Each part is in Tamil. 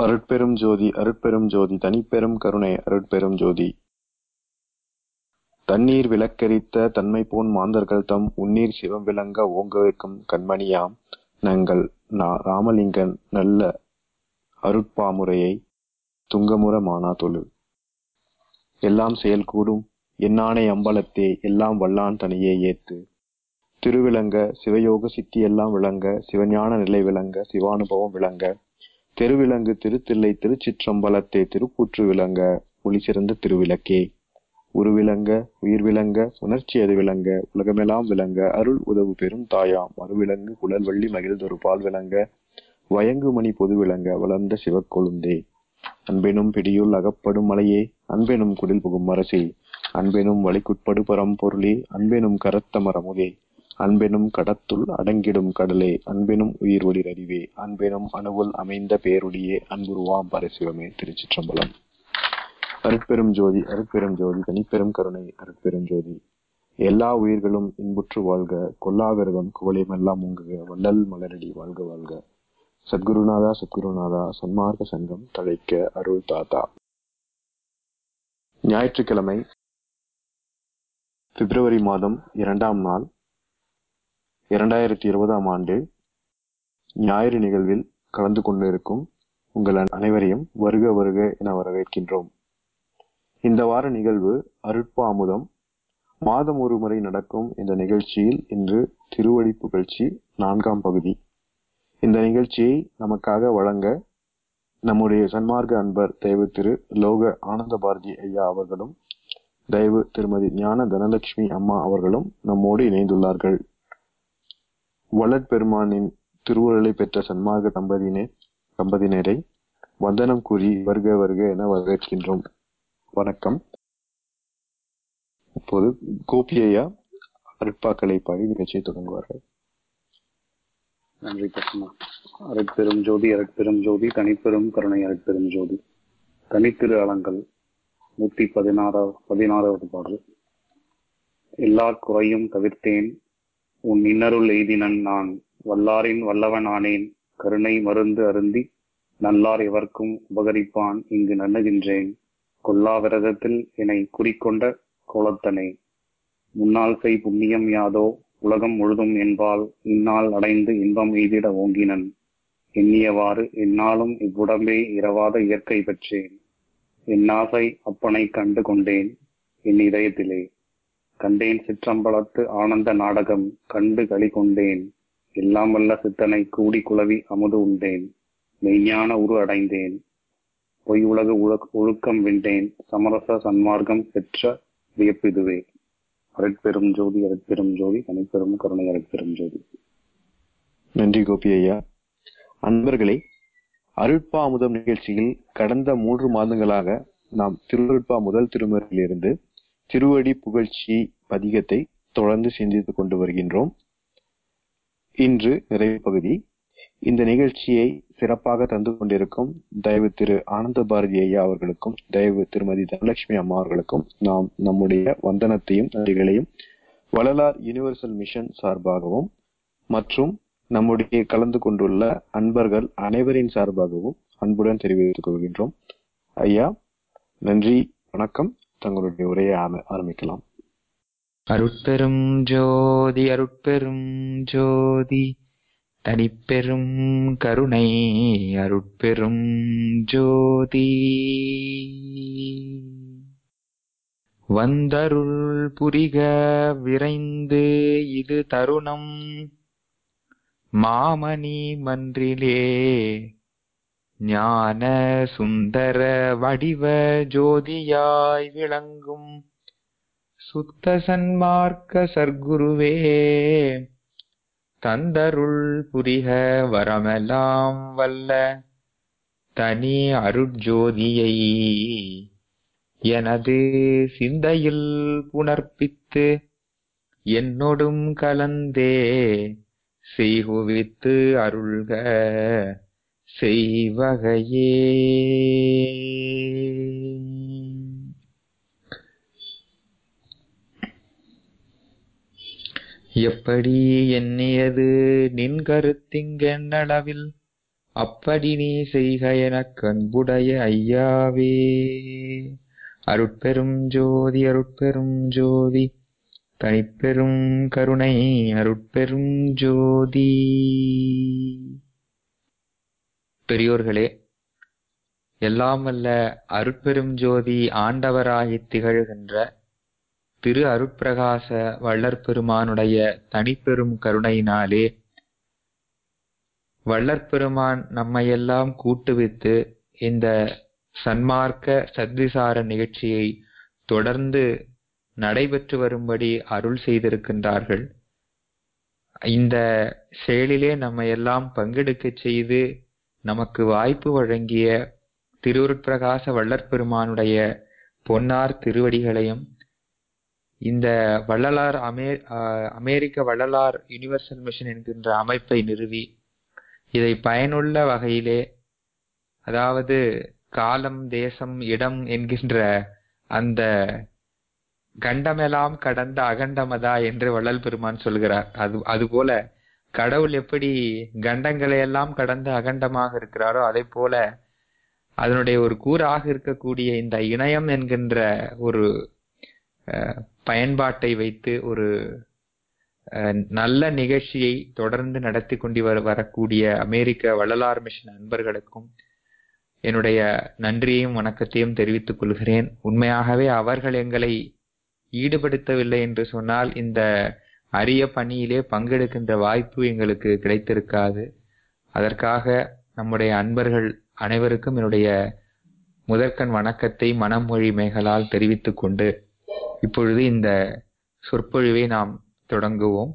அருட்பெரும் ஜோதி அருட்பெரும் ஜோதி தனிப்பெரும் கருணை அருட்பெரும் ஜோதி தண்ணீர் விளக்கரித்த தன்மை போன் மாந்தர்கள் தம் உன்னீர் சிவம் விளங்க ஓங்க வைக்கும் கண்மணியாம் நங்கள் நா- ராமலிங்கன் நல்ல அருட்பாமுறையை துங்கமுற மானா தொழு எல்லாம் செயல் கூடும் எண்ணானை அம்பலத்தே எல்லாம் வல்லான் தனியே ஏத்து திருவிளங்க சிவயோக சித்தி எல்லாம் விளங்க சிவஞான நிலை விளங்க சிவானுபவம் விளங்க தெருவிலங்கு திருத்தில்லை திருச்சிற்றம்பலத்தே திருக்கூற்று விளங்க ஒளி சிறந்த திருவிளக்கே உருவிளங்க உயிர் விளங்க உணர்ச்சி அது விளங்க உலகமெல்லாம் விளங்க அருள் உதவு பெரும் தாயாம் மறுவிலங்கு குழல் வள்ளி மகிழ்ந்தொரு பால் விளங்க வயங்குமணி பொது விளங்க வளர்ந்த சிவக்கொழுந்தே அன்பெனும் பிடியுள் அகப்படும் மலையே அன்பெனும் குடில் புகும் அரசே அன்பெனும் வழிக்குட்படு பரம்பொருளே அன்பெனும் கரத்த மரமுதே அன்பெனும் கடத்துள் அடங்கிடும் கடலே அன்பெனும் உயிர் ஒளிர் அறிவே அன்பெனும் அணுவுள் அமைந்த பேருடியே அன்புருவாம் பரசிவமே திருச்சிற்றம்பலம் அருட்பெரும் ஜோதி அருட்பெரும் ஜோதி தனிப்பெரும் கருணை அருட்பெரும் ஜோதி எல்லா உயிர்களும் இன்புற்று வாழ்க கொல்லாவிரதம் குவளையுமெல்லாம் உங்குக வள்ளல் மலரடி வாழ்க வாழ்க சத்குருநாதா சத்குருநாதா சன்மார்க்க சங்கம் தழைக்க அருள் தாத்தா ஞாயிற்றுக்கிழமை பிப்ரவரி மாதம் இரண்டாம் நாள் இரண்டாயிரத்தி இருபதாம் ஆண்டு ஞாயிறு நிகழ்வில் கலந்து கொண்டிருக்கும் உங்கள் அனைவரையும் வருக வருக என வரவேற்கின்றோம் இந்த வார நிகழ்வு அருட்பா அமுதம் மாதம் ஒரு முறை நடக்கும் இந்த நிகழ்ச்சியில் இன்று திருவடி புகழ்ச்சி நான்காம் பகுதி இந்த நிகழ்ச்சியை நமக்காக வழங்க நம்முடைய சன்மார்க்க அன்பர் தயவு திரு லோக ஆனந்த பாரதி ஐயா அவர்களும் தயவு திருமதி ஞான தனலட்சுமி அம்மா அவர்களும் நம்மோடு இணைந்துள்ளார்கள் வளர் பெருமானின் திருவுருளை பெற்ற சன்மார்க்க தம்பதியினே தம்பதியினரை வந்தனம் கூறி வருக வருக என வரவேற்கின்றோம் வணக்கம் இப்போது கோபி ஐயா அருட்பாக்களை பாடி நிகழ்ச்சியை தொடங்குவார்கள் நன்றி பசுமா அருட்பெரும் ஜோதி அருட்பெரும் ஜோதி தனிப்பெரும் கருணை அருட்பெரும் ஜோதி தனித்திரு அலங்கள் நூத்தி பதினாறாவது பதினாறாவது பாடல் எல்லா குறையும் தவிர்த்தேன் உன் இன்னருள் எய்தினன் நான் வல்லாரின் வல்லவன் ஆனேன் கருணை மருந்து அருந்தி நல்லார் எவர்க்கும் உபகரிப்பான் இங்கு நண்ணுகின்றேன் கொல்லா விரதத்தில் என்னை குறிக்கொண்ட கோலத்தனே முன்னால் செய் புண்ணியம் யாதோ உலகம் முழுதும் என்பால் இந்நாள் அடைந்து இன்பம் எய்திட ஓங்கினன் எண்ணியவாறு எந்நாளும் இவ்வுடம்பே இரவாத இயற்கை பெற்றேன் என் ஆசை அப்பனை கண்டு கொண்டேன் என் இதயத்திலே கண்டேன் சிற்றம்பலத்து ஆனந்த நாடகம் கண்டு களி கொண்டேன் எல்லாம் வல்ல சித்தனை கூடி குளவி அமுது உண்டேன் மெய்ஞான உரு அடைந்தேன் பொய் உலக உலக ஒழுக்கம் வென்றேன் சமரச சன்மார்க்கம் பெற்ற வியப்பிதுவே அருட்பெரும் ஜோதி அருட்பெரும் ஜோதி தனிப்பெரும் கருணை அருட்பெரும் ஜோதி நன்றி கோபி ஐயா அன்பர்களே அருட்பா அமுதம் நிகழ்ச்சியில் கடந்த மூன்று மாதங்களாக நாம் திருவருட்பா முதல் திருமறையிலிருந்து திருவடி புகழ்ச்சி பதிகத்தை தொடர்ந்து சிந்தித்துக் கொண்டு வருகின்றோம் இன்று நிறைவு பகுதி இந்த நிகழ்ச்சியை சிறப்பாக தந்து கொண்டிருக்கும் தயவு திரு ஆனந்த பாரதி ஐயா அவர்களுக்கும் தயவு திருமதி தனலட்சுமி அம்மா அவர்களுக்கும் நாம் நம்முடைய வந்தனத்தையும் நன்றிகளையும் வள்ளலார் யுனிவர்சல் மிஷன் சார்பாகவும் மற்றும் நம்முடைய கலந்து கொண்டுள்ள அன்பர்கள் அனைவரின் சார்பாகவும் அன்புடன் தெரிவித்துக் கொள்கின்றோம் ஐயா நன்றி வணக்கம் தங்களுடைய உரையை ஆர- ஆரம்பிக்கலாம் அருட்பெரும் ஜோதி அருட்பெரும் ஜோதி தனிப்பெரும் கருணை அருட்பெரும் ஜோதி வந்தருள் புரிக விரைந்து இது தருணம் மாமணி மன்றிலே ஞான சுந்தர வடிவ ஜோதியாய் விளங்கும் சுத்த சன்மார்க்க சர்க்குருவே தந்தருள் புரிக வரமெல்லாம் வல்ல தனி அருட்ஜோதியை எனது சிந்தையில் புணர்ப்பித்து என்னொடும் கலந்தே செய்குவித்து அருள்க செய்வகையே எப்படி எண்ணியது நின் கருத்திங்கெண்ணளவில் அப்படி நீ செய்க எனக் கண்புடைய ஐயாவே அருட்பெரும் ஜோதி அருட்பெரும் ஜோதி தனிப்பெரும் கருணை அருட்பெரும் ஜோதி பெரியோர்களே எல்லாம் வல்ல அருட்பெரும் ஜோதி ஆண்டவராகித் திகழ்கின்ற திரு அருட்பிரகாச வள்ளற் பெருமானுடைய தனிப்பெரும் கருணையினாலே வள்ளற் பெருமான் நம்மையெல்லாம் கூட்டுவித்து இந்த சன்மார்க்க சத்விசார நிகழ்ச்சியை தொடர்ந்து நடைபெற்று வரும்படி அருள் செய்திருக்கின்றார்கள் இந்த செயலிலே நம்மை எல்லாம் பங்கெடுக்கச் செய்து நமக்கு வாய்ப்பு வழங்கிய திருவுருட்பிரகாச வள்ளற் பெருமானுடைய பொன்னார் திருவடிகளையும் இந்த வள்ளலார் அமே ஆஹ் அமெரிக்க வள்ளலார் யுனிவர்சல் மிஷன் என்கின்ற அமைப்பை நிறுவி இதை பயனுள்ள வகையிலே அதாவது காலம் தேசம் இடம் என்கின்ற அந்த கண்டமெல்லாம் கடந்த அகண்டமதா என்று வள்ளல் பெருமான் சொல்கிறார் அது அதுபோல கடவுள் எப்படி கண்டங்களை எல்லாம் கடந்து அகண்டமாக இருக்கிறாரோ அதே போல அதனுடைய ஒரு கூறாக இருக்கக்கூடிய இந்த இணையம் என்கின்ற ஒரு அஹ், பயன்பாட்டை வைத்து ஒரு அஹ், நல்ல நிகழ்ச்சியை தொடர்ந்து நடத்தி கொண்டு வர வரக்கூடிய அமெரிக்க வள்ளலார் மிஷன் அன்பர்களுக்கும் என்னுடைய நன்றியையும் வணக்கத்தையும் தெரிவித்துக் கொள்கிறேன் உண்மையாகவே அவர்கள் எங்களை ஈடுபடுத்தவில்லை என்று சொன்னால் இந்த அரிய பணியிலே பங்கெடுக்கின்ற வாய்ப்பு எங்களுக்கு கிடைத்திருக்காது அதற்காக நம்முடைய அன்பர்கள் அனைவருக்கும் என்னுடைய முதற்கண் வணக்கத்தை மனமொழி மேகலால் தெரிவித்துக் கொண்டு இப்பொழுது இந்த சொற்பொழிவை நாம் தொடங்குவோம்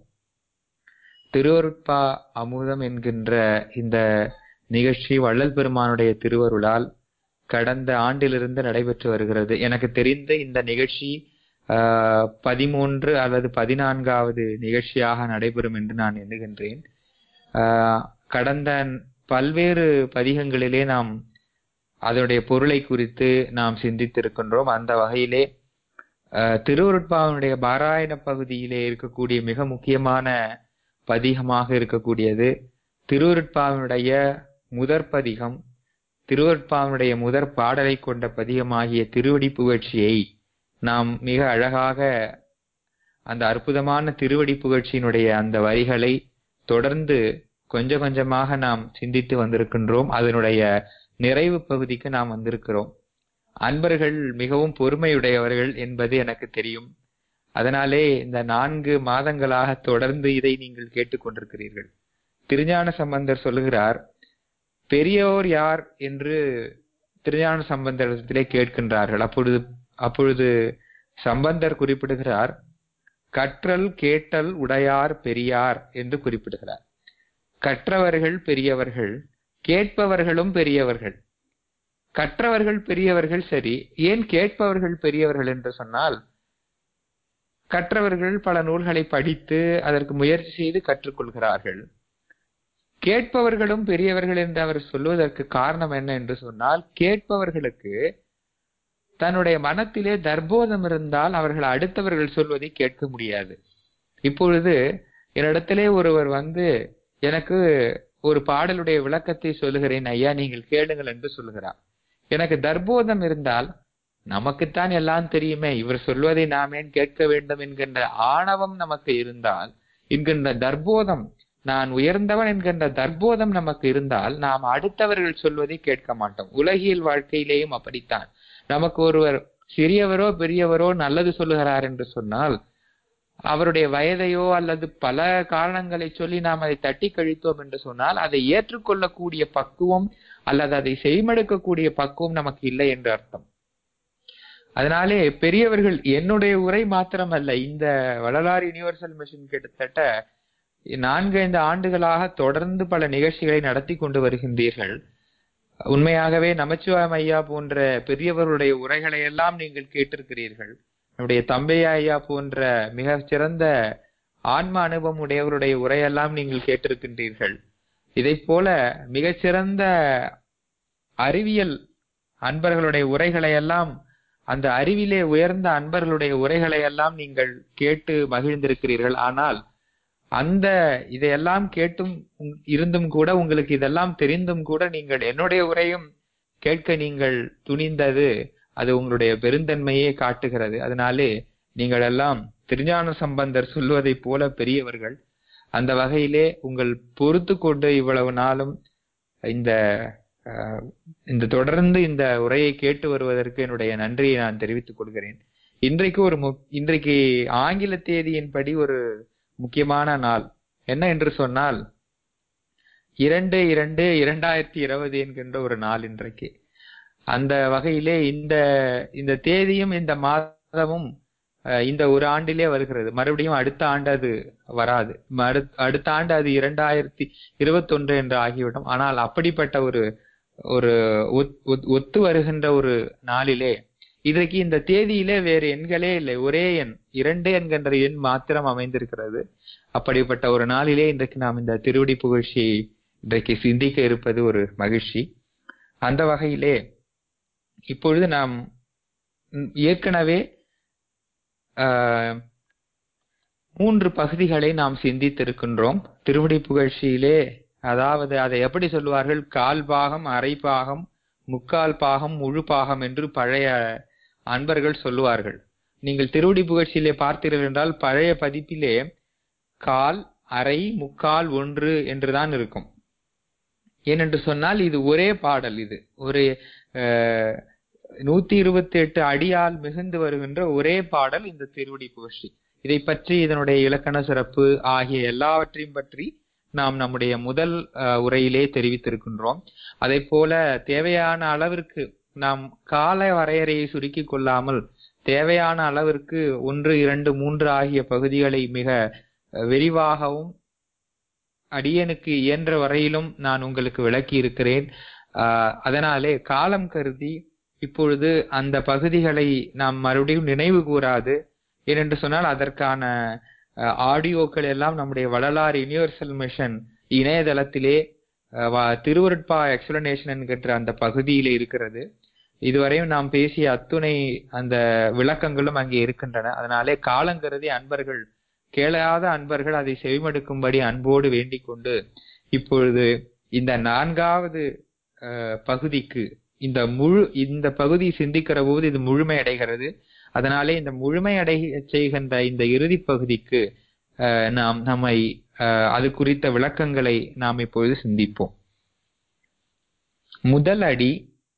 திருவருட்பா அமுதம் என்கின்ற இந்த நிகழ்ச்சி வள்ளல் பெருமானுடைய திருவருளால் கடந்த ஆண்டிலிருந்து நடைபெற்று வருகிறது எனக்கு தெரிந்த இந்த நிகழ்ச்சி ஆஹ், பதிமூன்று அல்லது பதினான்காவது நிகழ்ச்சியாக நடைபெறும் என்று நான் எண்ணுகின்றேன் ஆஹ், கடந்த பல்வேறு பதிகங்களிலே நாம் அதனுடைய பொருளை குறித்து நாம் சிந்தித்திருக்கின்றோம் அந்த வகையிலே ஆஹ், திருவருட்பாவினுடைய பாராயண பகுதியிலே இருக்கக்கூடிய மிக முக்கியமான பதிகமாக இருக்கக்கூடியது திருவருட்பாவினுடைய முதற் பதிகம் திருவருட்பாவினுடைய முதற் பாடலை கொண்ட பதிகமாகிய திருவடி புகழ்ச்சியை நாம் மிக அழகாக அந்த அற்புதமான திருவடி புகழ்ச்சியினுடைய அந்த வரிகளை தொடர்ந்து கொஞ்சம் கொஞ்சமாக நாம் சிந்தித்து வந்திருக்கின்றோம் அதனுடைய நிறைவு பகுதிக்கு நாம் வந்திருக்கிறோம் அன்பர்கள் மிகவும் பொறுமையுடையவர்கள் என்பது எனக்கு தெரியும் அதனாலே இந்த நான்கு மாதங்களாக தொடர்ந்து இதை நீங்கள் கேட்டுக்கொண்டிருக்கிறீர்கள் திருஞான சம்பந்தர் சொல்லுகிறார் பெரியவர் யார் என்று திருஞான சம்பந்தரிடத்திலே கேட்கின்றார்கள் அப்பொழுது அப்பொழுது சம்பந்தர் குறிப்பிடுகிறார் கற்றல் கேட்டல் உடையார் பெரியார் என்று குறிப்பிடுகிறார் கற்றவர்கள் பெரியவர்கள் கேட்பவர்களும் பெரியவர்கள் கற்றவர்கள் பெரியவர்கள் சரி ஏன் கேட்பவர்கள் பெரியவர்கள் என்று சொன்னால் கற்றவர்கள் பல நூல்களை படித்து அதற்கு முயற்சி செய்து கற்றுக்கொள்கிறார்கள் கேட்பவர்களும் பெரியவர்கள் என்று அவர் சொல்வதற்கு காரணம் என்ன என்று சொன்னால் கேட்பவர்களுக்கு தன்னுடைய மனத்திலே தர்போதம் இருந்தால் அவர்கள் அடுத்தவர்கள் சொல்வதை கேட்க முடியாது இப்பொழுது என்னிடத்திலே ஒருவர் வந்து எனக்கு ஒரு பாடலுடைய விளக்கத்தை சொல்லுகிறேன் ஐயா நீங்கள் கேளுங்கள் என்று சொல்லுகிறார் எனக்கு தர்போதம் இருந்தால் நமக்குத்தான் எல்லாம் தெரியுமே இவர் சொல்வதை நாம் ஏன் கேட்க வேண்டும் என்கின்ற ஆணவம் நமக்கு இருந்தால் என்கின்ற தர்போதம் நான் உயர்ந்தவன் என்கின்ற தர்போதம் நமக்கு இருந்தால் நாம் அடுத்தவர்கள் சொல்வதை கேட்க மாட்டோம் உலகியல் வாழ்க்கையிலேயும் அப்படித்தான் நமக்கு ஒருவர் சிறியவரோ பெரியவரோ நல்லது சொல்லுகிறார் என்று சொன்னால் அவருடைய வயதையோ அல்லது பல காரணங்களை சொல்லி நாம் அதை தட்டி கழித்தோம் என்று சொன்னால் அதை ஏற்றுக்கொள்ளக்கூடிய பக்குவம் அல்லது அதை செய்மெடுக்கக்கூடிய பக்குவம் நமக்கு இல்லை என்று அர்த்தம் அதனாலே பெரியவர்கள் என்னுடைய உரை மாத்திரமல்ல இந்த வள்ளலார் யுனிவர்சல் மிஷன் கிட்டத்தட்ட நான்கு ஐந்து ஆண்டுகளாக தொடர்ந்து பல நிகழ்ச்சிகளை நடத்தி கொண்டு வருகின்றீர்கள் உண்மையாகவே நமச்சிவாயம் ஐயா போன்ற பெரியவர்களுடைய உரைகளை எல்லாம் நீங்கள் கேட்டிருக்கிறீர்கள் நம்முடைய தம்பையா ஐயா போன்ற மிக சிறந்த ஆன்ம அனுபவம் உடையவருடைய உரையெல்லாம் நீங்கள் கேட்டிருக்கின்றீர்கள் இதை போல மிகச்சிறந்த அறிவியல் அன்பர்களுடைய உரைகளை எல்லாம் அந்த அறிவிலே உயர்ந்த அன்பர்களுடைய உரைகளை எல்லாம் நீங்கள் கேட்டு மகிழ்ந்திருக்கிறீர்கள் ஆனால் அந்த இதையெல்லாம் கேட்டும் உங்- இருந்தும் கூட உங்களுக்கு இதெல்லாம் தெரிந்தும் கூட நீங்கள் என்னுடைய உரையும் கேட்க நீங்கள் துணிந்தது அது உங்களுடைய பெருந்தன்மையே காட்டுகிறது அதனாலே நீங்கள் எல்லாம் திருஞான சம்பந்தர் சொல்வதைப் போல பெரியவர்கள் அந்த வகையிலே உங்கள் பொறுத்து கொண்டு இவ்வளவு நாளும் இந்த அஹ், இந்த தொடர்ந்து இந்த உரையை கேட்டு வருவதற்கு என்னுடைய நன்றியை நான் தெரிவித்துக் கொள்கிறேன் இன்றைக்கு ஒரு மு- இன்றைக்கு ஆங்கில தேதியின்படி ஒரு முக்கியமான நாள் என்ன என்று சொன்னால் இரண்டு இரண்டு இரண்டாயிரத்தி இருபது என்கின்ற ஒரு நாள் இன்றைக்கு அந்த வகையிலே இந்த இந்த தேதியும் இந்த மாதமும் அஹ், இந்த ஒரு ஆண்டிலே வருகிறது மறுபடியும் அடுத்த ஆண்டு அது வராது மறு- அடுத்த ஆண்டு அது இரண்டாயிரத்தி இருபத்தொன்று என்று ஆகிவிடும் ஆனால் அப்படிப்பட்ட ஒரு ஒரு ஒத்- ஒத்- ஒத்து வருகின்ற ஒரு நாளிலே இன்றைக்கு இந்த தேதியிலே வேறு எண்களே இல்லை ஒரே எண் இரண்டு என்கின்ற எண் மாத்திரம் அமைந்திருக்கிறது அப்படிப்பட்ட ஒரு நாளிலே இன்றைக்கு நாம் இந்த திருவடி புகழ்ச்சியை இன்றைக்கு சிந்திக்க இருப்பது ஒரு மகிழ்ச்சி அந்த வகையிலே இப்பொழுது நாம் ம், ஏற்கனவே ஆஹ், மூன்று பகுதிகளை நாம் சிந்தித்திருக்கின்றோம் திருவடி புகழ்ச்சியிலே அதாவது அதை எப்படி சொல்லுவார்கள் கால் பாகம் அரை பாகம் முக்கால் பாகம் முழு பாகம் என்று பழைய அன்பர்கள் சொல்லுவார்கள் நீங்கள் திருவடி புகழ்ச்சியிலே பார்த்தீர்கள் என்றால் பழைய பதிப்பிலே கால் அரை முக்கால் ஒன்று என்றுதான் இருக்கும் ஏனென்று சொன்னால் இது ஒரே பாடல் இது ஒரு அஹ், நூத்தி இருபத்தி எட்டு அடியால் மிகுந்து வருகின்ற ஒரே பாடல் இந்த திருவடி புகழ்ச்சி இதை பற்றி இதனுடைய இலக்கண சிறப்பு ஆகிய எல்லாவற்றையும் பற்றி நாம் நம்முடைய முதல் அஹ், உரையிலே தெரிவித்திருக்கின்றோம் அதே போல தேவையான அளவிற்கு நாம் கால வரையறையை சுருக்கிக் கொள்ளாமல் தேவையான அளவிற்கு ஒன்று இரண்டு மூன்று ஆகிய பகுதிகளை மிக அஹ், விரிவாகவும் அடியனுக்கு இயன்ற வரையிலும் நான் உங்களுக்கு விளக்கி இருக்கிறேன் ஆஹ் அதனாலே காலம் கருதி இப்பொழுது அந்த பகுதிகளை நாம் மறுபடியும் நினைவு கூறாது ஏனென்று சொன்னால் அதற்கான அஹ், ஆடியோக்கள் எல்லாம் நம்முடைய வள்ளலார் யுனிவர்சல் மிஷன் இணையதளத்திலே அஹ், வ- திருவருட்பா எக்ஸ்பிளனேஷன் என்கின்ற அந்த பகுதியிலே இருக்கிறது இதுவரையும் நாம் பேசிய அத்துணை அந்த விளக்கங்களும் அங்கே இருக்கின்றன அதனாலே காலங்கருதி அன்பர்கள் கேளாத அன்பர்கள் அதை செவிமடுக்கும்படி அன்போடு வேண்டிக் கொண்டு இப்பொழுது இந்த நான்காவது அஹ், பகுதிக்கு இந்த முழு இந்த பகுதி சிந்திக்கிற போது இது முழுமை அடைகிறது அதனாலே இந்த முழுமை அடைய செய்கின்ற இந்த இறுதி பகுதிக்கு அஹ், நாம் நம்மை அஹ், அது குறித்த விளக்கங்களை நாம் இப்பொழுது சிந்திப்போம் முதல் அடி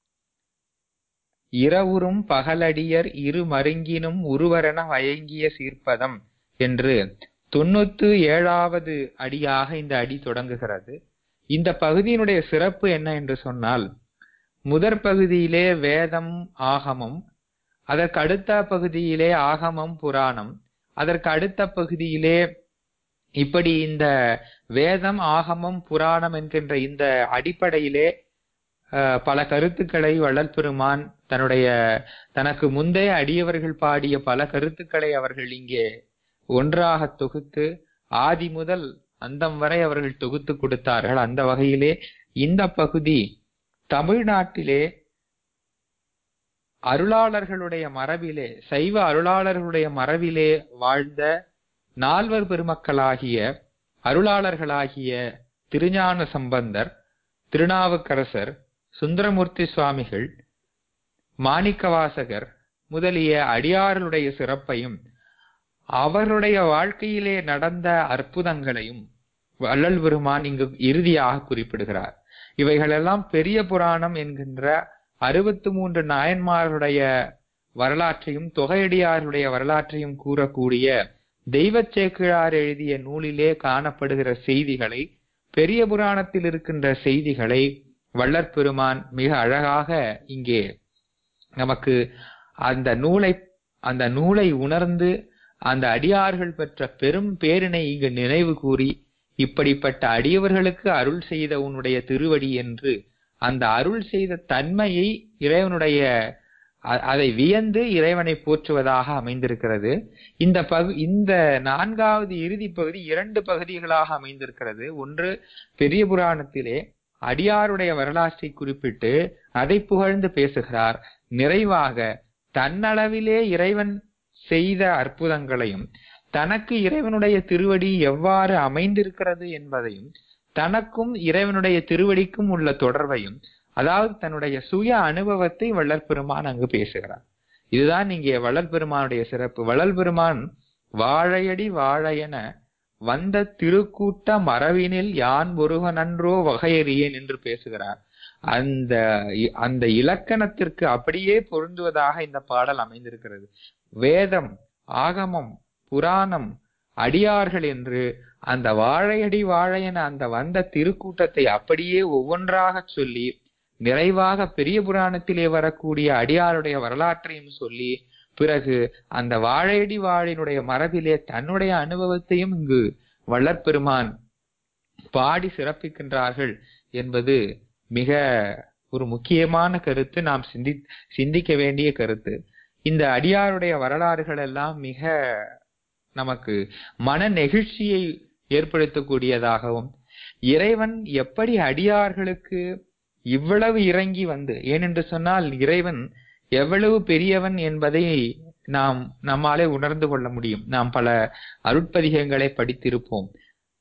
இரவுறும் பகலடியர் இரு மருங்கினும் உருவரென வயங்கிய சீர்ப்பதம் என்று தொண்ணூத்து ஏழாவது அடியாக இந்த அடி தொடங்குகிறது இந்த பகுதியினுடைய சிறப்பு என்ன என்று சொன்னால் முதற் பகுதியிலே வேதம் ஆகமம் அதற்கு அடுத்த பகுதியிலே ஆகமம் புராணம் அதற்கு அடுத்த பகுதியிலே இப்படி இந்த வேதம் ஆகமம் புராணம் என்கின்ற இந்த அடிப்படையிலே அஹ், பல கருத்துக்களை வள்ளல் பெருமான் தன்னுடைய தனக்கு முந்தைய அடியவர்கள் பாடிய பல கருத்துக்களை அவர்கள் இங்கே ஒன்றாக தொகுத்து ஆதி முதல் அந்தம் வரை அவர்கள் தொகுத்து கொடுத்தார்கள் அந்த வகையிலே இந்த பகுதி தமிழ்நாட்டிலே அருளாளர்களுடைய மரபிலே சைவ அருளாளர்களுடைய மரபிலே வாழ்ந்த நால்வர் பெருமக்களாகிய அருளாளர்களாகிய திருஞான சம்பந்தர் திருநாவுக்கரசர் சுந்தரமூர்த்தி சுவாமிகள் மாணிக்கவாசகர் முதலிய அடியார்களுடைய சிறப்பையும் அவர்களுடைய வாழ்க்கையிலே நடந்த அற்புதங்களையும் வள்ளல் பெருமான் இங்கு இறுதியாக குறிப்பிடுகிறார் இவைகளெல்லாம் பெரிய புராணம் என்கின்ற அறுபத்து மூன்று நாயன்மார்களுடைய வரலாற்றையும் தொகையடியாருடைய வரலாற்றையும் கூறக்கூடிய தெய்வச் சேக்கிழார் எழுதிய நூலிலே காணப்படுகிற செய்திகளை பெரிய புராணத்தில் இருக்கின்ற செய்திகளை வள்ளற் பெருமான் மிக அழகாக இங்கே நமக்கு அந்த நூலை அந்த நூலை உணர்ந்து அந்த அடியார்கள் பெற்ற பெரும் பேரினை இங்கு நினைவு கூறி இப்படிப்பட்ட அடியவர்களுக்கு அருள் செய்த உன்னுடைய திருவடி என்று அந்த அருள் செய்த தன்மையை இறைவனுடைய அ- அதை வியந்து இறைவனை போற்றுவதாக அமைந்திருக்கிறது இந்த பகு இந்த நான்காவது இறுதி பகுதி இரண்டு பகுதிகளாக அமைந்திருக்கிறது ஒன்று பெரிய புராணத்திலே அடியாருடைய வரலாற்றை குறிப்பிட்டு அதை புகழ்ந்து பேசுகிறார் நிறைவாக தன்னளவிலே இறைவன் செய்த அற்புதங்களையும் தனக்கு இறைவனுடைய திருவடி எவ்வாறு அமைந்திருக்கிறது என்பதையும் தனக்கும் இறைவனுடைய திருவடிக்கும் உள்ள தொடர்பையும் அதாவது தன்னுடைய சுய அனுபவத்தை வள்ளல் பெருமான் அங்கு பேசுகிறார் இதுதான் இங்கே வள்ளல் பெருமானுடைய சிறப்பு வள்ளல் பெருமான் வாழையடி வாழையென வந்த திருக்கூட்ட மரபினில் யான் ஒருவனன்றோ வகையறியேன் என்று பேசுகிறார் அந்த அந்த இலக்கணத்திற்கு அப்படியே பொருந்துவதாக இந்த பாடல் அமைந்திருக்கிறது வேதம் ஆகமம் புராணம் அடியார்கள் என்று அந்த வாழையடி வாழையென அந்த வந்த திருக்கூட்டத்தை அப்படியே ஒவ்வொன்றாக சொல்லி நிறைவாக பெரிய புராணத்திலே வரக்கூடிய அடியாருடைய வரலாற்றையும் சொல்லி பிறகு அந்த வாழையடி வாழினுடைய மரபிலே தன்னுடைய அனுபவத்தையும் இங்கு வள்ளற்பெருமான் பாடி சிறப்பிக்கின்றார்கள் என்பது மிக ஒரு முக்கியமான கருத்து நாம் சிந்தி சிந்திக்க வேண்டிய கருத்து இந்த அடியாருடைய வரலாறுகள் எல்லாம் மிக நமக்கு மன நெகிழ்ச்சியை ஏற்படுத்தக்கூடியதாகவும் இறைவன் எப்படி அடியார்களுக்கு இவ்வளவு இறங்கி வந்து ஏனென்று சொன்னால் இறைவன் எவ்வளவு பெரியவன் என்பதை நாம் நம்மாலே உணர்ந்து கொள்ள முடியும் நாம் பல அருட்பதிகங்களை படித்திருப்போம்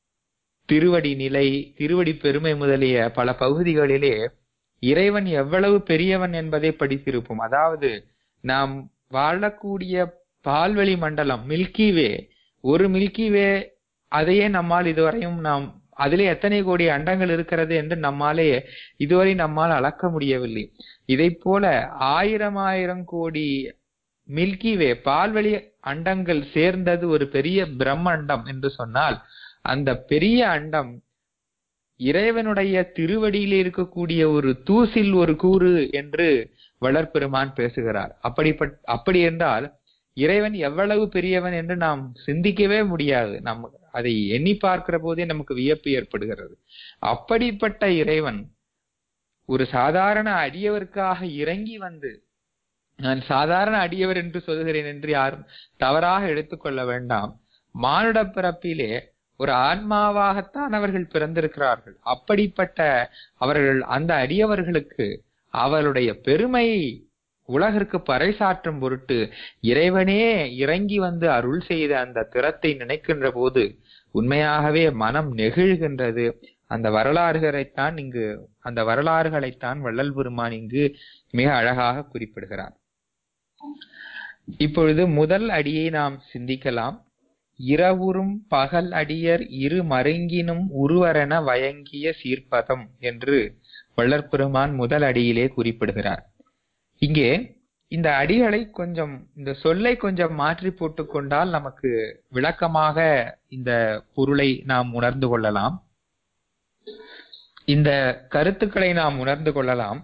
திருவடி நிலை திருவடி பெருமை முதலிய பல பகுதிகளிலே இறைவன் எவ்வளவு பெரியவன் என்பதை படித்திருப்போம் அதாவது நாம் வாழக்கூடிய பால்வெளி மண்டலம் மில்கிவே ஒரு மில்கிவே அதையே நம்மால் இதுவரையும் நாம் அதிலே எத்தனை கோடி அண்டங்கள் இருக்கிறது என்று நம்மாலே இதுவரை நம்மால் அளக்க முடியவில்லை இதை போல ஆயிரம் ஆயிரம் கோடி மில்கிவே பால்வெளி அண்டங்கள் சேர்ந்தது ஒரு பெரிய பிரம்மண்டம் என்று சொன்னால் அந்த பெரிய அண்டம் இறைவனுடைய திருவடியில் இருக்கக்கூடிய ஒரு தூசில் ஒரு கூறு என்று வளர்பெருமான் பேசுகிறார் அப்படிப்பட் அப்படி என்றால் இறைவன் எவ்வளவு பெரியவன் என்று நாம் சிந்திக்கவே முடியாது நம் அதை எண்ணி பார்க்கிற போதே நமக்கு வியப்பு ஏற்படுகிறது அப்படிப்பட்ட இறைவன் ஒரு சாதாரண அடியவருக்காக இறங்கி வந்து நான் சாதாரண அடியவர் என்று சொல்கிறேன் என்று யாரும் தவறாக எடுத்துக்கொள்ள வேண்டாம் மானுட பிறப்பிலே ஒரு ஆன்மாவாகத்தான் அவர்கள் பிறந்திருக்கிறார்கள் அப்படிப்பட்ட அவர்கள் அந்த அடியவர்களுக்கு அவருடைய பெருமையை உலகிற்கு பறைசாற்றும் பொருட்டு இறைவனே இறங்கி வந்து அருள் செய்த அந்த திறத்தை நினைக்கின்ற போது உண்மையாகவே மனம் நெகிழ்கின்றது அந்த வரலாறுகளைத்தான் இங்கு அந்த வரலாறுகளைத்தான் வள்ளல் பெருமான் இங்கு மிக அழகாக குறிப்பிடுகிறார் இப்பொழுது முதல் அடியை நாம் சிந்திக்கலாம் இரவுறும் பகல் அடியர் இரு மருங்கினும் உருவரென வயங்கிய சீர்ப்பதம் என்று வள்ளற்பெருமான் முதல் அடியிலே குறிப்பிடுகிறார் இங்கே இந்த அடிகளை கொஞ்சம் இந்த சொல்லை கொஞ்சம் மாற்றி போட்டுக் கொண்டால் நமக்கு விளக்கமாக இந்த பொருளை நாம் உணர்ந்து கொள்ளலாம் இந்த கருத்துக்களை நாம் உணர்ந்து கொள்ளலாம்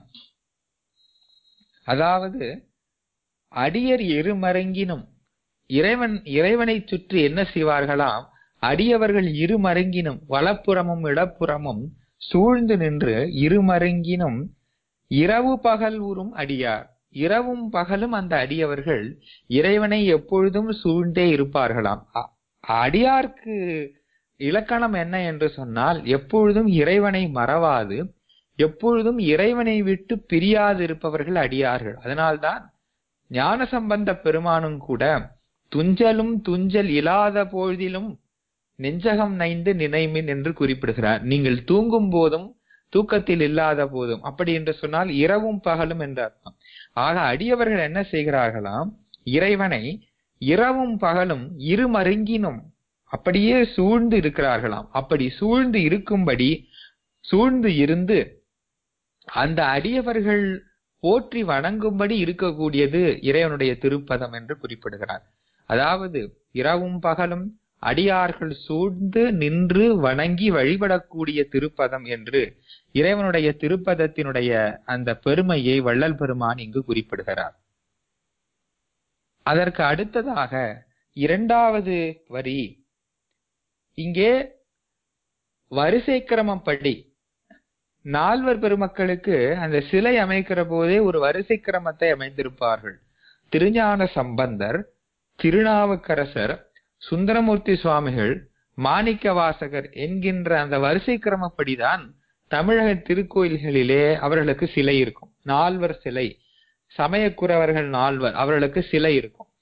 அதாவது அடியர் இருமருங்கினும் இறைவன் இறைவனை சுற்றி என்ன செய்வார்களாம் அடியவர்கள் இருமருங்கினும் வலப்புறமும் இடப்புறமும் சூழ்ந்து நின்று இருமருங்கினும் இரவு பகல் ஊறும் அடியார் இரவும் பகலும் அந்த அடியவர்கள் இறைவனை எப்பொழுதும் சூழ்ந்தே இருப்பார்களாம் அடியார்க்கு இலக்கணம் என்ன என்று சொன்னால் எப்பொழுதும் இறைவனை மறவாது எப்பொழுதும் இறைவனை விட்டு பிரியாது இருப்பவர்கள் அடியார்கள் அதனால்தான் ஞான சம்பந்த பெருமானும் கூட துஞ்சலும் துஞ்சல் இல்லாத பொழுதிலும் நெஞ்சகம் நைந்து நினைமின் என்று குறிப்பிடுகிறார் நீங்கள் தூங்கும் போதும் தூக்கத்தில் இல்லாத போதும் அப்படி என்று சொன்னால் இரவும் பகலும் என்ற அர்த்தம் ஆக அடியவர்கள் என்ன செய்கிறார்களாம் இறைவனை இரவும் பகலும் இருமருங்கினும் அப்படியே சூழ்ந்து இருக்கிறார்களாம் அப்படி சூழ்ந்து இருக்கும்படி சூழ்ந்து இருந்து அந்த அடியவர்கள் போற்றி வணங்கும்படி இருக்கக்கூடியது இறைவனுடைய திருப்பதம் என்று குறிப்பிடுகிறார் அதாவது இரவும் பகலும் அடியார்கள் சூழ்ந்து நின்று வணங்கி வழிபடக்கூடிய திருப்பதம் என்று இறைவனுடைய திருப்பதத்தினுடைய அந்த பெருமையை வள்ளல் பெருமான் இங்கு குறிப்பிடுகிறார் அதற்கு அடுத்ததாக இரண்டாவது வரி இங்கே வரிசை கிரமப்படி நால்வர் பெருமக்களுக்கு அந்த சிலை அமைக்கிற போதே ஒரு வரிசை கிரமத்தை அமைந்திருப்பார்கள் திருஞான சம்பந்தர் திருநாவுக்கரசர் சுந்தரமூர்த்தி சுவாமிகள் மாணிக்க வாசகர் என்கின்ற அந்த வரிசை கிரமப்படிதான் தமிழக திருக்கோயில்களிலே அவர்களுக்கு சிலை இருக்கும் நால்வர் சிலை சமயக்குறவர்கள் நால்வர் அவர்களுக்கு சிலை இருக்கும்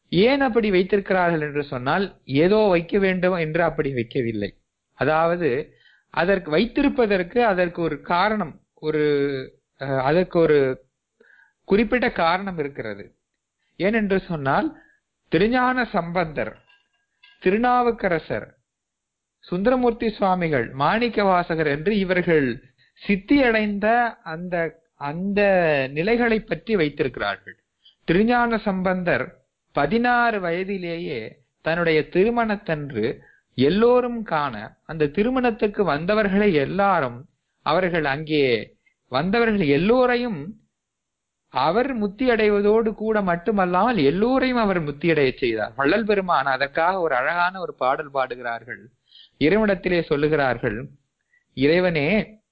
ஏன் அப்படி வைத்திருக்கிறார்கள் என்று சொன்னால் ஏதோ வைக்க வேண்டும் என்று அப்படி வைக்கவில்லை அதாவது அதற்கு வைத்திருப்பதற்கு அதற்கு ஒரு காரணம் ஒரு அஹ், அதற்கு ஒரு குறிப்பிட்ட காரணம் இருக்கிறது ஏனென்று சொன்னால் திருஞான சம்பந்தர் திருநாவுக்கரசர் சுந்தரமூர்த்தி சுவாமிகள் மாணிக்க வாசகர் என்று இவர்கள் சித்தியடைந்த அந்த அந்த நிலைகளை பற்றி வைத்திருக்கிறார்கள் திருஞான சம்பந்தர் பதினாறு வயதிலேயே தன்னுடைய திருமணத்தன்று எல்லோரும் காண அந்த திருமணத்துக்கு வந்தவர்களை எல்லாரும் அவர்கள் அங்கே வந்தவர்கள் எல்லோரையும் அவர் முத்தி அடைவதோடு கூட மட்டுமல்லாமல் எல்லோரையும் அவர் முத்தியடைய செய்தார் வள்ளல் பெருமான் அதற்காக ஒரு அழகான ஒரு பாடல் பாடுகிறார்கள் இறைவனிடத்திலே சொல்லுகிறார்கள் இறைவனே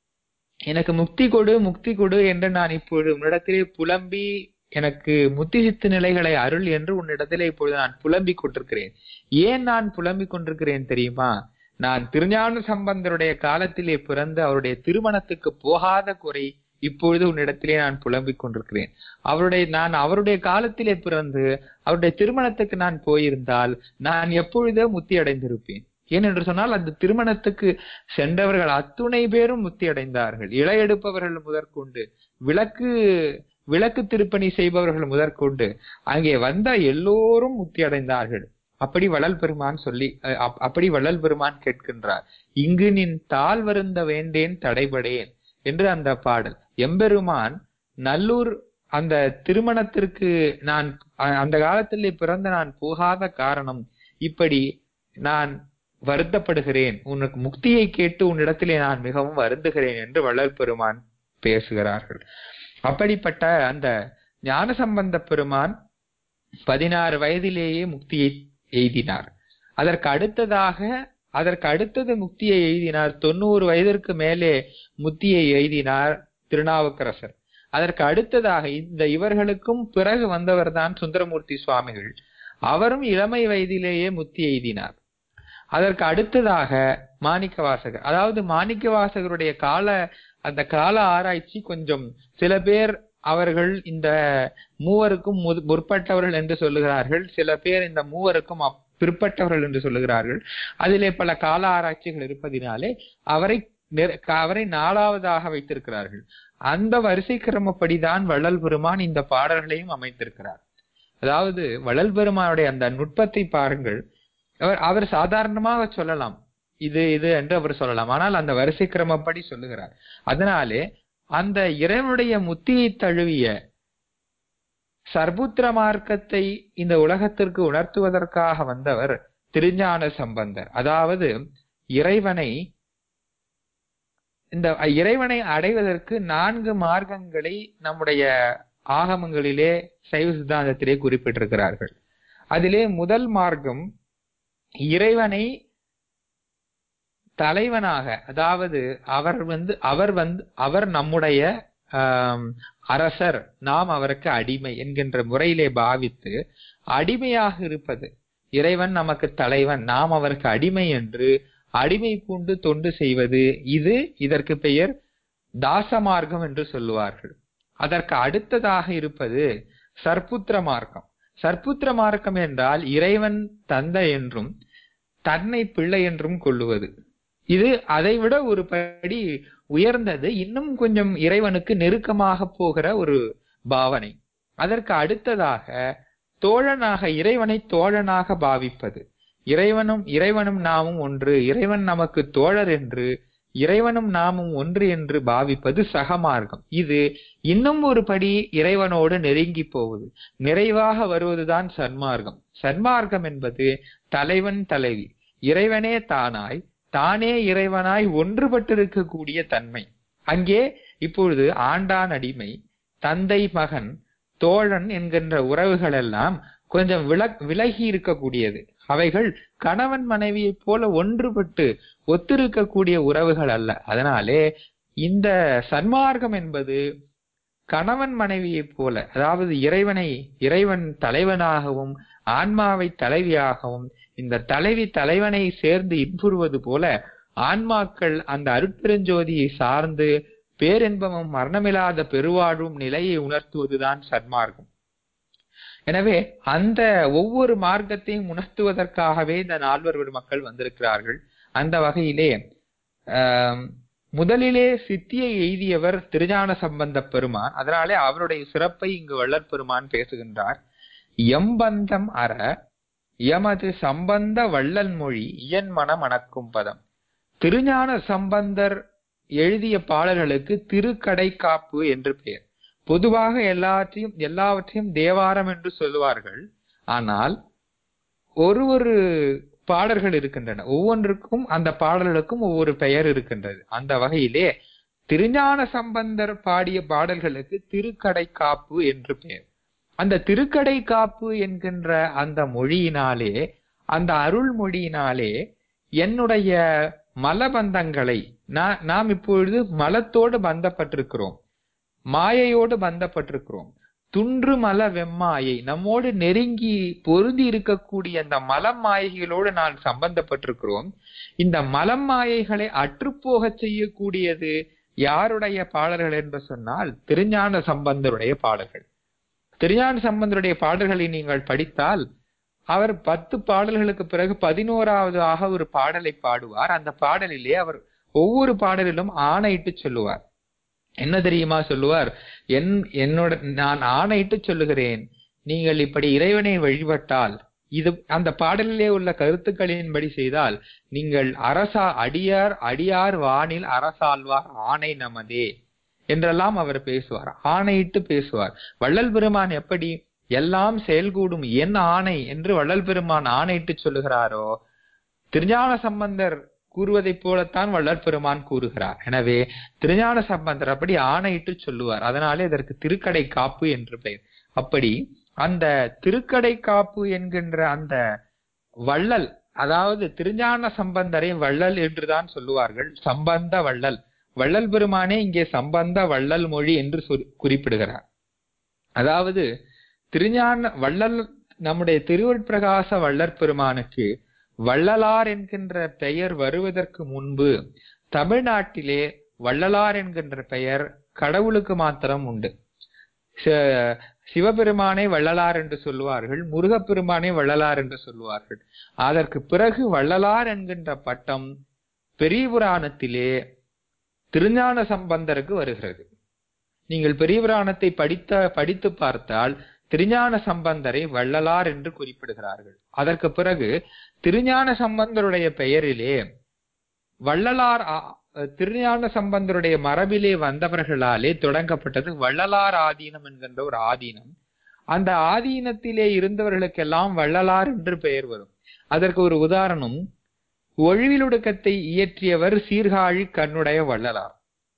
எனக்கு முக்தி கொடு முக்தி கொடு என்று நான் இப்பொழுது உன்னிடத்திலே புலம்பி எனக்கு முத்தி சித்து நிலைகளை அருள் என்று உன்னிடத்திலே இப்பொழுது நான் புலம்பிக் கொண்டிருக்கிறேன் ஏன் நான் புலம்பிக் கொண்டிருக்கிறேன் தெரியுமா நான் திருஞான சம்பந்தருடைய காலத்திலே பிறந்து அவருடைய திருமணத்துக்கு போகாத குறை இப்பொழுது உன்னிடத்திலே நான் புலம்பிக் கொண்டிருக்கிறேன் அவருடைய நான் அவருடைய காலத்திலே பிறந்து அவருடைய திருமணத்துக்கு நான் போயிருந்தால் நான் எப்பொழுதோ முத்தி அடைந்திருப்பேன் ஏனென்று சொன்னால் அந்த திருமணத்துக்கு சென்றவர்கள் அத்துணை பேரும் முத்தி அடைந்தார்கள் இழையெடுப்பவர்கள் முதற்கொண்டு விளக்கு விளக்கு திருப்பணி செய்பவர்கள் முதற்கொண்டு அங்கே வந்த எல்லோரும் முத்தி அடைந்தார்கள் அப்படி வள்ளல் பெருமான் சொல்லி அஹ் அப்- அப்படி வள்ளல் பெருமான் கேட்கின்றார் இங்கு நின் தாள் வருந்த வேண்டேன் தடைபடேன் என்று அந்த பாடல் எம்பெருமான் நல்லூர் அந்த திருமணத்திற்கு நான் அ- அந்த காலத்திலே பிறந்த நான் போகாத காரணம் இப்படி நான் வருத்தப்படுகிறேன் உனக்கு முக்தியை கேட்டு உன்னிடத்திலே நான் மிகவும் வருந்துகிறேன் என்று வள்ளல் பெருமான் பேசுகிறார்கள் அப்படிப்பட்ட அந்த ஞானசம்பந்த பெருமான் பதினாறு வயதிலேயே முக்தியை எய்தினார் அதற்கு அடுத்ததாக அதற்கு அடுத்தது முக்தியை எய்தினார் தொண்ணூறு வயதிற்கு மேலே முக்தியை எய்தினார் திருநாவுக்கரசர் அதற்கு அடுத்ததாக இந்த இவர்களுக்கும் பிறகு வந்தவர்தான் சுந்தரமூர்த்தி சுவாமிகள் அவரும் இளமை வயதிலேயே முக்தி எய்தினார் அதற்கு அடுத்ததாக மாணிக்க வாசகர் அதாவது மாணிக்க வாசகருடைய கால அந்த கால ஆராய்ச்சி கொஞ்சம் சில பேர் அவர்கள் இந்த மூவருக்கும் முது- முற்பட்டவர்கள் என்று சொல்லுகிறார்கள் சில பேர் இந்த மூவருக்கும் அப்- பிற்பட்டவர்கள் என்று சொல்லுகிறார்கள் அதிலே பல கால ஆராய்ச்சிகள் இருப்பதினாலே அவரை நிற- அவரை நாலாவதாக வைத்திருக்கிறார்கள் அந்த வரிசை கிரமப்படிதான் வள்ளல் பெருமான் இந்த பாடல்களையும் அமைத்திருக்கிறார் அதாவது வள்ளல் பெருமானுடைய அந்த நுட்பத்தை பாருங்கள் அவர் அவர் சாதாரணமாக சொல்லலாம் இது இது என்று அவர் சொல்லலாம் ஆனால் அந்த வரிசை கிரமப்படி சொல்லுகிறார் அதனாலே அந்த இறைவனுடைய முத்தியை தழுவிய சர்புத்திர மார்க்கத்தை இந்த உலகத்திற்கு உணர்த்துவதற்காக வந்தவர் திருஞான சம்பந்தர் அதாவது இறைவனை இந்த இறைவனை அடைவதற்கு நான்கு மார்க்கங்களை நம்முடைய ஆகமங்களிலே சைவ சித்தாந்தத்திலே குறிப்பிட்டிருக்கிறார்கள் அதிலே முதல் மார்க்கம் இறைவனை தலைவனாக அதாவது அவர் வந்து அவர் வந்து அவர் நம்முடைய ஆம், அரசர் நாம் அவருக்கு அடிமை என்கின்ற முறையிலே பாவித்து அடிமையாக இருப்பது இறைவன் நமக்கு தலைவன் நாம் அவருக்கு அடிமை என்று அடிமை பூண்டு தொண்டு செய்வது இது இதற்கு பெயர் தாச மார்க்கம் என்று சொல்லுவார்கள் அதற்கு அடுத்ததாக இருப்பது சர்புத்திர மார்க்கம் சர்புத்திர மார்க்கம் என்றால் இறைவன் தந்தை என்றும் தன்னை பிள்ளை என்றும் கொள்ளுவது இது அதைவிட ஒரு படி உயர்ந்தது இன்னும் கொஞ்சம் இறைவனுக்கு நெருக்கமாக போகிற ஒரு பாவனை அதற்கு அடுத்ததாக தோழனாக இறைவனை தோழனாக பாவிப்பது இறைவனும் இறைவனும் நாமும் ஒன்று இறைவன் நமக்கு தோழர் என்று இறைவனும் நாமும் ஒன்று என்று பாவிப்பது சகமார்க்கம் இது இன்னும் ஒரு படி இறைவனோடு நெருங்கி போவது நிறைவாக வருவதுதான் சன்மார்க்கம் சன்மார்க்கம் என்பது தலைவன் தலைவி இறைவனே தானாய் தானே இறைவனாய் ஒன்றுபட்டிருக்கக்கூடிய தன்மை அங்கே இப்பொழுது ஆண்டான் அடிமை தந்தை மகன் தோழன் என்கின்ற உறவுகள் எல்லாம் கொஞ்சம் விலக் விலகி இருக்கக்கூடியது அவைகள் கணவன் மனைவியைப் போல ஒன்றுபட்டு ஒத்திருக்கக்கூடிய உறவுகள் அல்ல அதனாலே இந்த சன்மார்க்கம் என்பது கணவன் மனைவியைப் போல அதாவது இறைவனை இறைவன் தலைவனாகவும் ஆன்மாவை தலைவியாகவும் இந்த தலைவி தலைவனை சேர்ந்து இன்புறுவது போல ஆன்மாக்கள் அந்த அருட்பெருஞ்சோதியை சார்ந்து பேரின்பமும் மரணமில்லாத பெருவாழ்வும் நிலையை உணர்த்துவதுதான் சன்மார்க்கம் எனவே அந்த ஒவ்வொரு மார்க்கத்தையும் உணர்த்துவதற்காகவே இந்த நால்வர் மக்கள் வந்திருக்கிறார்கள் அந்த வகையிலே ஆம், முதலிலே சித்தியை எய்தியவர் திருஞான சம்பந்த பெருமான் அதனாலே அவருடைய சிறப்பை இங்கு வள்ளற் பெருமான் பேசுகின்றார் எம்பந்தம் அற எமது சம்பந்த வள்ளல் மொழி இயன் மனம் மணக்கும் பதம் திருஞான சம்பந்தர் எழுதிய பாடல்களுக்கு திருக்கடை காப்பு என்று பெயர் பொதுவாக எல்லாற்றையும் எல்லாவற்றையும் தேவாரம் என்று சொல்லுவார்கள் ஆனால் ஒரு ஒரு பாடல்கள் இருக்கின்றன ஒவ்வொன்றுக்கும் அந்த பாடல்களுக்கும் ஒவ்வொரு பெயர் இருக்கின்றது அந்த வகையிலே திருஞான சம்பந்தர் பாடிய பாடல்களுக்கு திருக்கடை காப்பு என்று பெயர் அந்த திருக்கடை காப்பு என்கின்ற அந்த மொழியினாலே அந்த அருள் மொழியினாலே என்னுடைய மலபந்தங்களை நா- நாம் இப்பொழுது மலத்தோடு பந்தப்பட்டிருக்கிறோம் மாயையோடு பந்தப்பட்டிருக்கிறோம் துன்று மல வெம்மாயை நம்மோடு நெருங்கி பொருந்தி இருக்கக்கூடிய அந்த மலம் மாயைகளோடு நான் சம்பந்தப்பட்டிருக்கிறோம் இந்த மலம் மாயைகளை அற்றுப்போகச் செய்யக்கூடியது யாருடைய பாடல்கள் என்று சொன்னால் திருஞான சம்பந்தருடைய பாடல்கள் திருஞான சம்பந்தருடைய பாடல்களை நீங்கள் படித்தால் அவர் பத்து பாடல்களுக்கு பிறகு பதினோராவது ஆக ஒரு பாடலை பாடுவார் அந்த பாடலிலே அவர் ஒவ்வொரு பாடலிலும் ஆணையிட்டு சொல்லுவார் என்ன தெரியுமா சொல்லுவார் என் என்னோட நான் ஆணையிட்டு சொல்லுகிறேன் நீங்கள் இப்படி இறைவனை வழிபட்டால் இது அந்த பாடலிலே உள்ள கருத்துக்களின்படி செய்தால் நீங்கள் அரசா அடியார் அடியார் வானில் அரசாழ்வார் ஆணை நமதே என்றெல்லாம் அவர் பேசுவார் ஆணையிட்டு பேசுவார் வள்ளல் பெருமான் எப்படி எல்லாம் செயல்கூடும் என் ஆணை என்று வள்ளல் பெருமான் ஆணையிட்டு சொல்லுகிறாரோ திருஞான சம்பந்தர் கூறுவதைப் போலத்தான் வள்ளல் பெருமான் கூறுகிறார் எனவே திருஞான சம்பந்தர் அப்படி ஆணையிட்டு சொல்லுவார் அதனாலே இதற்கு திருக்கடை காப்பு என்று பெயர் அப்படி அந்த திருக்கடை காப்பு என்கின்ற அந்த வள்ளல் அதாவது திருஞான சம்பந்தரை வள்ளல் என்றுதான் சொல்லுவார்கள் சம்பந்த வள்ளல் வள்ளல் பெருமானே இங்கே சம்பந்த வள்ளல் மொழி என்று சொல்- குறிப்பிடுகிறார் அதாவது திருஞான வள்ளல் நம்முடைய திருவற்பிரகாச வள்ளற் பெருமானுக்கு வள்ளலார் என்கின்ற பெயர் வருவதற்கு முன்பு தமிழ்நாட்டிலே வள்ளலார் என்கின்ற பெயர் கடவுளுக்கு மாத்திரம் உண்டு ச- சிவபெருமானை வள்ளலார் என்று சொல்லுவார்கள் முருகப்பெருமானை வள்ளலார் என்று சொல்லுவார்கள் அதற்கு பிறகு வள்ளலார் என்கின்ற பட்டம் பெரிய புராணத்திலே திருஞான சம்பந்தருக்கு வருகிறது நீங்கள் பெரிய புராணத்தை படித்த படித்து பார்த்தால் திருஞான சம்பந்தரை வள்ளலார் என்று குறிப்பிடுகிறார்கள் அதற்கு பிறகு திருஞான சம்பந்தருடைய பெயரிலே வள்ளலார் ஆ- திருஞான சம்பந்தருடைய மரபிலே வந்தவர்களாலே தொடங்கப்பட்டது வள்ளலார் ஆதீனம் என்கின்ற ஒரு ஆதீனம் அந்த ஆதீனத்திலே இருந்தவர்களுக்கெல்லாம் வள்ளலார் என்று பெயர் வரும் அதற்கு ஒரு உதாரணம் ஒழிவிலுடுக்கத்தை இயற்றியவர் சீர்காழி கண்ணுடைய வள்ளலார்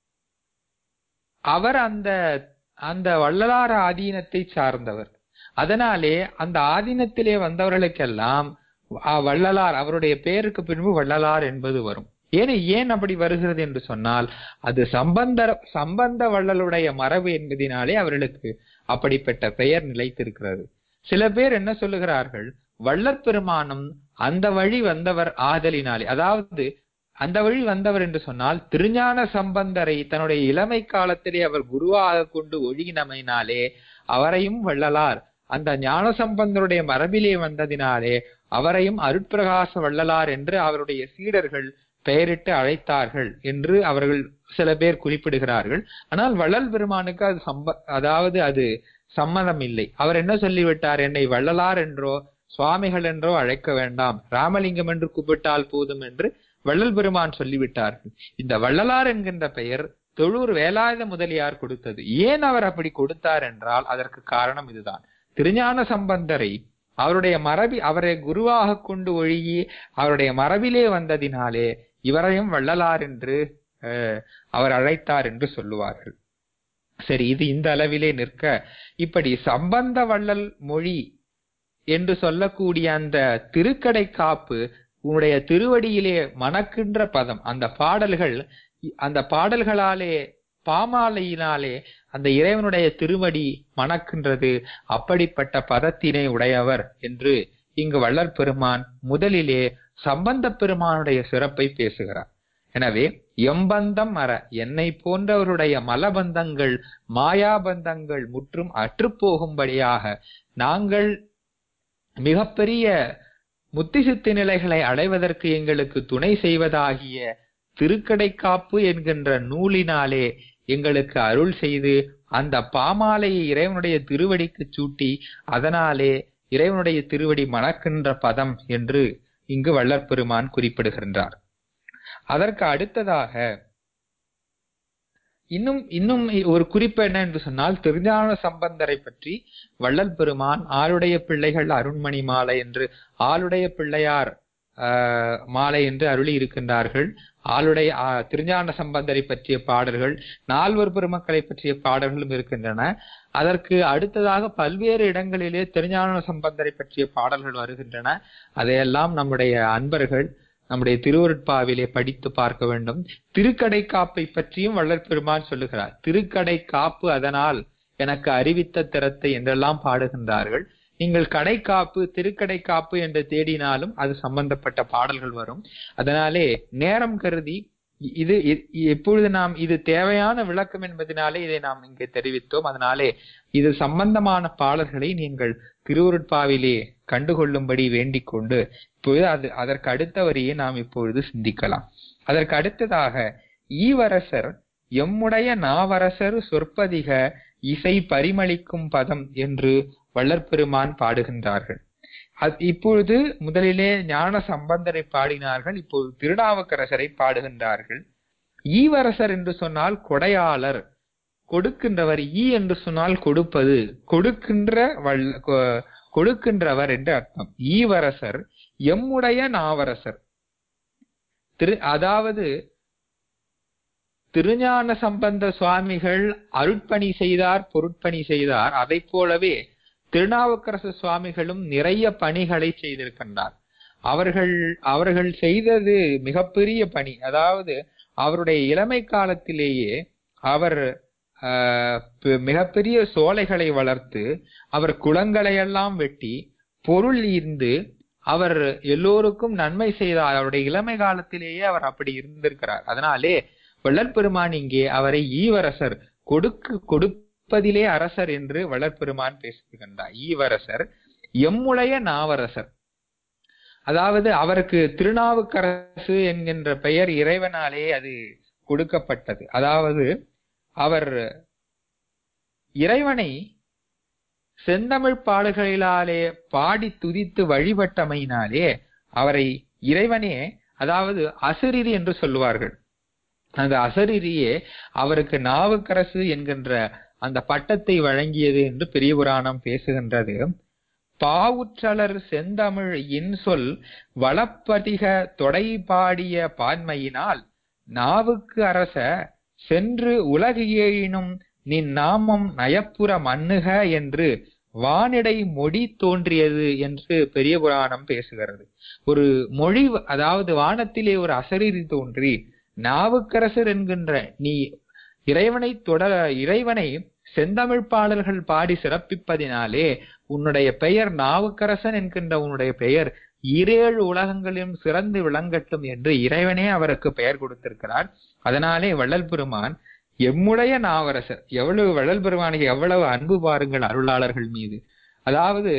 அவர் அந்த அந்த வள்ளலார் ஆதீனத்தை சார்ந்தவர் அதனாலே அந்த ஆதீனத்திலே வந்தவர்களுக்கெல்லாம் அ- வள்ளலார் அவருடைய பெயருக்கு பின்பு வள்ளலார் என்பது வரும் ஏன் ஏன் அப்படி வருகிறது என்று சொன்னால் அது சம்பந்த சம்பந்த வள்ளலுடைய மரபு என்பதினாலே அவர்களுக்கு அப்படிப்பட்ட பெயர் நிலைத்திருக்கிறது சில பேர் என்ன சொல்லுகிறார்கள் வள்ளற் பெருமானும் அந்த வழி வந்தவர் ஆதலினாலே அதாவது அந்த வழி வந்தவர் என்று சொன்னால் திருஞான சம்பந்தரை தன்னுடைய இளமை காலத்திலே அவர் குருவாக கொண்டு ஒழுகினமையினாலே அவரையும் வள்ளலார் அந்த ஞான சம்பந்தருடைய மரபிலே வந்ததினாலே அவரையும் அருட்பிரகாச வள்ளலார் என்று அவருடைய சீடர்கள் பெயரிட்டு அழைத்தார்கள் என்று அவர்கள் சில பேர் குறிப்பிடுகிறார்கள் ஆனால் வள்ளல் பெருமானுக்கு அது சம்ப அதாவது அது சம்மதம் இல்லை அவர் என்ன சொல்லிவிட்டார் என்னை வள்ளலார் என்றோ சுவாமிகள் என்றோ அழைக்க வேண்டாம் ராமலிங்கம் என்று கூப்பிட்டால் போதும் என்று வள்ளல் பெருமான் சொல்லிவிட்டார்கள் இந்த வள்ளலார் என்கின்ற பெயர் தொழூர் வேலாயுத முதலியார் கொடுத்தது ஏன் அவர் அப்படி கொடுத்தார் என்றால் அதற்கு காரணம் இதுதான் திருஞான சம்பந்தரை அவருடைய மரபி அவரை குருவாக கொண்டு ஒழுகி அவருடைய மரபிலே வந்ததினாலே இவரையும் வள்ளலார் என்று அஹ், அவர் அழைத்தார் என்று சொல்லுவார்கள் சரி இது இந்த அளவிலே நிற்க இப்படி சம்பந்த வள்ளல் மொழி என்று சொல்லக்கூடிய அந்த திருக்கடை காப்பு உன்னுடைய திருவடியிலே மணக்கின்ற பதம் அந்த பாடல்கள் அந்த பாடல்களாலே பாமாலையினாலே அந்த இறைவனுடைய திருவடி மணக்கின்றது அப்படிப்பட்ட பதத்தினை உடையவர் என்று இங்கு வள்ளற் பெருமான் முதலிலே சம்பந்த பெருமானுடைய சிறப்பை பேசுகிறார் எனவே எம்பந்தம் அற என்னை போன்றவருடைய மலபந்தங்கள் மாயாபந்தங்கள் முற்றும் அற்றுப்போகும்படியாக நாங்கள் மிகப்பெரிய முத்திசித்தி நிலைகளை அடைவதற்கு எங்களுக்கு துணை செய்வதாகிய திருக்கடைக்காப்பு என்கின்ற நூலினாலே எங்களுக்கு அருள் செய்து அந்த பாமாலையை இறைவனுடைய திருவடிக்கு சூட்டி அதனாலே இறைவனுடைய திருவடி மணக்கின்ற பதம் என்று இங்கு வள்ளற்பெருமான் குறிப்பிடுகின்றார் அதற்கு அடுத்ததாக இன்னும் இன்னும் ஒரு குறிப்பு என்ன என்று சொன்னால் திருஞான சம்பந்தரை பற்றி வள்ளல் பெருமான் ஆளுடைய பிள்ளைகள் அருண்மணி மாலை என்று ஆளுடைய பிள்ளையார் ஆஹ், மாலை என்று அருளி இருக்கின்றார்கள் ஆளுடைய ஆஹ், திருஞான சம்பந்தரை பற்றிய பாடல்கள் நால்வர் பெருமக்களை பற்றிய பாடல்களும் இருக்கின்றன அதற்கு அடுத்ததாக பல்வேறு இடங்களிலே திருஞான சம்பந்தரை பற்றிய பாடல்கள் வருகின்றன அதையெல்லாம் நம்முடைய அன்பர்கள் நம்முடைய திருவருட்பாவிலே படித்து பார்க்க வேண்டும் திருக்கடை காப்பை பற்றியும் வள்ளல் பெருமான் சொல்லுகிறார் திருக்கடை காப்பு அதனால் எனக்கு அறிவித்த திறத்தை என்றெல்லாம் பாடுகின்றார்கள் நீங்கள் கடைக்காப்பு திருக்கடை காப்பு என்று தேடினாலும் அது சம்பந்தப்பட்ட பாடல்கள் வரும் அதனாலே நேரம் கருதி இது இ- எப்பொழுது நாம் இது தேவையான விளக்கம் என்பதனாலே இதை நாம் இங்கே தெரிவித்தோம் அதனாலே இது சம்பந்தமான பாடல்களை நீங்கள் திருவருட்பாவிலே கண்டுகொள்ளும்படி வேண்டிக் கொண்டு இப்பொழுது அது அதற்கு அடுத்த வரியை நாம் இப்பொழுது சிந்திக்கலாம் அதற்கு அடுத்ததாக ஈவரசர் எம்முடைய நாவரசர் சொற்பதிக இசை பரிமளிக்கும் பதம் என்று வள்ளற்பெருமான் பாடுகின்றார்கள் அது- இப்பொழுது முதலிலே ஞான சம்பந்தரை பாடினார்கள் இப்போது திருநாவுக்கரசரை பாடுகின்றார்கள் ஈவரசர் என்று சொன்னால் கொடையாளர் கொடுக்கின்றவர் ஈ என்று சொன்னால் கொடுப்பது கொடுக்கின்ற வல்ல கொ- கொடுக்கின்றவர் என்று அர்த்தம் ஈவரசர் எம்முடைய நாவரசர் திரு அதாவது திருஞான சம்பந்த சுவாமிகள் அருட்பணி செய்தார் பொருட்பணி செய்தார் அதைப் போலவே திருநாவுக்கரசு சுவாமிகளும் நிறைய பணிகளை செய்திருக்கின்றார் அவர்கள் அவர்கள் செய்தது மிகப்பெரிய பணி அதாவது அவருடைய இளமை காலத்திலேயே அவர் ஆஹ், பெ- மிகப்பெரிய சோலைகளை வளர்த்து அவர் குளங்களை எல்லாம் வெட்டி பொருள் ஈர்ந்து அவர் எல்லோருக்கும் நன்மை செய்தார் அவருடைய இளமை காலத்திலேயே அவர் அப்படி இருந்திருக்கிறார் அதனாலே வள்ளற்பெருமான் இங்கே அவரை ஈவரசர் கொடுக்கு கொடுப்பதிலே அரசர் என்று வள்ளற்பெருமான் பேசுகின்றார் ஈவரசர் எம்முடைய நாவரசர் அதாவது அவருக்கு திருநாவுக்கரசு என்கின்ற பெயர் இறைவனாலே அது கொடுக்கப்பட்டது அதாவது அவர் இறைவனை செந்தமிழ் பாடல்களிலாலே பாடி துதித்து வழிபட்டமையினாலே அவரை இறைவனே அதாவது அசரீரி என்று சொல்லுவார்கள் அந்த அசரீரியே அவருக்கு நாவுக்கரசு என்கின்ற அந்த பட்டத்தை வழங்கியது என்று பெரிய புராணம் பேசுகின்றது பாவுற்றலர் செந்தமிழ் இன்சொல் வளப்பதிக தொடை பாடிய பான்மையினால் நாவுக்கு அரச சென்று உலகு ஏழினும் நின் நாமம் நயப்புற மன்னுக என்று வானிடை மொழி தோன்றியது என்று பெரிய புராணம் பேசுகிறது ஒரு மொழி அதாவது வானத்திலே ஒரு அசரீரி தோன்றி நாவுக்கரசர் என்கின்ற நீ இறைவனை தொடர இறைவனை செந்தமிழ் பாடல்கள் பாடி சிறப்பிப்பதினாலே உன்னுடைய பெயர் நாவுக்கரசன் என்கின்ற உன்னுடைய பெயர் ஈரேழு உலகங்களிலும் சிறந்து விளங்கட்டும் என்று இறைவனே அவருக்கு பெயர் கொடுத்திருக்கிறார் அதனாலே வள்ளல் பெருமான் எம்முடைய நாவரசர் எவ்வளவு வள்ளல் பெருமானுக்கு எவ்வளவு அன்பு பாருங்கள் அருளாளர்கள் மீது அதாவது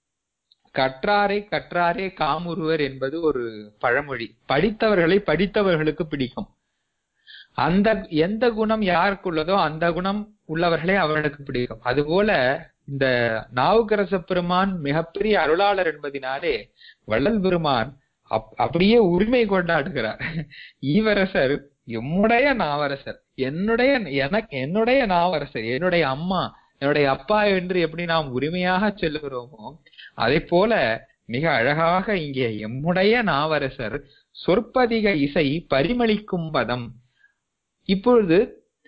கற்றாரை கற்றாரே காமுருவர் என்பது ஒரு பழமொழி படித்தவர்களை படித்தவர்களுக்கு பிடிக்கும் அந்த எந்த குணம் யாருக்கு உள்ளதோ அந்த குணம் உள்ளவர்களே அவர்களுக்கு பிடிக்கும் அதுபோல இந்த நாவுக்கரச பெருமான் மிகப்பெரிய அருளாளர் என்பதினாலே வள்ளல் பெருமான் அப்- அப்படியே உரிமை கொண்டாடுகிறார் ஈவரசர் எம்முடைய நாவரசர் என்னுடைய எனக்கு என்னுடைய நாவரசர் என்னுடைய அம்மா என்னுடைய அப்பா என்று எப்படி நாம் உரிமையாக சொல்லுகிறோமோ அதை போல மிக அழகாக இங்கே எம்முடைய நாவரசர் சொற்பதிக இசை பரிமளிக்கும் பதம் இப்பொழுது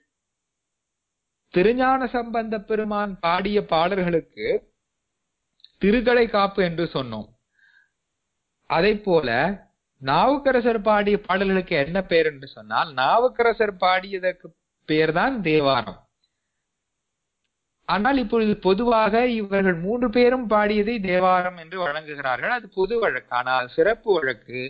திருஞான சம்பந்த பெருமான் பாடிய பாடல்களுக்கு திருக்கடை காப்பு என்று சொன்னோம் அதை போல நாவுக்கரசர் பாடிய பாடல்களுக்கு என்ன பெயர் என்று சொன்னால் நாவுக்கரசர் பாடியதற்கு பெயர்தான் தேவாரம் ஆனால் இப்பொழுது பொதுவாக இவர்கள் மூன்று பேரும் பாடியதை தேவாரம் என்று வழங்குகிறார்கள் அது பொது வழக்கு ஆனால் சிறப்பு வழக்கு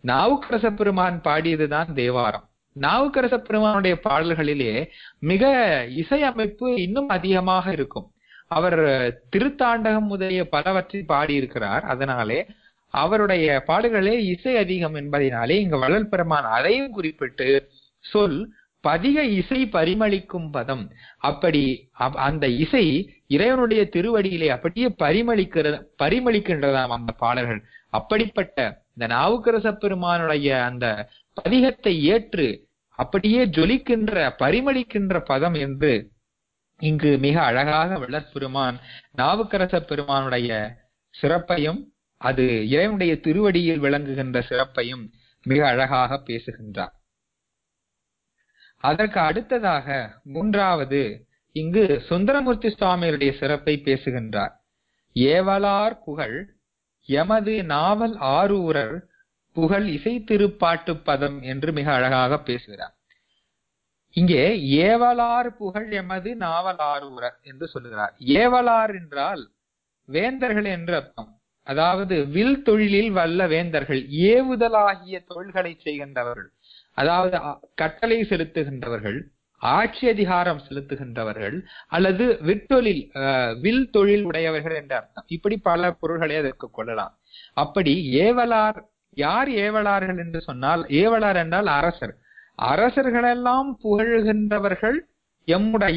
நாவுக்கரச பெருமான் பாடியதுதான் தேவாரம் நாவுக்கரச பெருமானுடைய பாடல்களிலே மிக இசையமைப்பு இன்னும் அதிகமாக இருக்கும் அவர் திருத்தாண்டகம் முதலிய பலவற்றை பாடியிருக்கிறார் அதனாலே அவருடைய பாடல்களே இசை அதிகம் என்பதனாலே இங்க வள்ளல் பெருமான் அதையும் குறிப்பிட்டு சொல் பதிக இசை பரிமளிக்கும் பதம் அப்படி அப்- அந்த இசை இறைவனுடைய திருவடியிலே அப்படியே பரிமளிக்கிற பரிமளிக்கின்றதாம் அந்த பாடல்கள் அப்படிப்பட்ட இந்த நாவுக்கரச பெருமானுடைய அந்த பதிகத்தை ஏற்று அப்படியே ஜொலிக்கின்ற பரிமளிக்கின்ற பதம் என்று இங்கு மிக அழகாக வள்ளற் பெருமான் நாவுக்கரச பெருமானுடைய சிறப்பையும் அது இறைவனுடைய திருவடியில் விளங்குகின்ற சிறப்பையும் மிக அழகாக பேசுகின்றார் அதற்கு அடுத்ததாக மூன்றாவது இங்கு சுந்தரமூர்த்தி சுவாமிகளுடைய சிறப்பை பேசுகின்றார் ஏவலார் புகழ் எமது நாவல் ஆரூரர் புகழ் இசை திருப்பாட்டு பதம் என்று மிக அழகாக பேசுகிறார் இங்கே ஏவலார் புகழ் எமது நாவல் ஆரூரர் என்று சொல்லுகிறார் ஏவலார் என்றால் வேந்தர்கள் என்று அர்த்தம் அதாவது வில் தொழிலில் வல்ல வேந்தர்கள் ஏவுதலாகிய தொழில்களை செய்கின்றவர்கள் அதாவது அ- கட்டளை செலுத்துகின்றவர்கள் ஆட்சி அதிகாரம் செலுத்துகின்றவர்கள் அல்லது விற்தொழில் அஹ், வில் தொழில் உடையவர்கள் என்ற அர்த்தம் இப்படி பல பொருள்களை அதற்கு கொள்ளலாம் அப்படி ஏவலார் யார் ஏவலார்கள் என்று சொன்னால் ஏவலார் என்றால் அரசர் அரசர்களெல்லாம் புகழ்கின்றவர்கள் எம்முடைய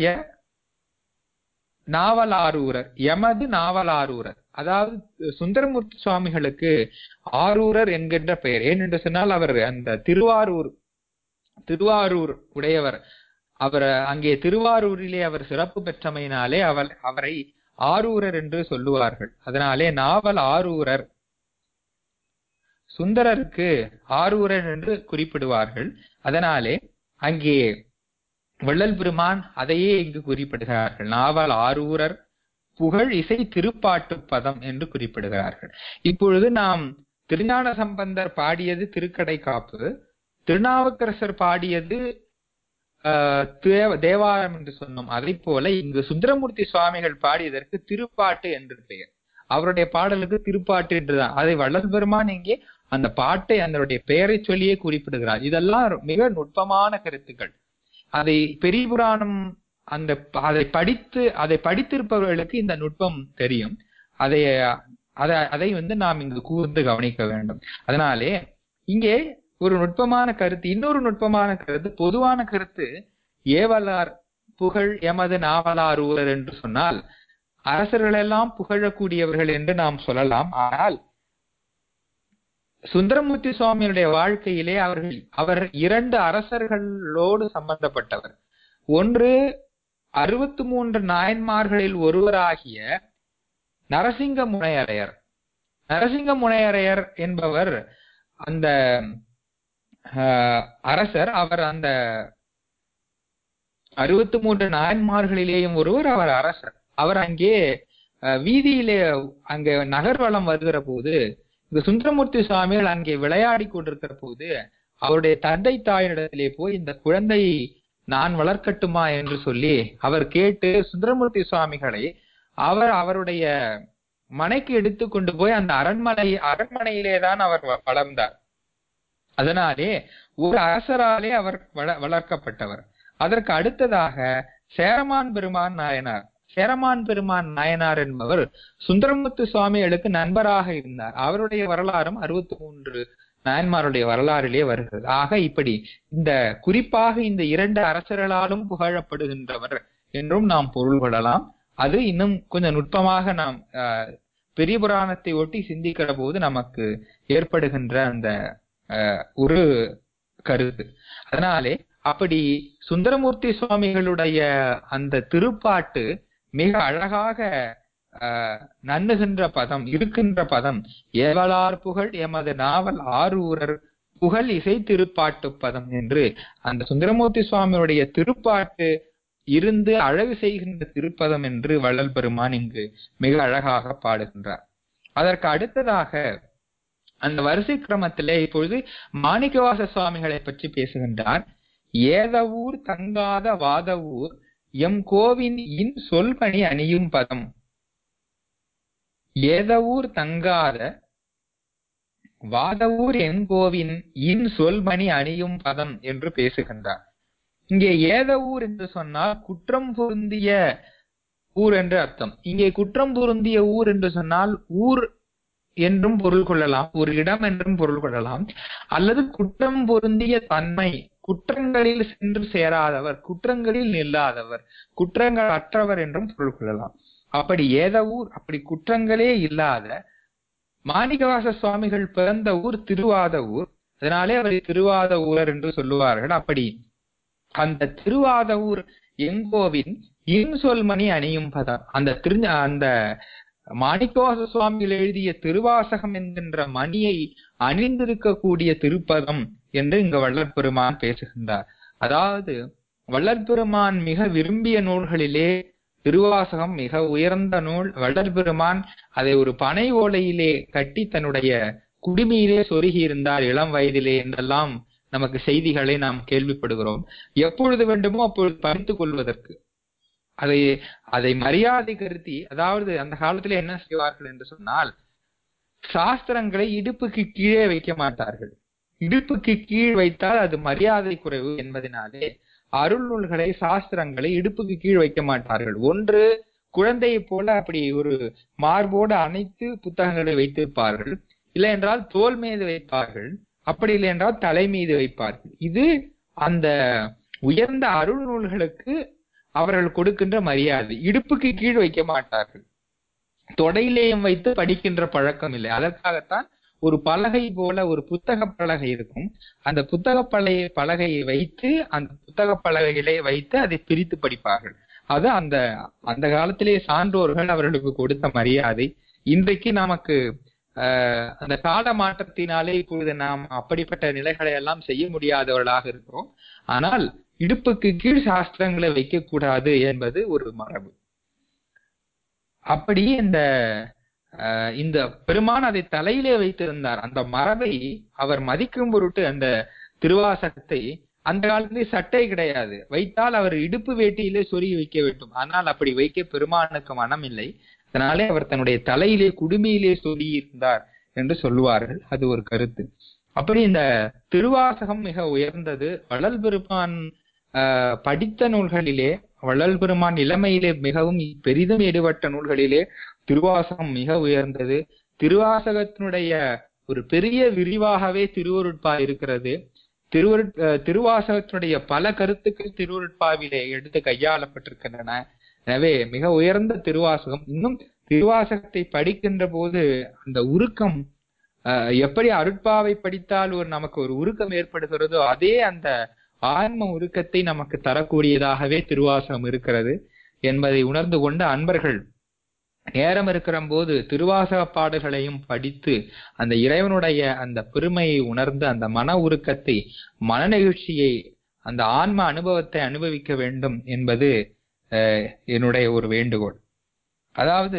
நாவலாரூரர் எமது நாவலாரூரர் அதாவது சுந்தரமூர்த்தி சுவாமிகளுக்கு ஆரூரர் என்கின்ற பெயர் ஏனென்று சொன்னால் அவர் அந்த திருவாரூர் திருவாரூர் உடையவர் அவர் அங்கே திருவாரூரிலே அவர் சிறப்பு பெற்றமையினாலே அவர் அவரை ஆரூரர் என்று சொல்லுவார்கள் அதனாலே நாவல் ஆரூரர் சுந்தரருக்கு ஆரூரர் என்று குறிப்பிடுவார்கள் அதனாலே அங்கே வள்ளல் பெருமான் அதையே இங்கு குறிப்பிடுகிறார்கள் நாவல் ஆரூரர் புகழ் இசை திருப்பாட்டு பதம் என்று குறிப்பிடுகிறார்கள் இப்பொழுது நாம் திருஞான சம்பந்தர் பாடியது திருக்கடை காப்பு திருநாவுக்கரசர் பாடியது ஆஹ், தேவ- தேவாரம் என்று சொன்னோம் அதை போல இங்கு சுந்தரமூர்த்தி சுவாமிகள் பாடியதற்கு திருப்பாட்டு என்று பெயர் அவருடைய பாடலுக்கு திருப்பாட்டு என்றுதான் அதை வள்ளல் பெருமான் இங்கே அந்த பாட்டை அதனுடைய பெயரை சொல்லியே குறிப்பிடுகிறார் இதெல்லாம் மிக நுட்பமான கருத்துக்கள் அதை பெரிய புராணம் அந்த அதை படித்து அதை படித்திருப்பவர்களுக்கு இந்த நுட்பம் தெரியும் அதை அதை அதை வந்து நாம் இங்கு கூர்ந்து கவனிக்க வேண்டும் அதனாலே இங்கே ஒரு நுட்பமான கருத்து இன்னொரு நுட்பமான கருத்து பொதுவான கருத்து ஏவலார் புகழ் எமது நாவலாரூரர் என்று சொன்னால் அரசர்களெல்லாம் புகழக்கூடியவர்கள் என்று நாம் சொல்லலாம் ஆனால் சுந்தரமூர்த்தி சுவாமியுடைய வாழ்க்கையிலே அவர்கள் அவர் இரண்டு அரசர்களோடு சம்பந்தப்பட்டவர் ஒன்று அறுபத்தி மூன்று நாயன்மார்களில் ஒருவராகிய நரசிங்க முனையரையர் நரசிங்க முனையரையர் என்பவர் அந்த ஆஹ், அரசர் அவர் அந்த அறுபத்தி மூன்று நாயன்மார்களிலேயும் ஒருவர் அவர் அரசர் அவர் அங்கே அஹ், வீதியிலே அங்கே நகர்வலம் வருகிற போது இந்த சுந்தரமூர்த்தி சுவாமிகள் அங்கே விளையாடி கொண்டிருக்கிற போது அவருடைய தந்தை தாயினிடத்திலே போய் இந்த குழந்தை நான் வளர்க்கட்டுமா என்று சொல்லி அவர் கேட்டு சுந்தரமூர்த்தி சுவாமிகளை அவர் அவருடைய மனைக்கு எடுத்து கொண்டு போய் அந்த அரண்மனை அரண்மனையிலே தான் அவர் வ- வளர்ந்தார் அதனாலே ஒரு அரசராலே அவர் வள- வளர்க்கப்பட்டவர் அதற்கு அடுத்ததாக சேரமான் பெருமான் நாயனார் சேரமான் பெருமான் நாயனார் என்பவர் சுந்தரமுத்து சுவாமிகளுக்கு நண்பராக இருந்தார் அவருடைய வரலாறும் அறுபத்தி மூன்று நாயன்மாருடைய வரலாறிலே வருகிறது ஆக இப்படி இந்த குறிப்பாக இந்த இரண்டு அரசர்களாலும் புகழப்படுகின்றவர் என்றும் நாம் பொருள் கொள்ளலாம் அது இன்னும் கொஞ்சம் நுட்பமாக நாம் ஆஹ், பெரிய புராணத்தை ஒட்டி சிந்திக்கிற போது நமக்கு ஏற்படுகின்ற அந்த ஆஹ், ஒரு கருத்து அதனாலே அப்படி சுந்தரமூர்த்தி சுவாமிகளுடைய அந்த திருப்பாட்டு மிக அழகாக ஆஹ், நன்னுகின்ற பதம் இருக்கின்ற பதம் ஏவலார் புகழ் எமது நாவல் ஆரூரர் புகழ் இசை திருப்பாட்டு பதம் என்று அந்த சுந்தரமூர்த்தி சுவாமியுடைய திருப்பாட்டு இருந்து அழகு செய்கின்ற திருப்பதம் என்று வள்ளல் பெருமான் இங்கு மிக அழகாக பாடுகின்றார் அதற்கு அடுத்ததாக அந்த வரிசை கிரமத்திலே இப்பொழுது மாணிக்கவாச சுவாமிகளை பற்றி பேசுகின்றார் ஏதவூர் தங்காத வாதவூர் எம் கோவின் இன் சொல்பணி அணியும் பதம் ஏதவூர் தங்காத வாதவூர் எங்கோவின் இன் சொல்மணி அணியும் பதம் என்று பேசுகின்றார் இங்கே ஏதவூர் என்று சொன்னால் குற்றம் பொருந்திய ஊர் என்று அர்த்தம் இங்கே குற்றம் பொருந்திய ஊர் என்று சொன்னால் ஊர் என்றும் பொருள் கொள்ளலாம் ஒரு இடம் என்றும் பொருள் கொள்ளலாம் அல்லது குற்றம் பொருந்திய தன்மை குற்றங்களில் சென்று சேராதவர் குற்றங்களில் நில்லாதவர் குற்றங்கள் அற்றவர் என்றும் பொருள் கொள்ளலாம் அப்படி ஏத ஊர் அப்படி குற்றங்களே இல்லாத மாணிக்கவாச சுவாமிகள் பிறந்த ஊர் திருவாத ஊர் அதனாலே அவரை திருவாத ஊரர் என்று சொல்லுவார்கள் அப்படி அந்த திருவாத ஊர் எங்கோவின் இன்சொல்மணி அணியும் பதம் அந்த திரு அந்த மாணிக்கவாச சுவாமிகள் எழுதிய திருவாசகம் என்கின்ற மணியை அணிந்திருக்கக்கூடிய திருப்பதம் என்று இங்கு வள்ளற் பெருமான் பேசுகின்றார் அதாவது வள்ளற் பெருமான் மிக விரும்பிய நூல்களிலே திருவாசகம் மிக உயர்ந்த நூல் வள்ளற் பெருமான் அதை ஒரு பனை ஓலையிலே கட்டி தன்னுடைய குடுமியிலே சொருகி இருந்தார் இளம் வயதிலே என்றெல்லாம் நமக்கு செய்திகளை நாம் கேள்விப்படுகிறோம் எப்பொழுது வேண்டுமோ அப்பொழுது படித்துக் கொள்வதற்கு அதை அதை மரியாதை கருதி அதாவது அந்த காலத்துல என்ன செய்வார்கள் என்று சொன்னால் சாஸ்திரங்களை இடுப்புக்கு கீழே வைக்க மாட்டார்கள் இடுப்புக்கு கீழ் வைத்தால் அது மரியாதை குறைவு என்பதனாலே அருள் நூல்களை சாஸ்திரங்களை இடுப்புக்கு கீழ் வைக்க மாட்டார்கள் ஒன்று குழந்தையை போல அப்படி ஒரு மார்போடு அனைத்து புத்தகங்களை வைத்திருப்பார்கள் இல்லை என்றால் தோல் மீது வைப்பார்கள் அப்படி இல்லை என்றால் தலை மீது வைப்பார்கள் இது அந்த உயர்ந்த அருள் நூல்களுக்கு அவர்கள் கொடுக்கின்ற மரியாதை இடுப்புக்கு கீழ் வைக்க மாட்டார்கள் தொடையிலேயும் வைத்து படிக்கின்ற பழக்கம் இல்லை அதற்காகத்தான் ஒரு பலகை போல ஒரு புத்தக பலகை இருக்கும் அந்த புத்தக பலகை பலகையை வைத்து அந்த புத்தக பலகைகளை வைத்து அதை பிரித்து படிப்பார்கள் அது அந்த அந்த காலத்திலே சான்றோர்கள் அவர்களுக்கு கொடுத்த மரியாதை இன்றைக்கு நமக்கு ஆஹ் அந்த கால மாற்றத்தினாலே இப்பொழுது நாம் அப்படிப்பட்ட நிலைகளை எல்லாம் செய்ய முடியாதவர்களாக இருக்கிறோம் ஆனால் இடுப்புக்கு கீழ் சாஸ்திரங்களை வைக்க கூடாது என்பது ஒரு மரபு அப்படி இந்த இந்த பெருமான் அதை தலையிலே வைத்திருந்தார் அந்த மரபை அவர் மதிக்கும் பொருட்டு அந்த திருவாசகத்தை அந்த காலத்திலே சட்டை கிடையாது வைத்தால் அவர் இடுப்பு வேட்டியிலே சொருகி வைக்க வேண்டும் ஆனால் அப்படி வைக்க பெருமானுக்கு மனம் இல்லை அதனாலே அவர் தன்னுடைய தலையிலே குடுமியிலே சொல்லி இருந்தார் என்று சொல்லுவார்கள் அது ஒரு கருத்து அப்படி இந்த திருவாசகம் மிக உயர்ந்தது வள்ளல் பெருமான் படித்த நூல்களிலே வள்ளல் பெருமான் இளமையிலே மிகவும் பெரிதும் ஈடுபட்ட நூல்களிலே திருவாசகம் மிக உயர்ந்தது திருவாசகத்தினுடைய ஒரு பெரிய விரிவாகவே திருவருட்பா இருக்கிறது திருவரு திருவாசகத்தினுடைய பல கருத்துக்கள் திருவருட்பாவிலே எடுத்து கையாளப்பட்டிருக்கின்றன எனவே மிக உயர்ந்த திருவாசகம் இன்னும் திருவாசகத்தை படிக்கின்ற போது அந்த உருக்கம் எப்படி அருட்பாவை படித்தால் ஒரு நமக்கு ஒரு உருக்கம் ஏற்படுகிறதோ அதே அந்த ஆன்ம உருக்கத்தை நமக்கு தரக்கூடியதாகவே திருவாசகம் இருக்கிறது என்பதை உணர்ந்து கொண்டு அன்பர்கள் நேரம் இருக்கிற போது திருவாசக பாடல்களையும் படித்து அந்த இறைவனுடைய அந்த பெருமையை உணர்ந்து அந்த மன உருக்கத்தை மன நெகிழ்ச்சியை அந்த ஆன்ம அனுபவத்தை அனுபவிக்க வேண்டும் என்பது என்னுடைய ஒரு வேண்டுகோள் அதாவது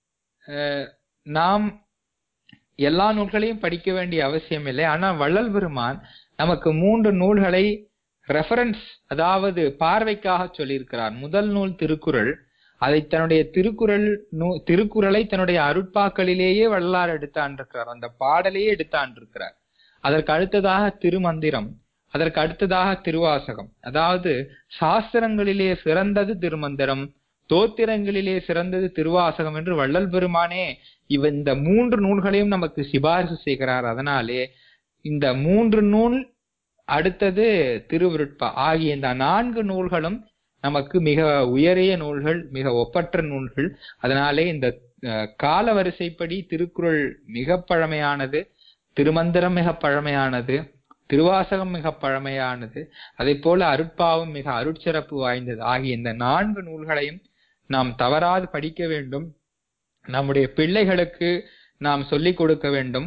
நாம் எல்லா நூல்களையும் படிக்க வேண்டிய அவசியம் இல்லை ஆனால் வள்ளல் பெருமான் நமக்கு மூன்று நூல்களை ரெஃபரன்ஸ் அதாவது பார்வைக்காக சொல்லியிருக்கிறார் முதல் நூல் திருக்குறள் அதை தன்னுடைய திருக்குறள் நூ திருக்குறளை தன்னுடைய அருட்பாக்களிலேயே வள்ளலார் எடுத்தாண்டிருக்கிறார் அந்த பாடலையே எடுத்தாண்டிருக்கிறார் அதற்கு அடுத்ததாக திருமந்திரம் அதற்கு அடுத்ததாக திருவாசகம் அதாவது சாஸ்திரங்களிலே சிறந்தது திருமந்திரம் தோத்திரங்களிலே சிறந்தது திருவாசகம் என்று வள்ளல் பெருமானே இவ இந்த மூன்று நூல்களையும் நமக்கு சிபாரிசு செய்கிறார் அதனாலே இந்த மூன்று நூல் அடுத்தது திருவிருட்பா ஆகிய இந்த நான்கு நூல்களும் நமக்கு மிக உயரிய நூல்கள் மிக ஒப்பற்ற நூல்கள் அதனாலே இந்த கால வரிசைப்படி திருக்குறள் மிக பழமையானது திருமந்திரம் மிக பழமையானது திருவாசகம் மிக பழமையானது அதே போல அருட்பாவும் மிக அருட்சிறப்பு வாய்ந்தது ஆகிய இந்த நான்கு நூல்களையும் நாம் தவறாது படிக்க வேண்டும் நம்முடைய பிள்ளைகளுக்கு நாம் சொல்லிக் கொடுக்க வேண்டும்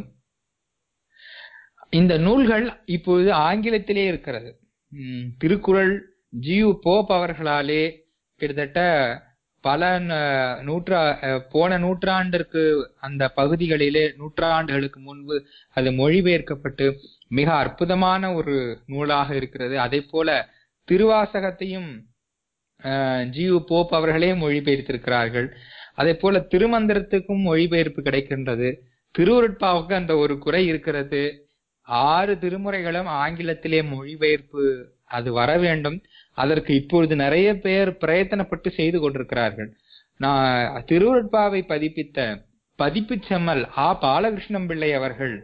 இந்த நூல்கள் இப்பொழுது ஆங்கிலத்திலே இருக்கிறது திருக்குறள் ஜியு போப் அவர்களாலே கிட்டத்தட்ட பல நூற்றா போன நூற்றாண்டிற்கு அந்த பகுதிகளிலே நூற்றாண்டுகளுக்கு முன்பு அது மொழிபெயர்க்கப்பட்டு மிக அற்புதமான ஒரு நூலாக இருக்கிறது அதே போல திருவாசகத்தையும் ஜியு போப் அவர்களே மொழிபெயர்த்திருக்கிறார்கள் அதே போல திருமந்திரத்துக்கும் மொழிபெயர்ப்பு கிடைக்கின்றது திருவருட்பாவுக்கு அந்த ஒரு குறை இருக்கிறது ஆறு திருமுறைகளும் ஆங்கிலத்திலே மொழிபெயர்ப்பு அது வர வேண்டும் அதற்கு இப்பொழுது நிறைய பேர் பிரயத்தனப்பட்டு செய்து கொண்டிருக்கிறார்கள் நான் திருவருட்பாவை பதிப்பித்த பதிப்பு செம்மல் ஆ பாலகிருஷ்ணம் பிள்ளை அவர்கள்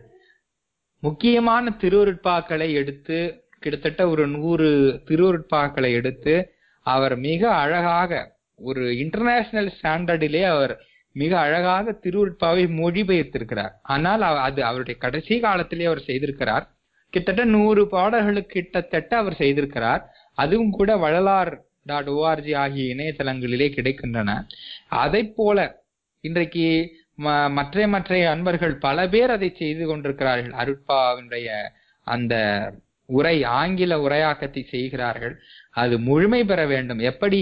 முக்கியமான திருவருட்பாக்களை எடுத்து கிட்டத்தட்ட ஒரு நூறு திருவருட்பாக்களை எடுத்து அவர் மிக அழகாக ஒரு இன்டர்நேஷனல் ஸ்டாண்டர்டிலே அவர் மிக அழகாக திருவருட்பாவை மொழிபெயர்த்திருக்கிறார் ஆனால் அவ- அது அவருடைய கடைசி காலத்திலே அவர் செய்திருக்கிறார் கிட்டத்தட்ட நூறு பாடல்களுக்கு கிட்டத்தட்ட அவர் செய்திருக்கிறார் அதுவும் கூட வள்ளலார் டாட் ஓஆர்ஜி ஆகிய இணையதளங்களிலே கிடைக்கின்றன அதை போல இன்றைக்கு ம- மற்ற மற்ற அன்பர்கள் பல பேர் அதை செய்து கொண்டிருக்கிறார்கள் அருட்பாவினுடைய அந்த உரை ஆங்கில உரையாக்கத்தை செய்கிறார்கள் அது முழுமை பெற வேண்டும் எப்படி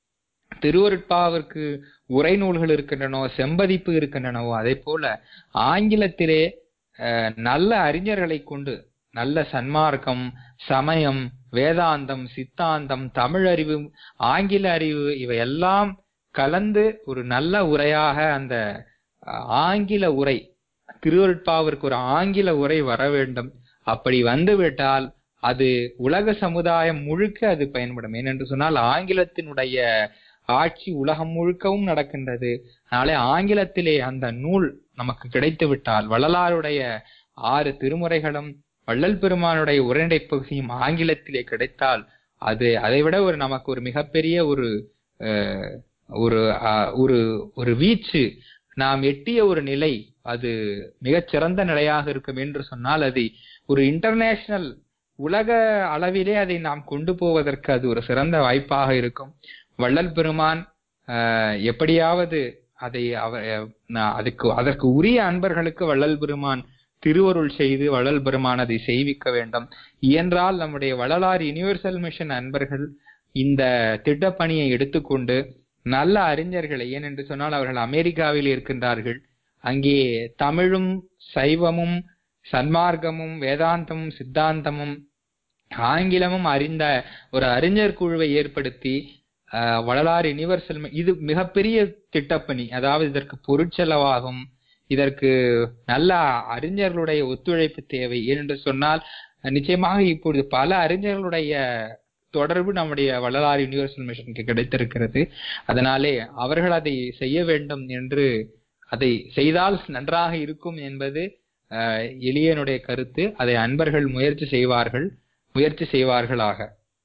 திருவருட்பாவிற்கு உரை நூல்கள் இருக்கின்றனோ செம்பதிப்பு இருக்கின்றனவோ அதே போல ஆங்கிலத்திலே அஹ், நல்ல அறிஞர்களை கொண்டு நல்ல சன்மார்க்கம் சமயம் வேதாந்தம் சித்தாந்தம் தமிழ் அறிவு ஆங்கில அறிவு இவையெல்லாம் கலந்து ஒரு நல்ல உரையாக அந்த அஹ், ஆங்கில உரை திருவருட்பாவிற்கு ஒரு ஆங்கில உரை வர வேண்டும் அப்படி வந்துவிட்டால் அது உலக சமுதாயம் முழுக்க அது பயன்படும் ஏனென்று சொன்னால் ஆங்கிலத்தினுடைய ஆட்சி உலகம் முழுக்கவும் நடக்கின்றது அதனாலே ஆங்கிலத்திலே அந்த நூல் நமக்கு கிடைத்து விட்டால் வள்ளலாருடைய ஆறு திருமுறைகளும் வள்ளல் பெருமானுடைய உரைநடை பகுதியும் ஆங்கிலத்திலே கிடைத்தால் அது அதைவிட ஒரு நமக்கு ஒரு மிகப்பெரிய ஒரு அஹ், ஒரு அஹ், ஒரு ஒரு வீச்சு நாம் எட்டிய ஒரு நிலை அது மிகச் சிறந்த நிலையாக இருக்கும் என்று சொன்னால் அது ஒரு இன்டர்நேஷனல் உலக அளவிலே அதை நாம் கொண்டு போவதற்கு அது ஒரு சிறந்த வாய்ப்பாக இருக்கும் வள்ளல் பெருமான் ஆஹ், எப்படியாவது அதை அவ அஹ், நான் அதுக்கு அதற்கு உரிய அன்பர்களுக்கு வள்ளல் பெருமான் திருவருள் செய்து வள்ளல் பெருமான் அதை செய்விக்க வேண்டும் இயன்றால் நம்முடைய வள்ளலார் யுனிவர்சல் மிஷன் அன்பர்கள் இந்த திட்டப்பணியை எடுத்துக்கொண்டு நல்ல அறிஞர்களை ஏனென்று சொன்னால் அவர்கள் அமெரிக்காவில் இருக்கின்றார்கள் அங்கே தமிழும் சைவமும் சன்மார்க்கமும் வேதாந்தமும் சித்தாந்தமும் ஆங்கிலமும் அறிந்த ஒரு அறிஞர் குழுவை ஏற்படுத்தி ஆஹ், வள்ளலார் யுனிவர்சல் மி- இது மிகப்பெரிய திட்டப்பணி அதாவது இதற்கு பொருட்செலவாகும் இதற்கு நல்ல அறிஞர்களுடைய ஒத்துழைப்பு தேவை ஏனென்று சொன்னால் நிச்சயமாக இப்பொழுது பல அறிஞர்களுடைய தொடர்பு நம்முடைய வள்ளலார் யுனிவர்சல் மிஷனுக்கு கிடைத்திருக்கிறது அதனாலே அவர்கள் அதை செய்ய வேண்டும் என்று அதை செய்தால் நன்றாக இருக்கும் என்பது ஆஹ், எளியனுடைய கருத்து அதை அன்பர்கள் முயற்சி செய்வார்கள் முயற்சி செய்வார்களாக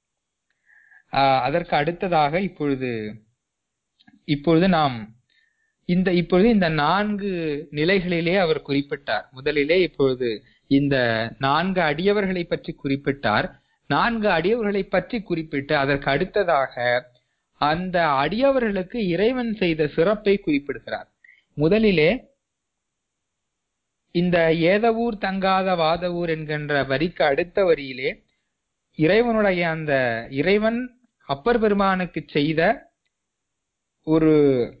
ஆஹ், அதற்கு அடுத்ததாக இப்பொழுது இப்பொழுது நாம் இந்த இப்பொழுது இந்த நான்கு நிலைகளிலே அவர் குறிப்பிட்டார் முதலிலே இப்பொழுது இந்த நான்கு அடியவர்களை பற்றி குறிப்பிட்டார் நான்கு அடியவர்களை பற்றி குறிப்பிட்டு அதற்கு அடுத்ததாக அந்த அடியவர்களுக்கு இறைவன் செய்த சிறப்பை குறிப்பிடுகிறார் முதலிலே இந்த ஏதவூர் தங்காத வாதவூர் என்கின்ற வரிக்கு அடுத்த வரியிலே இறைவனுடைய அந்த இறைவன் அப்பர் பெருமானுக்கு செய்த ஒரு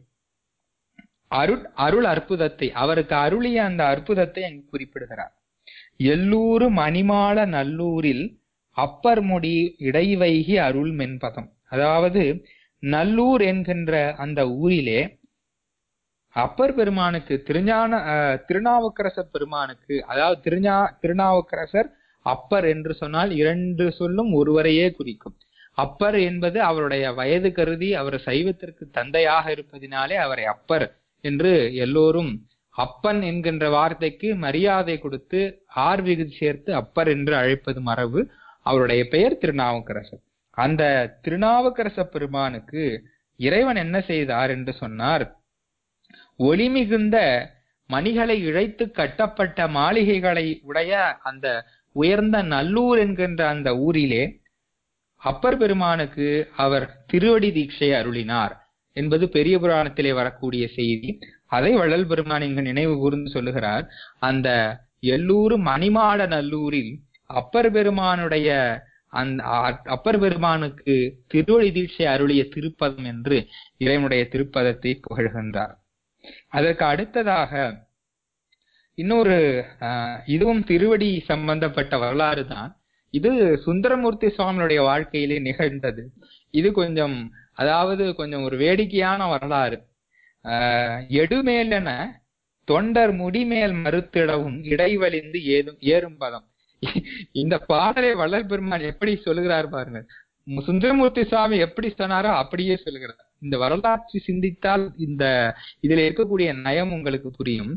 அருள் அருள் அற்புதத்தை அவருக்கு அருளிய அந்த அற்புதத்தை அங்கு குறிப்பிடுகிறார் எல்லூரு மணிமால நல்லூரில் அப்பர் முடி இடைவைகி அருள் மென்பதம் அதாவது நல்லூர் என்கின்ற அந்த ஊரிலே அப்பர் பெருமானுக்கு திருஞான அஹ், திருநாவுக்கரச பெருமானுக்கு அதாவது திருஞா திருநாவுக்கரசர் அப்பர் என்று சொன்னால் இரண்டு சொல்லும் ஒருவரையே குறிக்கும் அப்பர் என்பது அவருடைய வயது கருதி அவர் சைவத்திற்கு தந்தையாக இருப்பதினாலே அவரை அப்பர் என்று எல்லோரும் அப்பன் என்கின்ற வார்த்தைக்கு மரியாதை கொடுத்து ஆர் விகுதி சேர்த்து அப்பர் என்று அழைப்பது மரபு அவருடைய பெயர் திருநாவுக்கரசர் அந்த திருநாவுக்கரச பெருமானுக்கு இறைவன் என்ன செய்தார் என்று சொன்னார் ஒளி மிகுந்த மணிகளை இழைத்து கட்டப்பட்ட மாளிகைகளை உடைய அந்த உயர்ந்த நல்லூர் என்கின்ற அந்த ஊரிலே அப்பர் பெருமானுக்கு அவர் திருவடி தீட்சை அருளினார் என்பது பெரிய புராணத்திலே வரக்கூடிய செய்தி அதை வள்ளல் பெருமான் இங்கு நினைவு கூர்ந்து சொல்லுகிறார் அந்த எல்லூரு மணிமாட நல்லூரில் அப்பர் பெருமானுடைய அந்த அ- அப்பர் பெருமானுக்கு திருவடி தீட்சை அருளிய திருப்பதம் என்று இறைவனுடைய திருப்பதத்தை புகழ்கின்றார் அதற்கு அடுத்ததாக இன்னொரு ஆஹ், இதுவும் திருவடி சம்பந்தப்பட்ட வரலாறு தான் இது சுந்தரமூர்த்தி சுவாமியுடைய வாழ்க்கையிலே நிகழ்ந்தது இது கொஞ்சம் அதாவது கொஞ்சம் ஒரு வேடிக்கையான வரலாறு ஆஹ், எடுமேலென தொண்டர் முடிமேல் மறுத்திடவும் இடைவழிந்து ஏதும் ஏறும் பதம் இந்த பாடலை வள்ளல் பெருமான் எப்படி சொல்லுகிறார் பாருங்க சுந்தரமூர்த்தி சுவாமி எப்படி சொன்னாரோ அப்படியே சொல்லுகிறார் இந்த வரலாற்று சிந்தித்தால் இந்த இதுல இருக்கக்கூடிய நயம் உங்களுக்கு புரியும்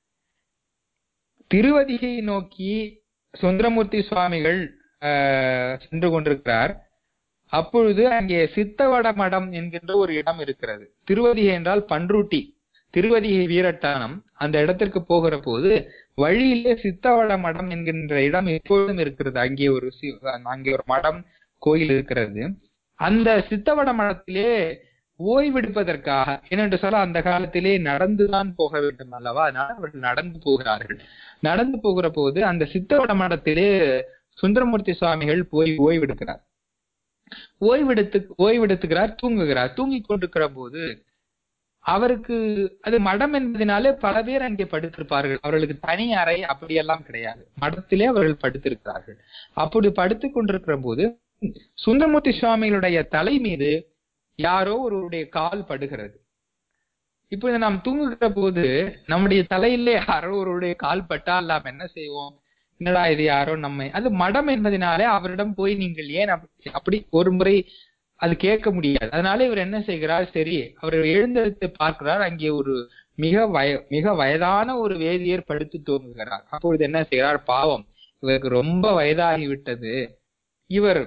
திருவதிகை நோக்கி சுந்தரமூர்த்தி சுவாமிகள் ஆஹ், சென்று கொண்டிருக்கிறார் அப்பொழுது அங்கே சித்தவட மடம் என்கின்ற ஒரு இடம் இருக்கிறது திருவதிகை என்றால் பன்ருட்டி திருவதிகை வீரட்டானம் அந்த இடத்திற்கு போகிற போது வழியிலே சித்தவட மடம் என்கின்ற இடம் எப்பொழுதும் இருக்கிறது அங்கே ஒரு சி- அங்கே ஒரு மடம் கோயில் இருக்கிறது அந்த சித்தவட மடத்திலே ஓய்வெடுப்பதற்காக ஏனென்று சொல்ல அந்த காலத்திலே நடந்துதான் போக வேண்டும் அல்லவா அதனால அவர்கள் நடந்து போகிறார்கள் நடந்து போகிற போது அந்த சித்தவட மடத்திலே சுந்தரமூர்த்தி சுவாமிகள் போய் ஓய்வெடுக்கிறார் ஓய்வெடுத்து ஓய்வெடுத்துக்கிறார் தூங்குகிறார் தூங்கிக் கொண்டிருக்கிற போது அவருக்கு அது மடம் என்பதனாலே பல பேர் அங்கே படுத்திருப்பார்கள் அவர்களுக்கு தனி அறை அப்படியெல்லாம் கிடையாது மடத்திலே அவர்கள் படுத்திருக்கிறார்கள் அப்படி படுத்துக் கொண்டிருக்கிற போது சுந்தரமூர்த்தி சுவாமிகளுடைய தலை மீது யாரோ ஒருவருடைய கால் படுகிறது இப்பொழுது நாம் தூங்குகிற போது நம்முடைய தலையிலே யாரோ ஒருவருடைய கால் பட்டால் நாம் என்ன செய்வோம் என்னடா இது யாரோ நம்மை அது மடம் என்பதனாலே அவரிடம் போய் நீங்கள் ஏன் அப்படி- அப்படி ஒரு முறை அது கேட்க முடியாது அதனால இவர் என்ன செய்கிறார் சரி அவர் எழுந்தெடுத்து பார்க்கிறார் அங்கே ஒரு மிக வய மிக வயதான ஒரு வேதியர் படுத்து தூங்குகிறார் அப்பொழுது என்ன செய்கிறார் பாவம் இவருக்கு ரொம்ப வயதாகி விட்டது இவர்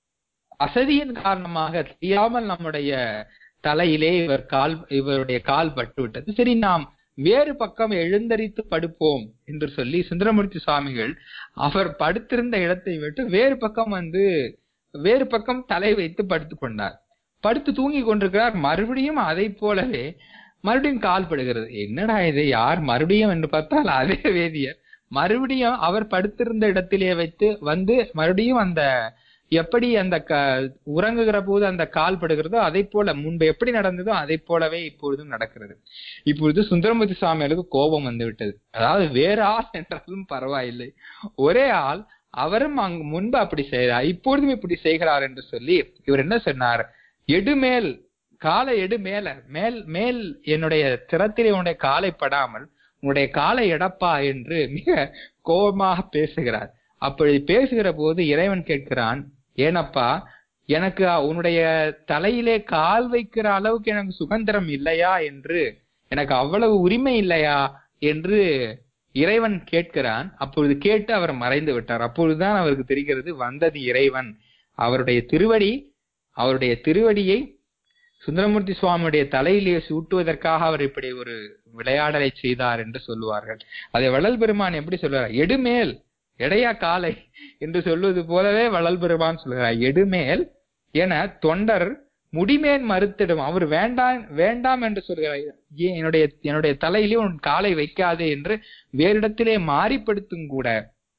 அசதியின் காரணமாக தெரியாமல் நம்முடைய தலையிலே இவர் கால் இவருடைய கால் பட்டு விட்டது சரி நாம் வேறு பக்கம் எழுந்தரித்து படுப்போம் என்று சொல்லி சுந்தரமூர்த்தி சுவாமிகள் அவர் படுத்திருந்த இடத்தை விட்டு வேறு பக்கம் வந்து வேறு பக்கம் தலை வைத்து படுத்துக் கொண்டார் படுத்து தூங்கி கொண்டிருக்கிறார் மறுபடியும் அதை போலவே மறுபடியும் கால் படுகிறது என்னடா இது யார் மறுபடியும் என்று பார்த்தால் அதே வேதியர் மறுபடியும் அவர் படுத்திருந்த இடத்திலே வைத்து வந்து மறுபடியும் அந்த எப்படி அந்த க உறங்குகிற போது அந்த கால் படுகிறதோ அதை போல முன்பு எப்படி நடந்ததோ அதை போலவே இப்பொழுதும் நடக்கிறது இப்பொழுது சுந்தரமூர்த்தி சுவாமிகளுக்கு கோபம் வந்து விட்டது அதாவது வேற ஆள் என்றாலும் பரவாயில்லை ஒரே ஆள் அவரும் அங்கு முன்பு அப்படி செய்கிறார் இப்பொழுதும் இப்படி செய்கிறார் என்று சொல்லி இவர் என்ன சொன்னார் எடுமேல் காலை எடு மேல மேல் மேல் என்னுடைய திறத்திலே உன்னுடைய காலை படாமல் உன்னுடைய காலை எடப்பா என்று மிக கோபமாக பேசுகிறார் அப்படி பேசுகிற போது இறைவன் கேட்கிறான் ஏனப்பா எனக்கு உன்னுடைய தலையிலே கால் வைக்கிற அளவுக்கு எனக்கு சுதந்திரம் இல்லையா என்று எனக்கு அவ்வளவு உரிமை இல்லையா என்று இறைவன் கேட்கிறான் அப்பொழுது கேட்டு அவர் மறைந்து விட்டார் அப்பொழுதுதான் அவருக்கு தெரிகிறது வந்தது இறைவன் அவருடைய திருவடி அவருடைய திருவடியை சுந்தரமூர்த்தி சுவாமியுடைய தலையிலே சூட்டுவதற்காக அவர் இப்படி ஒரு விளையாடலை செய்தார் என்று சொல்லுவார்கள் அதை வள்ளல் பெருமான் எப்படி சொல்றார் எடுமேல் எடையா காலை என்று சொல்வது போலவே வள்ளல் பெருமான் சொல்கிறார் எடுமேல் என தொண்டர் முடிமேன் மறுத்திடும் அவர் வேண்டாம் வேண்டாம் என்று சொல்கிறார் ஏன் என்னுடைய என்னுடைய தலையிலே உன் காலை வைக்காதே என்று வேறிடத்திலே மாறிப்படுத்தும் கூட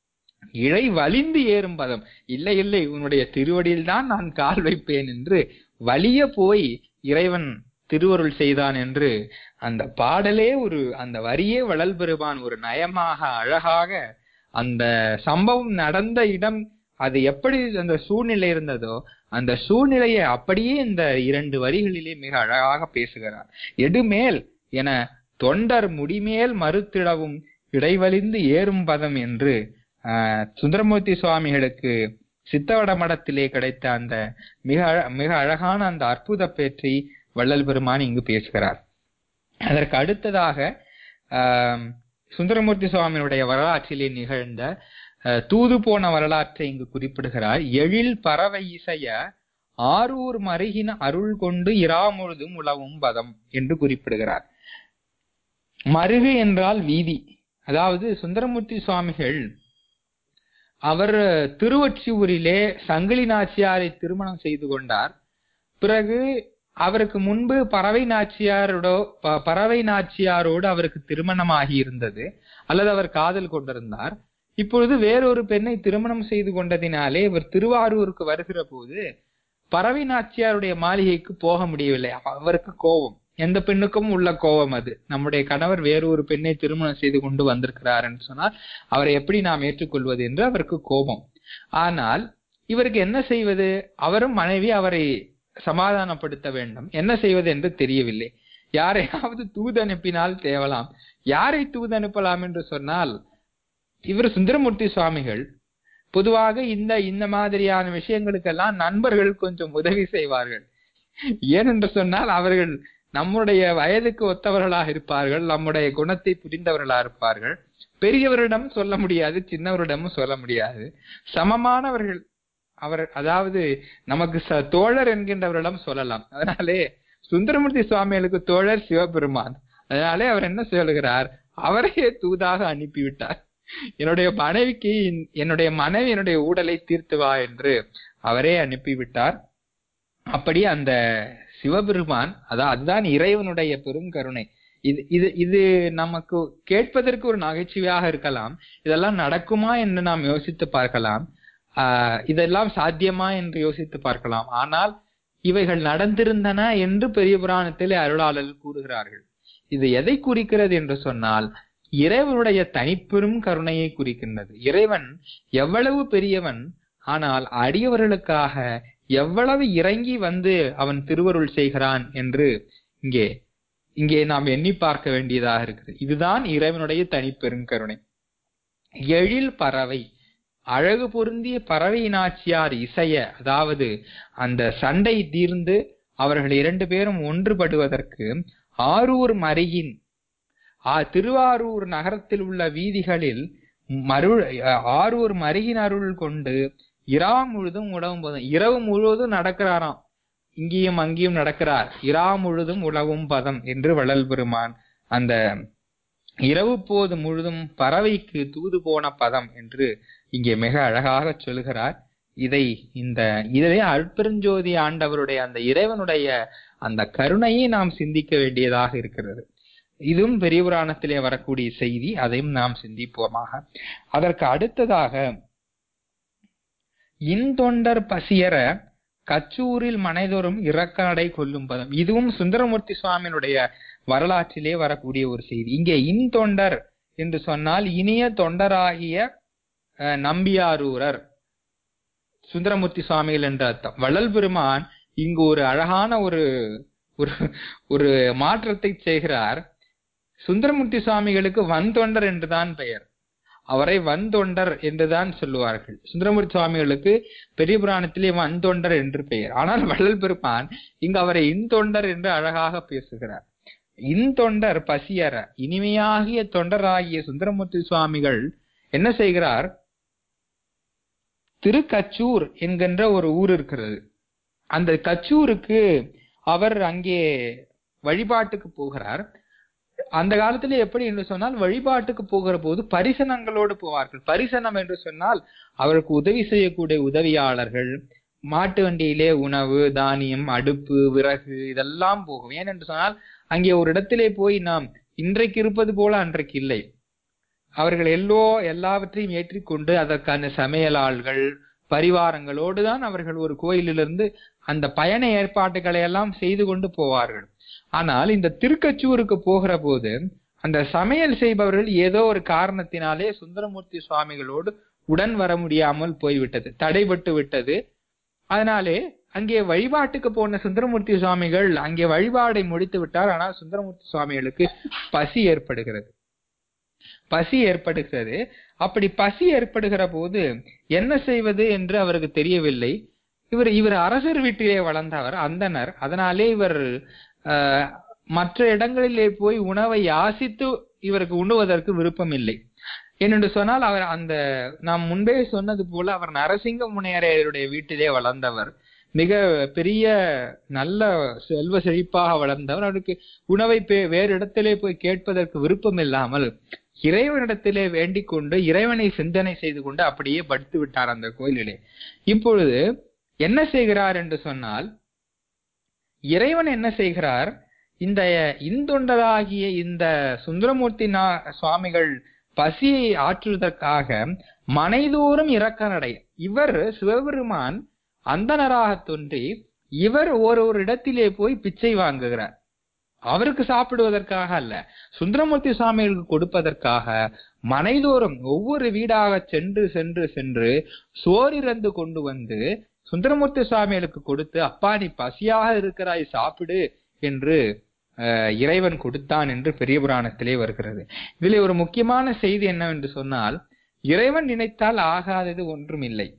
இழை வலிந்து ஏறும் பதம் இல்லை இல்லை உன்னுடைய திருவடியில் தான் நான் கால் வைப்பேன் என்று வலிய போய் இறைவன் திருவருள் செய்தான் என்று அந்த பாடலே ஒரு அந்த வரியே வளல் பெருமான் ஒரு நயமாக அழகாக அந்த சம்பவம் நடந்த இடம் அது எப்படி அந்த சூழ்நிலை இருந்ததோ அந்த சூழ்நிலையை அப்படியே இந்த இரண்டு வரிகளிலே மிக அழகாக பேசுகிறார் எடுமேல் என தொண்டர் முடிமேல் மறுத்திடவும் இடைவழிந்து ஏறும் பதம் என்று ஆஹ் சுந்தரமூர்த்தி சுவாமிகளுக்கு சித்தவட மடத்திலே கிடைத்த அந்த மிக அழ- மிக அழகான அந்த அற்புத பேற்றை வள்ளல் பெருமான் இங்கு பேசுகிறார் அதற்கு அடுத்ததாக ஆஹ் சுந்தரமூர்த்தி சுவாமியுடைய வரலாற்றிலே நிகழ்ந்த அஹ், தூது போன வரலாற்றை இங்கு குறிப்பிடுகிறார் எழில் பறவை இசைய ஆரூர் மருகின அருள் கொண்டு இராமுழுதும் உலவும் பதம் என்று குறிப்பிடுகிறார் மருகு என்றால் வீதி அதாவது சுந்தரமூர்த்தி சுவாமிகள் அவர் திருவொற்றியூரிலே சங்கிலி நாச்சியாரை திருமணம் செய்து கொண்டார் பிறகு அவருக்கு முன்பு பறவை நாச்சியாரோட ப- பறவை நாச்சியாரோடு அவருக்கு திருமணமாகி இருந்தது அல்லது அவர் காதல் கொண்டிருந்தார் இப்பொழுது வேறொரு பெண்ணை திருமணம் செய்து கொண்டதினாலே இவர் திருவாரூருக்கு வருகிற போது பறவை நாச்சியாருடைய மாளிகைக்கு போக முடியவில்லை அவருக்கு கோபம் எந்த பெண்ணுக்கும் உள்ள கோபம் அது நம்முடைய கணவர் வேறொரு பெண்ணை திருமணம் செய்து கொண்டு வந்திருக்கிறார் என்று சொன்னால் அவரை எப்படி நாம் ஏற்றுக்கொள்வது என்று அவருக்கு கோபம் ஆனால் இவருக்கு என்ன செய்வது அவரும் மனைவி அவரை சமாதானப்படுத்த வேண்டும் என்ன செய்வது என்று தெரியவில்லை யாரையாவது தூது அனுப்பினால் தேவலாம் யாரை தூது அனுப்பலாம் என்று சொன்னால் இவர் சுந்தரமூர்த்தி சுவாமிகள் பொதுவாக இந்த இந்த மாதிரியான விஷயங்களுக்கெல்லாம் நண்பர்கள் கொஞ்சம் உதவி செய்வார்கள் ஏனென்று சொன்னால் அவர்கள் நம்முடைய வயதுக்கு ஒத்தவர்களாக இருப்பார்கள் நம்முடைய குணத்தை புரிந்தவர்களாக இருப்பார்கள் பெரியவரிடம் சொல்ல முடியாது சின்னவரிடமும் சொல்ல முடியாது சமமானவர்கள் அவர் அதாவது நமக்கு ச- தோழர் என்கின்றவரிடம் சொல்லலாம் அதனாலே சுந்தரமூர்த்தி சுவாமிகளுக்கு தோழர் சிவபெருமான் அதனாலே அவர் என்ன சொல்லுகிறார் அவரையே தூதாக அனுப்பிவிட்டார் என்னுடைய மனைவிக்கு இன்- என்னுடைய மனைவி என்னுடைய ஊடலை தீர்த்து வா என்று அவரே அனுப்பிவிட்டார் அப்படி அந்த சிவபெருமான் அதான் அதுதான் இறைவனுடைய பெருங்கருணை இது இது இது நமக்கு கேட்பதற்கு ஒரு நகைச்சுவையாக இருக்கலாம் இதெல்லாம் நடக்குமா என்று நாம் யோசித்து பார்க்கலாம் ஆஹ் இதெல்லாம் சாத்தியமா என்று யோசித்து பார்க்கலாம் ஆனால் இவைகள் நடந்திருந்தன என்று பெரிய புராணத்தில் அருளாளர்கள் கூறுகிறார்கள் இது எதை குறிக்கிறது என்று சொன்னால் இறைவனுடைய தனிப்பெரும் கருணையை குறிக்கின்றது இறைவன் எவ்வளவு பெரியவன் ஆனால் அடியவர்களுக்காக எவ்வளவு இறங்கி வந்து அவன் திருவருள் செய்கிறான் என்று இங்கே இங்கே நாம் எண்ணி பார்க்க வேண்டியதாக இருக்குது இதுதான் இறைவனுடைய தனிப்பெருங்கருணை எழில் பறவை அழகு பொருந்திய பறவையினாச்சியார் இசைய அதாவது அந்த சண்டை தீர்ந்து அவர்கள் இரண்டு பேரும் ஒன்றுபடுவதற்கு ஆரூர் மருகின் ஆ, திருவாரூர் நகரத்தில் உள்ள வீதிகளில் மருள் ஆரூர் மருகின் அருள் கொண்டு இரா முழுதும் உழவும் பதம் இரவு முழுவதும் நடக்கிறாராம் இங்கேயும் அங்கேயும் நடக்கிறார் இரா முழுதும் உழவும் பதம் என்று வள்ளல் பெருமான் அந்த இரவு போது முழுதும் பறவைக்கு தூது போன பதம் என்று இங்கே மிக அழகாக சொல்கிறார் இதை இந்த இதிலே அருட்பெருஞ்சோதி ஆண்டவருடைய அந்த இறைவனுடைய அந்த கருணையை நாம் சிந்திக்க வேண்டியதாக இருக்கிறது இதுவும் பெரிய புராணத்திலே வரக்கூடிய செய்தி அதையும் நாம் சிந்திப்போமாக அதற்கு அடுத்ததாக இன்தொண்டர் பசியர கச்சூரில் மனைதோறும் இறக்காடை கொல்லும் பதம் இதுவும் சுந்தரமூர்த்தி சுவாமியினுடைய வரலாற்றிலே வரக்கூடிய ஒரு செய்தி இங்கே இன்தொண்டர் என்று சொன்னால் இனிய தொண்டராகிய அஹ், நம்பியாரூரர் சுந்தரமூர்த்தி சுவாமிகள் என்ற அர்த்தம் வள்ளல் பெருமான் இங்கு ஒரு அழகான ஒரு ஒரு ஒரு மாற்றத்தை செய்கிறார் சுந்தரமூர்த்தி சுவாமிகளுக்கு வன்தொண்டர் என்றுதான் பெயர் அவரை வன்தொண்டர் என்றுதான் சொல்லுவார்கள் சுந்தரமூர்த்தி சுவாமிகளுக்கு பெரிய புராணத்திலே வன்தொண்டர் என்று பெயர் ஆனால் வள்ளல் பெருமான் இங்கு அவரை இன்தொண்டர் என்று அழகாக பேசுகிறார் இன்தொண்டர் பசியற இனிமையாகிய தொண்டராகிய சுந்தரமூர்த்தி சுவாமிகள் என்ன செய்கிறார் திருக்கச்சூர் என்கின்ற ஒரு ஊர் இருக்கிறது அந்த கச்சூருக்கு அவர் அங்கே வழிபாட்டுக்கு போகிறார் அந்த காலத்துல எப்படி என்று சொன்னால் வழிபாட்டுக்கு போகிற போது பரிசனங்களோடு போவார்கள் பரிசனம் என்று சொன்னால் அவருக்கு உதவி செய்யக்கூடிய உதவியாளர்கள் மாட்டு வண்டியிலே உணவு தானியம் அடுப்பு விறகு இதெல்லாம் போகும் ஏனென்று சொன்னால் அங்கே ஒரு இடத்திலே போய் நாம் இன்றைக்கு இருப்பது போல அன்றைக்கு இல்லை அவர்கள் எல்லோ எல்லாவற்றையும் ஏற்றிக்கொண்டு அதற்கான சமையலாள்கள் பரிவாரங்களோடு தான் அவர்கள் ஒரு கோயிலிலிருந்து அந்த பயண ஏற்பாட்டுகளை எல்லாம் செய்து கொண்டு போவார்கள் ஆனால் இந்த திருக்கச்சூருக்கு போகிற போது அந்த சமையல் செய்பவர்கள் ஏதோ ஒரு காரணத்தினாலே சுந்தரமூர்த்தி சுவாமிகளோடு உடன் வர முடியாமல் போய்விட்டது தடைபட்டு விட்டது அதனாலே அங்கே வழிபாட்டுக்கு போன சுந்தரமூர்த்தி சுவாமிகள் அங்கே வழிபாடை முடித்து விட்டார் ஆனால் சுந்தரமூர்த்தி சுவாமிகளுக்கு பசி ஏற்படுகிறது பசி ஏற்படுகிறது அப்படி பசி ஏற்படுகிற போது என்ன செய்வது என்று அவருக்கு தெரியவில்லை இவர் இவர் அரசர் வீட்டிலே வளர்ந்தவர் அந்தனர் அதனாலே இவர் ஆஹ், மற்ற இடங்களிலே போய் உணவை யாசித்து இவருக்கு உண்ணுவதற்கு விருப்பம் இல்லை ஏனென்று சொன்னால் அவர் அந்த நாம் முன்பே சொன்னது போல அவர் நரசிங்க முனையரையருடைய வீட்டிலே வளர்ந்தவர் மிக பெரிய நல்ல செல்வ செழிப்பாக வளர்ந்தவர் அவருக்கு உணவை பே- வேறு இடத்திலே போய் கேட்பதற்கு விருப்பம் இல்லாமல் இறைவனிடத்திலே வேண்டிக் கொண்டு இறைவனை சிந்தனை செய்து கொண்டு அப்படியே படுத்து விட்டார் அந்த கோயிலிலே இப்பொழுது என்ன செய்கிறார் என்று சொன்னால் இறைவன் என்ன செய்கிறார் இந்த இந்தொண்டராகிய இந்த சுந்தரமூர்த்தி நா- சுவாமிகள் பசியை ஆற்றுவதற்காக மனைதோறும் இறக்க நடை இவர் சிவபெருமான் அந்தனராக தோன்றி இவர் ஒரு ஒரு இடத்திலே போய் பிச்சை வாங்குகிறார் அவருக்கு சாப்பிடுவதற்காக அல்ல சுந்தரமூர்த்தி சுவாமிகளுக்கு கொடுப்பதற்காக மனைதோறும் ஒவ்வொரு வீடாக சென்று சென்று சென்று சோறிறந்து கொண்டு வந்து சுந்தரமூர்த்தி சுவாமிகளுக்கு கொடுத்து அப்பா நீ பசியாக இருக்கிறாய் சாப்பிடு என்று அஹ், இறைவன் கொடுத்தான் என்று பெரிய புராணத்திலே வருகிறது இதிலே ஒரு முக்கியமான செய்தி என்னவென்று சொன்னால் இறைவன் நினைத்தால் ஆகாதது ஒன்றுமில்லை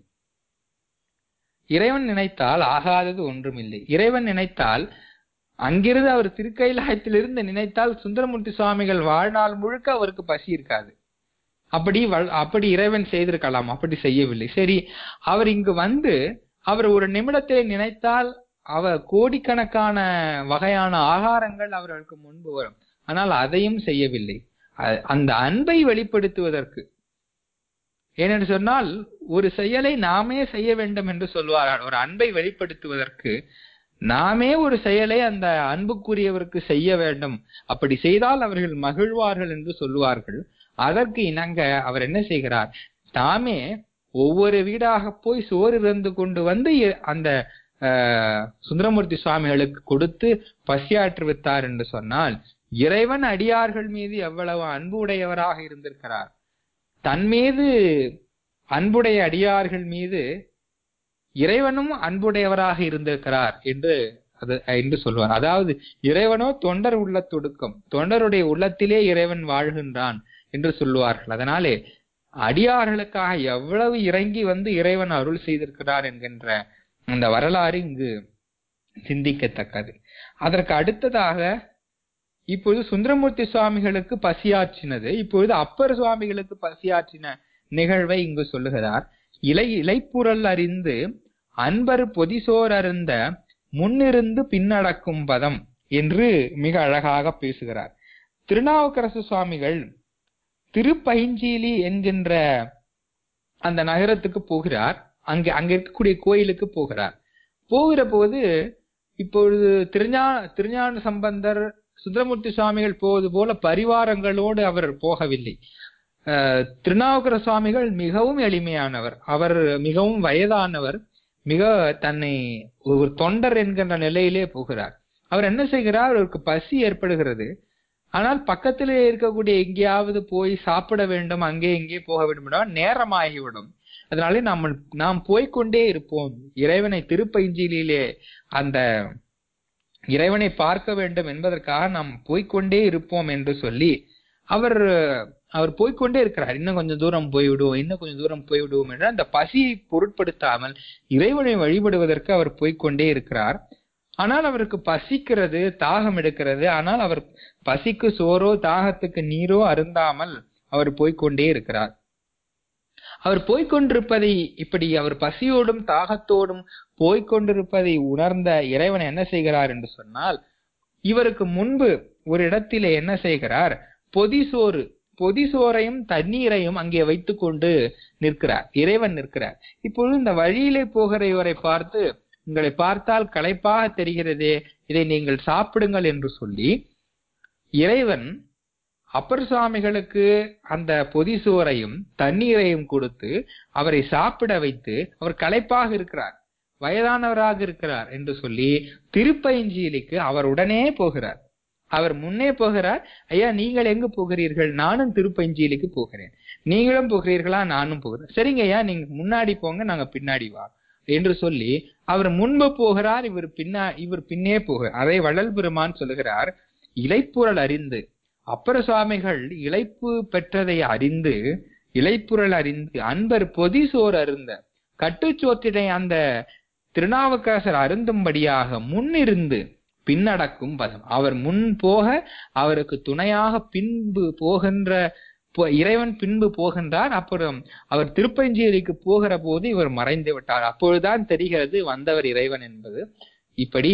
இறைவன் நினைத்தால் ஆகாதது ஒன்றுமில்லை இறைவன் நினைத்தால் அங்கிருந்து அவர் திருக்கைலாயத்திலிருந்து நினைத்தால் சுந்தரமூர்த்தி சுவாமிகள் வாழ்நாள் முழுக்க அவருக்கு பசி இருக்காது அப்படி வள்- அப்படி இறைவன் செய்திருக்கலாம் அப்படி செய்யவில்லை சரி அவர் இங்கு வந்து அவர் ஒரு நிமிடத்தை நினைத்தால் அவர் கோடிக்கணக்கான வகையான ஆகாரங்கள் அவர்களுக்கு முன்பு வரும் ஆனால் அதையும் செய்யவில்லை அ- அந்த அன்பை வெளிப்படுத்துவதற்கு ஏனென்று சொன்னால் ஒரு செயலை நாமே செய்ய வேண்டும் என்று சொல்வார்கள் ஒரு அன்பை வெளிப்படுத்துவதற்கு நாமே ஒரு செயலை அந்த அன்புக்குரியவருக்கு செய்ய வேண்டும் அப்படி செய்தால் அவர்கள் மகிழ்வார்கள் என்று சொல்லுவார்கள் அதற்கு இணங்க அவர் என்ன செய்கிறார் தாமே ஒவ்வொரு வீடாக போய் சோறு இருந்து கொண்டு வந்து இ- அந்த ஆஹ், சுந்தரமூர்த்தி சுவாமிகளுக்கு கொடுத்து பசியாற்றுவித்தார் என்று சொன்னால் இறைவன் அடியார்கள் மீது எவ்வளவு அன்பு உடையவராக இருந்திருக்கிறார் தன் மீது அன்புடைய அடியார்கள் மீது இறைவனும் அன்புடையவராக இருந்திருக்கிறார் என்று அது என்று சொல்வார் அதாவது இறைவனோ தொண்டர் உள்ள துடுக்கம் தொண்டருடைய உள்ளத்திலே இறைவன் வாழ்கின்றான் என்று சொல்லுவார்கள் அதனாலே அடியார்களுக்காக எவ்வளவு இறங்கி வந்து இறைவன் அருள் செய்திருக்கிறார் என்கின்ற அந்த வரலாறு இங்கு சிந்திக்கத்தக்கது அதற்கு அடுத்ததாக இப்பொழுது சுந்தரமூர்த்தி சுவாமிகளுக்கு பசியாற்றினது இப்பொழுது அப்பர் சுவாமிகளுக்கு பசியாற்றின நிகழ்வை இங்கு சொல்லுகிறார் இலை இலைப்புறல் அறிந்து அன்பர் பொதிசோர் அருந்த முன்னிருந்து பின்னடக்கும் பதம் என்று மிக அழகாக பேசுகிறார் திருநாவுக்கரசு சுவாமிகள் திருப்பைஞ்சீலி என்கின்ற அந்த நகரத்துக்கு போகிறார் அங்க அங்க இருக்கக்கூடிய கோயிலுக்கு போகிறார் போகிற போது இப்பொழுது திருஞா திருஞான சம்பந்தர் சுந்தரமூர்த்தி சுவாமிகள் போவது போல பரிவாரங்களோடு அவர் போகவில்லை அஹ், திருநாவுக்கர சுவாமிகள் மிகவும் எளிமையானவர் அவர் மிகவும் வயதானவர் மிக தன்னை ஒரு தொண்டர் என்கின்ற நிலையிலே போகிறார் அவர் என்ன செய்கிறார் அவருக்கு பசி ஏற்படுகிறது ஆனால் பக்கத்திலே இருக்கக்கூடிய எங்கேயாவது போய் சாப்பிட வேண்டும் அங்கே இங்கே போக வேண்டும் என்றால் நேரமாகிவிடும் அதனாலே நாம் நாம் போய்க்கொண்டே இருப்போம் இறைவனை திருப்பைஞ்சிலே அந்த இறைவனை பார்க்க வேண்டும் என்பதற்காக நாம் போய்க்கொண்டே இருப்போம் என்று சொல்லி அவர் அவர் போய்க்கொண்டே இருக்கிறார் இன்னும் கொஞ்சம் தூரம் போய்விடுவோம் இன்னும் கொஞ்சம் தூரம் போய்விடுவோம் என்று அந்த பசியை பொருட்படுத்தாமல் இறைவனை வழிபடுவதற்கு அவர் போய்க்கொண்டே இருக்கிறார் ஆனால் அவருக்கு பசிக்கிறது தாகம் எடுக்கிறது ஆனால் அவர் பசிக்கு சோறோ தாகத்துக்கு நீரோ அருந்தாமல் அவர் போய்க்கொண்டே இருக்கிறார் அவர் போய்க்கொண்டிருப்பதை இப்படி அவர் பசியோடும் தாகத்தோடும் போய்க்கொண்டிருப்பதை உணர்ந்த இறைவன் என்ன செய்கிறார் என்று சொன்னால் இவருக்கு முன்பு ஒரு இடத்திலே என்ன செய்கிறார் பொதிசோறு பொதிசோரையும் தண்ணீரையும் அங்கே வைத்துக்கொண்டு நிற்கிறார் இறைவன் நிற்கிறார் இப்பொழுது இந்த வழியிலே போகிற இவரை பார்த்து உங்களை பார்த்தால் களைப்பாக தெரிகிறதே இதை நீங்கள் சாப்பிடுங்கள் என்று சொல்லி இறைவன் அப்பர் சுவாமிகளுக்கு அந்த பொதிசோரையும் தண்ணீரையும் கொடுத்து அவரை சாப்பிட வைத்து அவர் களைப்பாக இருக்கிறார் வயதானவராக இருக்கிறார் என்று சொல்லி திருப்பைஞ்சீலிக்கு அவர் உடனே போகிறார் அவர் முன்னே போகிறார் ஐயா நீங்கள் எங்கு போகிறீர்கள் நானும் திருப்பஞ்சீலிக்கு போகிறேன் நீங்களும் போகிறீர்களா நானும் போகிறேன் சரிங்க ஐயா நீங்க முன்னாடி போங்க நாங்க பின்னாடி வா என்று சொல்லி அவர் முன்பு போகிறார் இவர் பின்னா இவர் பின்னே போகிறார் அதை வள்ளல் பெருமான் சொல்லுகிறார் இலைப்புறல் அறிந்து அப்பர சுவாமிகள் இழைப்பு பெற்றதை அறிந்து இலைப்புறல் அறிந்து அன்பர் பொதிசோர் அருந்த கட்டுச்சோற்றினை அந்த திருநாவுக்கரசர் அருந்தும்படியாக முன்னிருந்து பின்னடக்கும் பதம் அவர் முன் போக அவருக்கு துணையாக பின்பு போகின்ற போ- இறைவன் பின்பு போகின்றார் அப்புறம் அவர் திருப்பஞ்சேரிக்கு போகிற போது இவர் மறைந்து விட்டார் அப்பொழுதுதான் தெரிகிறது வந்தவர் இறைவன் என்பது இப்படி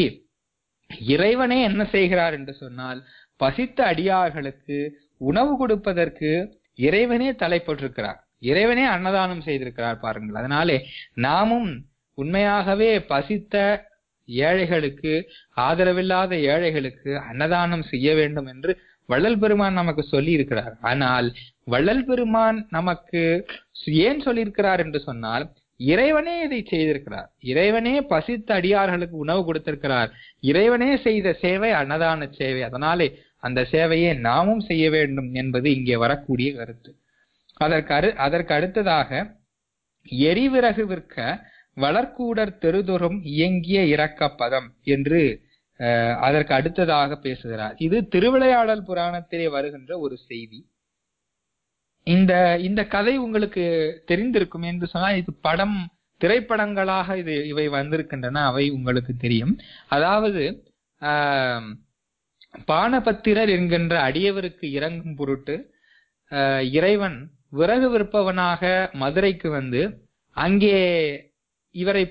இறைவனே என்ன செய்கிறார் என்று சொன்னால் பசித்த அடியார்களுக்கு உணவு கொடுப்பதற்கு இறைவனே தலைப்பட்டிருக்கிறார் இறைவனே அன்னதானம் செய்திருக்கிறார் பாருங்கள் அதனாலே நாமும் உண்மையாகவே பசித்த ஏழைகளுக்கு ஆதரவில்லாத ஏழைகளுக்கு அன்னதானம் செய்ய வேண்டும் என்று வள்ளல் பெருமான் நமக்கு சொல்லி இருக்கிறார் ஆனால் வள்ளல் பெருமான் நமக்கு ஏன் சொல்லியிருக்கிறார் என்று சொன்னால் இறைவனே இதை செய்திருக்கிறார் இறைவனே பசித்த அடியார்களுக்கு உணவு கொடுத்திருக்கிறார் இறைவனே செய்த சேவை அன்னதான சேவை அதனாலே அந்த சேவையை நாமும் செய்ய வேண்டும் என்பது இங்கே வரக்கூடிய கருத்து அதற்கு அரு அதற்கு அடுத்ததாக எரிவிறகு விற்க வளர்க்கூடர் தெருதொறும் இயங்கிய இரக்கப்பதம் என்று அஹ், அதற்கு அடுத்ததாக பேசுகிறார் இது திருவிளையாடல் புராணத்திலே வருகின்ற ஒரு செய்தி இந்த இந்த கதை உங்களுக்கு தெரிந்திருக்கும் என்று சொன்னால் இது படம் திரைப்படங்களாக இது இவை வந்திருக்கின்றன அவை உங்களுக்கு தெரியும் அதாவது ஆஹ், பானபத்திரர் என்கின்ற அடியவருக்கு இறங்கும் பொருட்டு ஆஹ், இறைவன் விறகு விற்பவனாக மதுரைக்கு வந்து அங்கே இவரை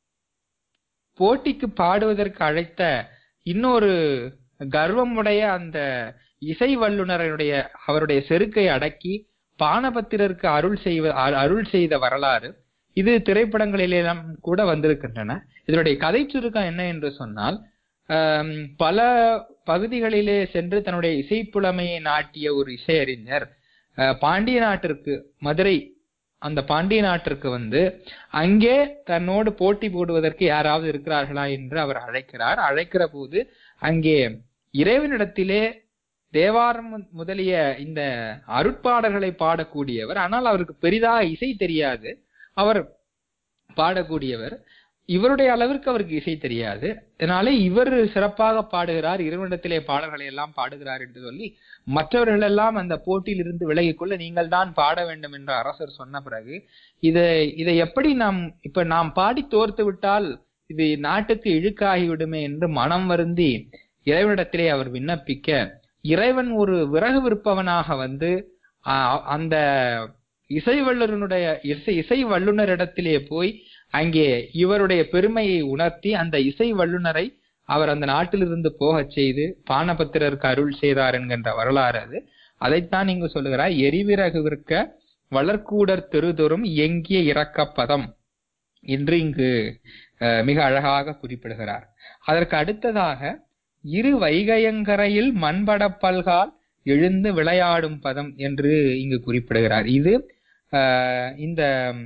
போட்டிக்கு பாடுவதற்கு அழைத்த இன்னொரு கர்வமுடைய அந்த இசை வல்லுனருடைய அவருடைய செருக்கை அடக்கி பானபத்திரருக்கு அருள் செய்வ அ- அருள் செய்த வரலாறு இது திரைப்படங்களிலெல்லாம் கூட வந்திருக்கின்றன இதனுடைய கதை சுருக்கம் என்ன என்று சொன்னால் ஆம், பல பகுதிகளிலே சென்று தன்னுடைய இசைப்புலமையை நாட்டிய ஒரு இசையறிஞர் அஹ், பாண்டிய நாட்டிற்கு மதுரை அந்த பாண்டிய நாட்டிற்கு வந்து அங்கே தன்னோடு போட்டி போடுவதற்கு யாராவது இருக்கிறார்களா என்று அவர் அழைக்கிறார் அழைக்கிற போது அங்கே இறைவனிடத்திலே தேவாரம் மு- முதலிய இந்த அருட்பாடல்களை பாடக்கூடியவர் ஆனால் அவருக்கு பெரிதாக இசை தெரியாது அவர் பாடக்கூடியவர் இவருடைய அளவிற்கு அவருக்கு இசை தெரியாது அதனால இவர் சிறப்பாக பாடுகிறார் இறைவனிடத்திலே பாடல்களை எல்லாம் பாடுகிறார் என்று சொல்லி மற்றவர்கள் எல்லாம் அந்த போட்டியில் இருந்து விலகிக் கொள்ள நீங்கள் தான் பாட வேண்டும் என்று அரசர் சொன்ன பிறகு இதை இதை எப்படி நாம் இப்ப நாம் பாடி தோர்த்து விட்டால் இது நாட்டுக்கு இழுக்காகி விடுமே என்று மனம் வருந்தி இறைவனிடத்திலே அவர் விண்ணப்பிக்க இறைவன் ஒரு விறகு விற்பவனாக வந்து ஆஹ், அந்த இசை வல்லுனருடைய இசை இசை வல்லுனரிடத்திலே போய் அங்கே இவருடைய பெருமையை உணர்த்தி அந்த இசை வல்லுனரை அவர் அந்த நாட்டிலிருந்து போகச் செய்து பானபத்திரருக்கு அருள் செய்தார் என்கின்ற வரலாறு அது அதைத்தான் இங்கு சொல்லுகிறார் எரிவிறகு விற்க வளர்க்கூடர் தெருதொறும் எங்கிய இரக்கப்பதம் என்று இங்கு அஹ், மிக அழகாக குறிப்பிடுகிறார் அதற்கு அடுத்ததாக இரு வைகையங்கரையில் மண்படப்பல்கால் எழுந்து விளையாடும் பதம் என்று இங்கு குறிப்பிடுகிறார் இது ஆஹ், இந்த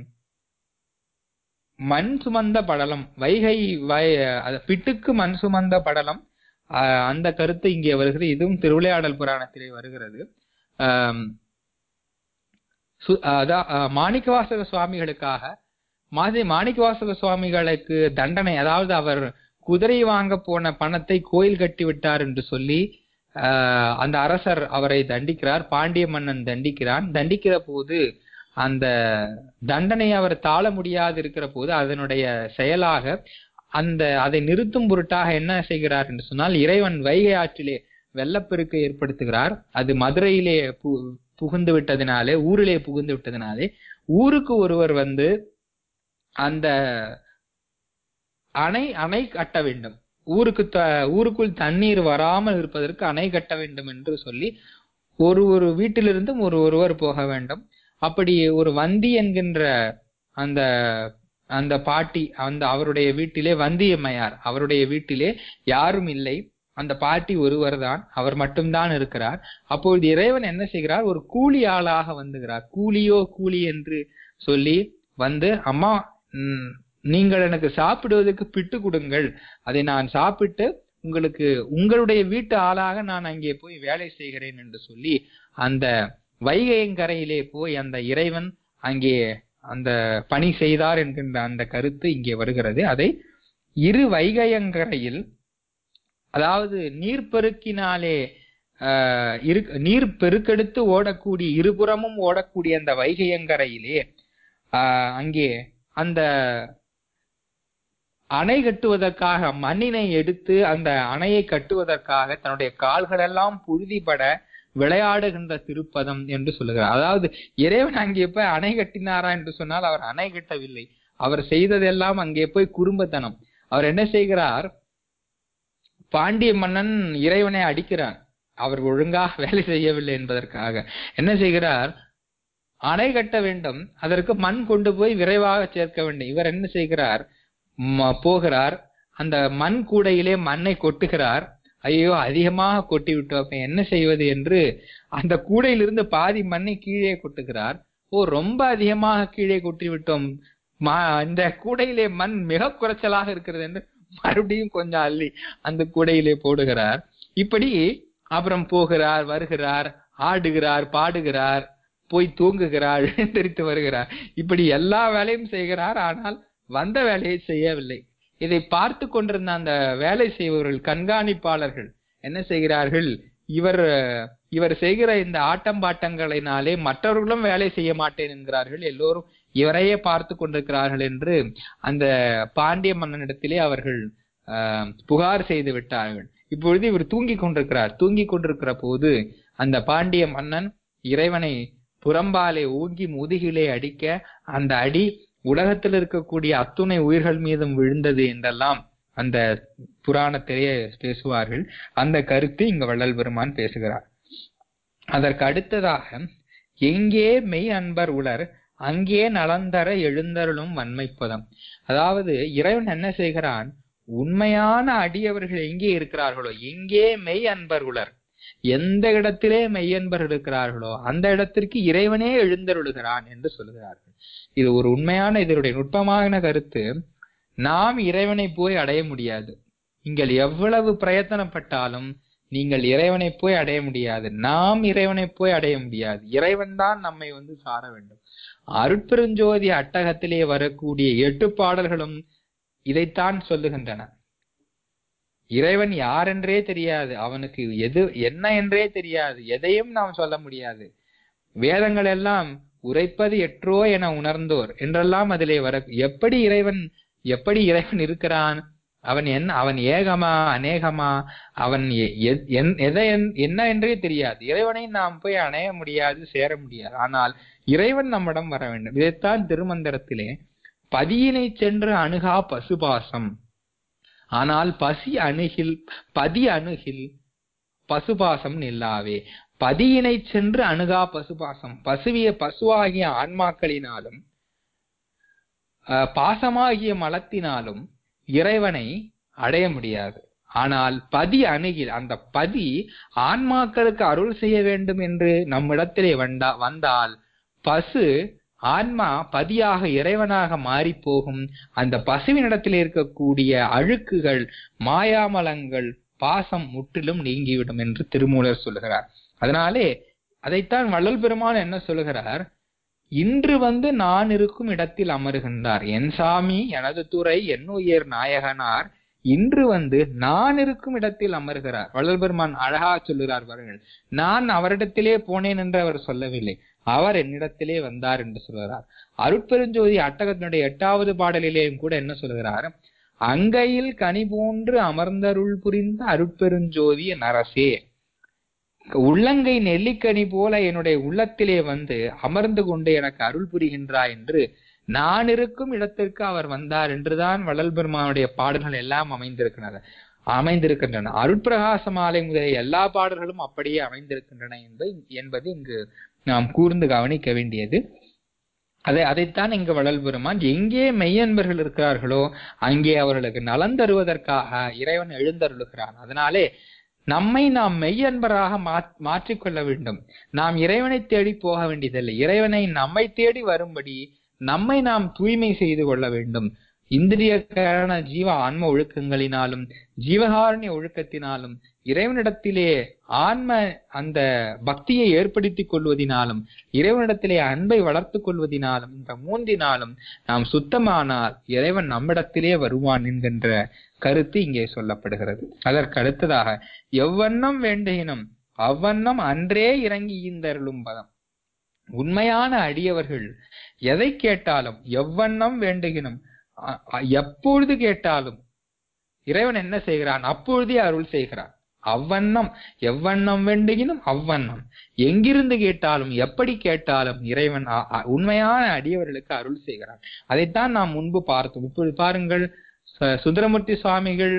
மண் சுமந்த படலம் வைகை வய அது பிட்டுக்கு மண் சுமந்த படலம் ஆஹ், அந்த கருத்து இங்கே வருகிறது இதுவும் திருவிளையாடல் புராணத்திலே வருகிறது ஆம், சு- அதா ஆஹ், மாணிக்கவாசக சுவாமிகளுக்காக மாதிரி மாணிக்கவாசக சுவாமிகளுக்கு தண்டனை அதாவது அவர் குதிரை வாங்க போன பணத்தை கோயில் கட்டி விட்டார் என்று சொல்லி ஆஹ், அந்த அரசர் அவரை தண்டிக்கிறார் பாண்டிய மன்னன் தண்டிக்கிறான் தண்டிக்கிற போது அந்த தண்டனை அவர் தாழ முடியாது இருக்கிற போது அதனுடைய செயலாக அந்த அதை நிறுத்தும் பொருட்டாக என்ன செய்கிறார் என்று சொன்னால் இறைவன் வைகை ஆற்றிலே வெள்ளப்பெருக்கை ஏற்படுத்துகிறார் அது மதுரையிலே பு- புகுந்து விட்டதினாலே ஊரிலே புகுந்து விட்டதினாலே ஊருக்கு ஒருவர் வந்து அந்த அணை அணை கட்ட வேண்டும் ஊருக்கு த ஊருக்குள் தண்ணீர் வராமல் இருப்பதற்கு அணை கட்ட வேண்டும் என்று சொல்லி ஒரு ஒரு வீட்டிலிருந்தும் ஒரு ஒருவர் போக வேண்டும் அப்படி ஒரு வந்தி என்கின்ற அந்த அந்த பாட்டி அந்த அவருடைய வீட்டிலே வந்தியம்மையார் அவருடைய வீட்டிலே யாரும் இல்லை அந்த பாட்டி ஒருவர் தான் அவர் மட்டும்தான் இருக்கிறார் அப்பொழுது இறைவன் என்ன செய்கிறார் ஒரு கூலி ஆளாக வந்துகிறார் கூலியோ கூலி என்று சொல்லி வந்து அம்மா ம், நீங்கள் எனக்கு சாப்பிடுவதற்கு பிட்டு கொடுங்கள் அதை நான் சாப்பிட்டு உங்களுக்கு உங்களுடைய வீட்டு ஆளாக நான் அங்கே போய் வேலை செய்கிறேன் என்று சொல்லி அந்த வைகையங்கரையிலே போய் அந்த இறைவன் அங்கே அந்த பணி செய்தார் என்கின்ற அந்த கருத்து இங்கே வருகிறது அதை இரு வைகையங்கரையில் அதாவது நீர்ப்பெருக்கினாலே ஆஹ், இரு- நீர் பெருக்கெடுத்து ஓடக்கூடிய இருபுறமும் ஓடக்கூடிய அந்த வைகையங்கரையிலே ஆஹ், அங்கே அந்த அணை கட்டுவதற்காக மண்ணினை எடுத்து அந்த அணையை கட்டுவதற்காக தன்னுடைய கால்களெல்லாம் புழுதிபட விளையாடுகின்ற திருப்பதம் என்று சொல்லுகிறார் அதாவது இறைவன் அங்கே போய் அணை கட்டினாரா என்று சொன்னால் அவர் அணை கட்டவில்லை அவர் செய்ததெல்லாம் அங்கே போய் குறும்பத்தனம் அவர் என்ன செய்கிறார் பாண்டிய மன்னன் இறைவனை அடிக்கிறான் அவர் ஒழுங்காக வேலை செய்யவில்லை என்பதற்காக என்ன செய்கிறார் அணை கட்ட வேண்டும் அதற்கு மண் கொண்டு போய் விரைவாக சேர்க்க வேண்டும் இவர் என்ன செய்கிறார் ம- போகிறார் அந்த மண் கூடையிலே மண்ணை கொட்டுகிறார் ஐயோ அதிகமாக கொட்டி விட்டோம் அப்ப என்ன செய்வது என்று அந்த கூடையிலிருந்து பாதி மண்ணை கீழே கொட்டுகிறார் ஓ ரொம்ப அதிகமாக கீழே கொட்டி விட்டோம் மா- இந்த கூடையிலே மண் மிக குறைச்சலாக இருக்கிறது என்று மறுபடியும் கொஞ்சம் அள்ளி அந்த கூடையிலே போடுகிறார் இப்படி அப்புறம் போகிறார் வருகிறார் ஆடுகிறார் பாடுகிறார் போய் தூங்குகிறார் எழுந்திரித்து வருகிறார் இப்படி எல்லா வேலையும் செய்கிறார் ஆனால் வந்த வேலையை செய்யவில்லை இதை பார்த்து கொண்டிருந்த அந்த வேலை செய்பவர்கள் கண்காணிப்பாளர்கள் என்ன செய்கிறார்கள் இவர் இவர் செய்கிற இந்த ஆட்டம் பாட்டங்களினாலே மற்றவர்களும் வேலை செய்ய மாட்டேன் என்கிறார்கள் எல்லோரும் இவரையே பார்த்து கொண்டிருக்கிறார்கள் என்று அந்த பாண்டிய மன்னனிடத்திலே அவர்கள் ஆஹ், புகார் செய்து விட்டார்கள் இப்பொழுது இவர் தூங்கி கொண்டிருக்கிறார் தூங்கி கொண்டிருக்கிற போது அந்த பாண்டிய மன்னன் இறைவனை புறம்பாலே ஊங்கி முதுகிலே அடிக்க அந்த அடி உலகத்தில் இருக்கக்கூடிய அத்துணை உயிர்கள் மீதும் விழுந்தது என்றெல்லாம் அந்த புராணத்திலேயே பேசுவார்கள் அந்த கருத்து இங்க வள்ளல் பெருமான் பேசுகிறார் அதற்கு அடுத்ததாக எங்கே மெய் அன்பர் உலர் அங்கே நலந்தர எழுந்தருளும் வன்மைப்பதம் அதாவது இறைவன் என்ன செய்கிறான் உண்மையான அடியவர்கள் எங்கே இருக்கிறார்களோ எங்கே மெய் அன்பர் உலர் எந்த இடத்திலே மெய்யன்பர் இருக்கிறார்களோ அந்த இடத்திற்கு இறைவனே எழுந்தருளுகிறான் என்று சொல்கிறார்கள் இது ஒரு உண்மையான இதனுடைய நுட்பமான கருத்து நாம் இறைவனை போய் அடைய முடியாது நீங்கள் எவ்வளவு பிரயத்தனப்பட்டாலும் நீங்கள் இறைவனை போய் அடைய முடியாது நாம் இறைவனை போய் அடைய முடியாது இறைவன் தான் நம்மை வந்து சார வேண்டும் அருட்பெருஞ்சோதி அட்டகத்திலே வரக்கூடிய எட்டு பாடல்களும் இதைத்தான் சொல்லுகின்றன இறைவன் யாரென்றே தெரியாது அவனுக்கு எது என்ன என்றே தெரியாது எதையும் நாம் சொல்ல முடியாது வேதங்கள் எல்லாம் உரைப்பது எற்றோ என உணர்ந்தோர் என்றெல்லாம் அதிலே வர எப்படி இறைவன் எப்படி இறைவன் இருக்கிறான் அவன் என்ன அவன் ஏகமா அநேகமா அவன் எ- எ- என்- எதை என்- என்ன என்றே தெரியாது இறைவனை நாம் போய் அணைய முடியாது சேர முடியாது ஆனால் இறைவன் நம்மிடம் வர வேண்டும் இதைத்தான் திருமந்திரத்திலே பதியினை சென்று அணுகா பசுபாசம் ஆனால் பசி அணுகில் பதி அணுகில் பசுபாசம் நில்லாவே பதியினை சென்று அணுகா பசுபாசம் பசுவிய பசுவாகிய ஆன்மாக்களினாலும் அஹ், பாசமாகிய மலத்தினாலும் இறைவனை அடைய முடியாது ஆனால் பதி அணுகில் அந்த பதி ஆன்மாக்களுக்கு அருள் செய்ய வேண்டும் என்று நம்மிடத்திலே வந்தா வந்தால் பசு ஆன்மா பதியாக இறைவனாக மாறி போகும் அந்த பசுவினிடத்தில் இருக்கக்கூடிய அழுக்குகள் மாயாமலங்கள் பாசம் முற்றிலும் நீங்கிவிடும் என்று திருமூலர் சொல்லுகிறார் அதனாலே அதைத்தான் வள்ளல் பெருமான் என்ன சொல்லுகிறார் இன்று வந்து நான் இருக்கும் இடத்தில் அமருகின்றார் என் சாமி எனது துறை என் உயர் நாயகனார் இன்று வந்து நான் இருக்கும் இடத்தில் அமர்கிறார் வள்ளல் பெருமான் அழகா சொல்லுகிறார் பாருங்கள் நான் அவரிடத்திலே போனேன் என்று அவர் சொல்லவில்லை அவர் என்னிடத்திலே வந்தார் என்று சொல்கிறார் அருட்பெருஞ்சோதி அட்டகத்தினுடைய எட்டாவது பாடலிலேயும் கூட என்ன சொல்கிறார் அங்கையில் கனி போன்று அமர்ந்தருள் புரிந்த அருட்பெருஞ்சோதி நரசே உள்ளங்கை நெல்லிக்கனி போல என்னுடைய உள்ளத்திலே வந்து அமர்ந்து கொண்டு எனக்கு அருள் புரிகின்றாய் என்று நான் இருக்கும் இடத்திற்கு அவர் வந்தார் என்றுதான் வள்ளல் பெருமானுடைய பாடல்கள் எல்லாம் அமைந்திருக்கின்றன அமைந்திருக்கின்றன அருட்பிரகாச மாலை முதலிய எல்லா பாடல்களும் அப்படியே அமைந்திருக்கின்றன என்பது என்பது இங்கு நாம் கூர்ந்து கவனிக்க வேண்டியது அதை அதைத்தான் இங்கு வள்ளல் பெருமான் எங்கே மெய்யன்பர்கள் இருக்கிறார்களோ அங்கே அவர்களுக்கு நலன் தருவதற்காக இறைவன் எழுந்தருளுகிறான் அதனாலே நம்மை நாம் மெய்யன்பராக மா- மாற்றிக்கொள்ள வேண்டும் நாம் இறைவனை தேடி போக வேண்டியதில்லை இறைவனை நம்மை தேடி வரும்படி நம்மை நாம் தூய்மை செய்து கொள்ள வேண்டும் இந்திரியக்கான ஜீவ ஆன்ம ஒழுக்கங்களினாலும் ஜீவகாருண்ய ஒழுக்கத்தினாலும் இறைவனிடத்திலே ஆன்ம அந்த பக்தியை ஏற்படுத்திக் கொள்வதினாலும் இறைவனிடத்திலே அன்பை வளர்த்துக் கொள்வதினாலும் இந்த மூன்றினாலும் நாம் சுத்தமானால் இறைவன் நம்மிடத்திலே வருவான் என்கின்ற கருத்து இங்கே சொல்லப்படுகிறது அதற்கு அடுத்ததாக எவ்வண்ணம் வேண்டுகினும் அவ்வண்ணம் அன்றே இறங்கி ஈந்தருளும் பதம் உண்மையான அடியவர்கள் எதை கேட்டாலும் எவ்வண்ணம் வேண்டுகினும் அ- அ- எப்பொழுது கேட்டாலும் இறைவன் என்ன செய்கிறான் அப்பொழுதே அருள் செய்கிறான் அவ்வண்ணம் எவ்வண்ணம் வேண்டுகினும் அவ்வண்ணம் எங்கிருந்து கேட்டாலும் எப்படி கேட்டாலும் இறைவன் அ- அ- உண்மையான அடியவர்களுக்கு அருள் செய்கிறான் அதைத்தான் நாம் முன்பு பார்த்தோம் இப்பொழுது பாருங்கள் ச- சுந்தரமூர்த்தி சுவாமிகள்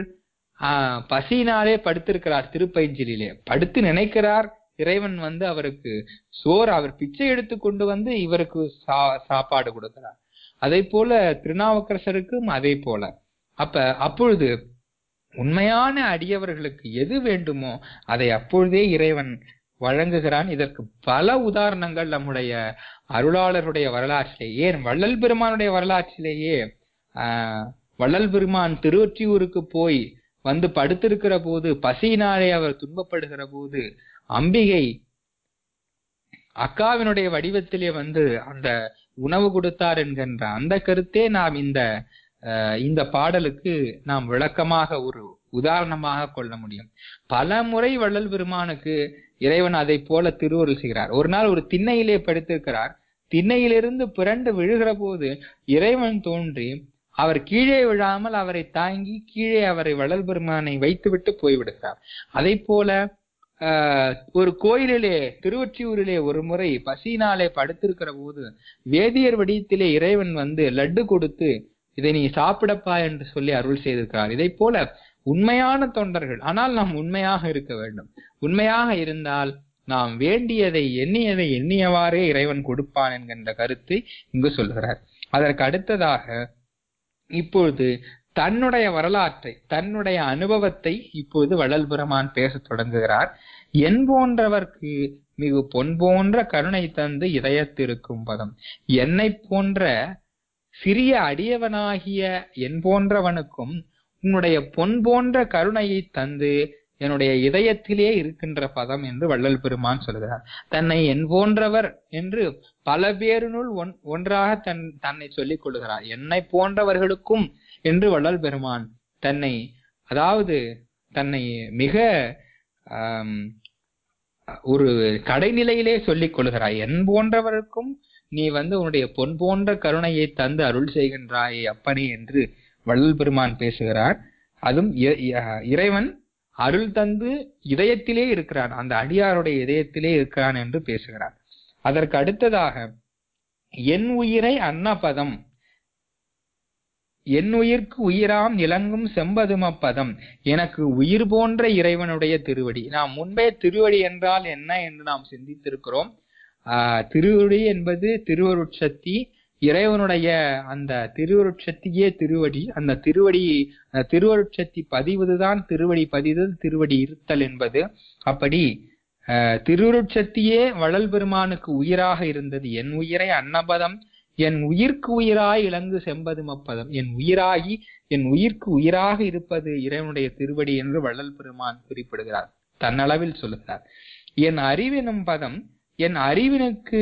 ஆஹ் பசியினாலே படுத்திருக்கிறார் திருப்பைஞ்சிலே படுத்து நினைக்கிறார் இறைவன் வந்து அவருக்கு சோறு அவர் பிச்சை எடுத்து கொண்டு வந்து இவருக்கு சா சாப்பாடு கொடுக்கிறார் அதே போல திருநாவுக்கரசருக்கும் அதே போல அப்ப அப்பொழுது உண்மையான அடியவர்களுக்கு எது வேண்டுமோ அதை அப்பொழுதே இறைவன் வழங்குகிறான் இதற்கு பல உதாரணங்கள் நம்முடைய அருளாளருடைய வரலாற்றிலே ஏன் வள்ளல் பெருமானுடைய வரலாற்றிலேயே ஆஹ் வள்ளல் பெருமான் திருவொற்றியூருக்கு போய் வந்து படுத்திருக்கிற போது பசியினாலே அவர் துன்பப்படுகிற போது அம்பிகை அக்காவினுடைய வடிவத்திலே வந்து அந்த உணவு கொடுத்தார் என்கின்ற அந்த கருத்தே நாம் இந்த அஹ், இந்த பாடலுக்கு நாம் விளக்கமாக ஒரு உதாரணமாக கொள்ள முடியும் பல முறை வள்ளல் பெருமானுக்கு இறைவன் அதை போல திருவருள் செய்கிறார் ஒரு நாள் ஒரு திண்ணையிலே படுத்திருக்கிறார் திண்ணையிலிருந்து பிறண்டு விழுகிற போது இறைவன் தோன்றி அவர் கீழே விழாமல் அவரை தாங்கி கீழே அவரை வள்ளல் பெருமானை வைத்துவிட்டு போய்விடுகிறார் அதை போல ஆஹ், ஒரு கோயிலிலே திருவொற்றியூரிலே ஒரு முறை பசியினாலே படுத்திருக்கிற போது வேதியர் வடிவத்திலே இறைவன் வந்து லட்டு கொடுத்து இதை நீ சாப்பிடப்பா என்று சொல்லி அருள் செய்திருக்கிறார் இதை போல உண்மையான தொண்டர்கள் ஆனால் நாம் உண்மையாக இருக்க வேண்டும் உண்மையாக இருந்தால் நாம் வேண்டியதை எண்ணியதை எண்ணியவாறே இறைவன் கொடுப்பான் என்கின்ற கருத்தை இங்கு சொல்கிறார் அதற்கு அடுத்ததாக இப்பொழுது தன்னுடைய வரலாற்றை தன்னுடைய அனுபவத்தை இப்போது வள்ளல் பெருமான் பேசத் தொடங்குகிறார் என் போன்றவர்க்கு மிகு பொன் போன்ற கருணை தந்து இதயத்திருக்கும் பதம் என்னை போன்ற சிறிய அடியவனாகிய என் போன்றவனுக்கும் உன்னுடைய பொன் போன்ற கருணையை தந்து என்னுடைய இதயத்திலே இருக்கின்ற பதம் என்று வள்ளல் பெருமான் சொல்கிறார் தன்னை என் போன்றவர் என்று பல பேருனுள் ஒன் ஒன்றாக தன் தன்னை சொல்லிக் கொள்கிறார் என்னை போன்றவர்களுக்கும் என்று வள்ளல் பெருமான் தன்னை அதாவது தன்னை மிக ஆம், ஒரு கடைநிலையிலே சொல்லிக் கொள்கிறாய் என் போன்றவருக்கும் நீ வந்து உன்னுடைய பொன் போன்ற கருணையை தந்து அருள் செய்கின்றாயே அப்பனே என்று வள்ளல் பெருமான் பேசுகிறார் அதுவும் இ- இ- இறைவன் அருள் தந்து இதயத்திலே இருக்கிறான் அந்த அடியாருடைய இதயத்திலே இருக்கிறான் என்று பேசுகிறார் அதற்கு அடுத்ததாக என் உயிரை அன்னபதம் என் உயிர்க்கு உயிராம் இலங்கும் செம்பதுமப்பதம் எனக்கு உயிர் போன்ற இறைவனுடைய திருவடி நாம் முன்பே திருவடி என்றால் என்ன என்று நாம் சிந்தித்திருக்கிறோம் ஆஹ் திருவடி என்பது திருவருட்சக்தி இறைவனுடைய அந்த திருவருட்சக்தியே திருவடி அந்த திருவடி அந்த திருவருட்சக்தி பதிவதுதான் திருவடி பதிதல் திருவடி இருத்தல் என்பது அப்படி ஆஹ் திருவருட்சக்தியே வள்ளல் பெருமானுக்கு உயிராக இருந்தது என் உயிரை அன்னபதம் என் உயிர்க்கு உயிராய் இலங்கு செம்பதுமப்பதம் என் உயிராகி என் உயிர்க்கு உயிராக இருப்பது இறைவனுடைய திருவடி என்று வள்ளல் பெருமான் குறிப்பிடுகிறார் தன்னளவில் சொல்லுகிறார் என் அறிவெனும் பதம் என் அறிவினுக்கு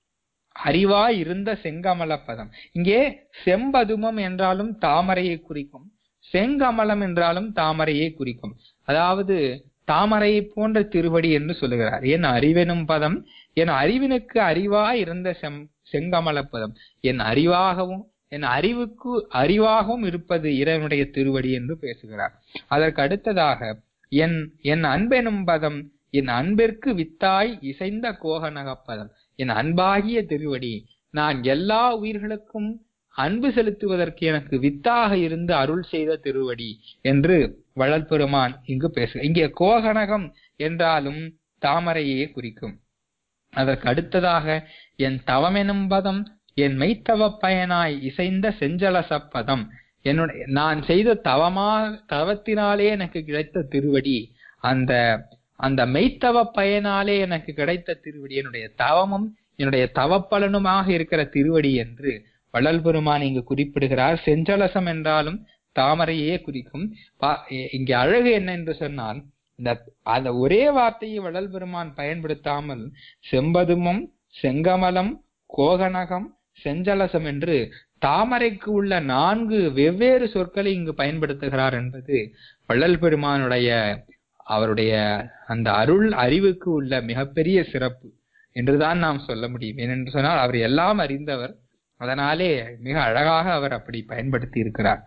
அறிவாய் இருந்த செங்கமல பதம் இங்கே செம்பதுமம் என்றாலும் தாமரையை குறிக்கும் செங்கமலம் என்றாலும் தாமரையை குறிக்கும் அதாவது தாமரையை போன்ற திருவடி என்று சொல்லுகிறார் என் அறிவெனும் பதம் என் அறிவினுக்கு அறிவாய் இருந்த செம் செங்கமல பதம் என் அறிவாகவும் என் அறிவுக்கு அறிவாகவும் இருப்பது இறைவனுடைய திருவடி என்று பேசுகிறார் அதற்கு அடுத்ததாக என் என் அன்பெனும் பதம் என் அன்பிற்கு வித்தாய் இசைந்த கோகனகப்பதம் என் அன்பாகிய திருவடி நான் எல்லா உயிர்களுக்கும் அன்பு செலுத்துவதற்கு எனக்கு வித்தாக இருந்து அருள் செய்த திருவடி என்று வள்ளல் பெருமான் இங்கு பேசு இங்கே கோகனகம் என்றாலும் தாமரையே குறிக்கும் அதற்கு அடுத்ததாக என் தவமெனும் பதம் என் மெய்த்தவ பயனாய் இசைந்த செஞ்சலசப்பதம் என்னுடைய நான் செய்த தவமா தவத்தினாலே எனக்கு கிடைத்த திருவடி அந்த அந்த மெய்த்தவ பயனாலே எனக்கு கிடைத்த திருவடி என்னுடைய தவமும் என்னுடைய தவப்பலனுமாக இருக்கிற திருவடி என்று வள்ளல் பெருமான் இங்கு குறிப்பிடுகிறார் செஞ்சலசம் என்றாலும் தாமரையே குறிக்கும் பா- இ- இங்கே அழகு என்ன என்று சொன்னால் இந்த அந்த ஒரே வார்த்தையை வள்ளல் பெருமான் பயன்படுத்தாமல் செம்பதுமம் செங்கமலம் கோகனகம் செஞ்சலசம் என்று தாமரைக்கு உள்ள நான்கு வெவ்வேறு சொற்களை இங்கு பயன்படுத்துகிறார் என்பது வள்ளல் பெருமானுடைய அவருடைய அந்த அருள் அறிவுக்கு உள்ள மிகப்பெரிய சிறப்பு என்றுதான் நாம் சொல்ல முடியும் ஏனென்று சொன்னால் அவர் எல்லாம் அறிந்தவர் அதனாலே மிக அழகாக அவர் அப்படி பயன்படுத்தி இருக்கிறார்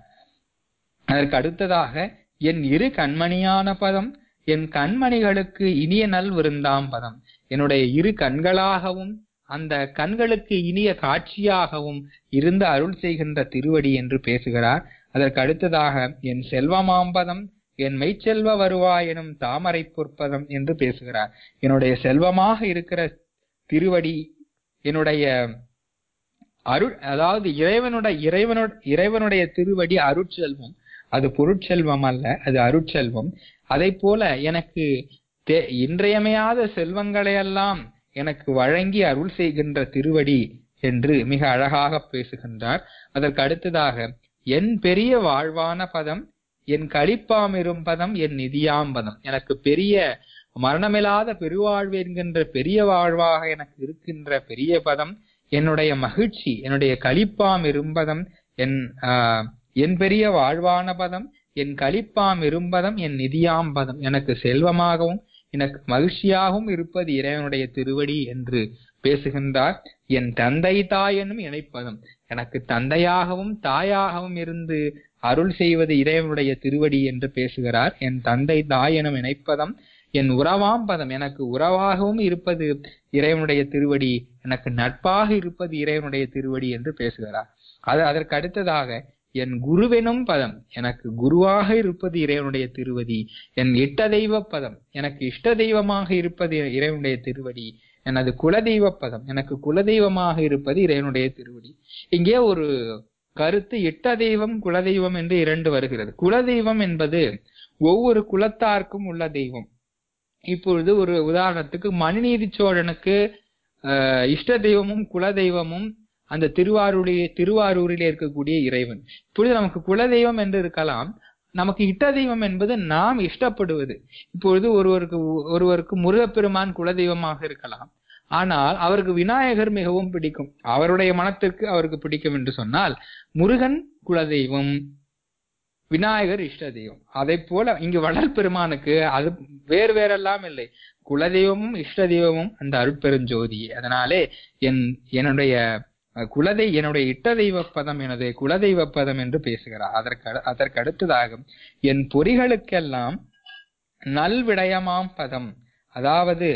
அதற்கு அடுத்ததாக என் இரு கண்மணியான பதம் என் கண்மணிகளுக்கு இனிய நல் விருந்தாம் பதம் என்னுடைய இரு கண்களாகவும் அந்த கண்களுக்கு இனிய காட்சியாகவும் இருந்து அருள் செய்கின்ற திருவடி என்று பேசுகிறார் அதற்கு அடுத்ததாக என் செல்வமாம்பதம் என் மெய்ச்செல்வ வருவாய் எனும் தாமரை பொற்பதம் என்று பேசுகிறார் என்னுடைய செல்வமாக இருக்கிற திருவடி என்னுடைய அருள் அதாவது இறைவனுடைய இறைவனோட இறைவனுடைய திருவடி அருட்செல்வம் அது பொருட்செல்வம் அல்ல அது அருட்செல்வம் அதை போல எனக்கு தே- இன்றியமையாத செல்வங்களையெல்லாம் எனக்கு வழங்கி அருள் செய்கின்ற திருவடி என்று மிக அழகாக பேசுகின்றார் அதற்கு அடுத்ததாக என் பெரிய வாழ்வான பதம் என் கழிப்பாமிரும் பதம் என் நிதியாம் பதம் எனக்கு பெரிய மரணமில்லாத பெருவாழ்வு என்கின்ற பெரிய வாழ்வாக எனக்கு இருக்கின்ற பெரிய பதம் என்னுடைய மகிழ்ச்சி என்னுடைய கழிப்பாம் இரும்பதம் என் ஆஹ், என் பெரிய வாழ்வான பதம் என் களிப்பாம் இரும்பதம் என் நிதியாம் பதம் எனக்கு செல்வமாகவும் எனக்கு மகிழ்ச்சியாகவும் இருப்பது இறைவனுடைய திருவடி என்று பேசுகின்றார் என் தந்தை தாய் எனும் இணைப்பதம் எனக்கு தந்தையாகவும் தாயாகவும் இருந்து அருள் செய்வது இறைவனுடைய திருவடி என்று பேசுகிறார் என் தந்தை தாய் எனும் இணைப்பதம் என் உறவாம் பதம் எனக்கு உறவாகவும் இருப்பது இறைவனுடைய திருவடி எனக்கு நட்பாக இருப்பது இறைவனுடைய திருவடி என்று பேசுகிறார் அது அதற்கு அடுத்ததாக என் குருவெனும் பதம் எனக்கு குருவாக இருப்பது இறைவனுடைய திருவடி என் இட்ட தெய்வ பதம் எனக்கு இஷ்ட தெய்வமாக இருப்பது இறைவனுடைய திருவடி எனது குலதெய்வ பதம் எனக்கு குலதெய்வமாக இருப்பது இறைவனுடைய திருவடி இங்கே ஒரு கருத்து இட்ட தெய்வம் குலதெய்வம் என்று இரண்டு வருகிறது குலதெய்வம் என்பது ஒவ்வொரு குலத்தார்க்கும் உள்ள தெய்வம் இப்பொழுது ஒரு உதாரணத்துக்கு மனுநீதி சோழனுக்கு அஹ், இஷ்ட தெய்வமும் குலதெய்வமும் அந்த திருவாரூரிலே திருவாரூரிலே இருக்கக்கூடிய இறைவன் இப்பொழுது நமக்கு குலதெய்வம் என்று இருக்கலாம் நமக்கு இட்ட தெய்வம் என்பது நாம் இஷ்டப்படுவது இப்பொழுது ஒருவருக்கு ஒருவருக்கு முருகப்பெருமான் குலதெய்வமாக இருக்கலாம் ஆனால் அவருக்கு விநாயகர் மிகவும் பிடிக்கும் அவருடைய மனத்திற்கு அவருக்கு பிடிக்கும் என்று சொன்னால் முருகன் குலதெய்வம் விநாயகர் இஷ்ட தெய்வம் அதை போல இங்கு வளர் பெருமானுக்கு அது வேறு வேறெல்லாம் இல்லை குலதெய்வமும் இஷ்ட தெய்வமும் அந்த அருட்பெருஞ்சோதி அதனாலே என் என்னுடைய அஹ், குலதெய் என்னுடைய இட்ட தெய்வ பதம் எனது குலதெய்வ பதம் என்று பேசுகிறார் அதற்கு அடு- அதற்கு அடுத்ததாக என் பொறிகளுக்கெல்லாம் நல்விடயமாம் பதம் அதாவது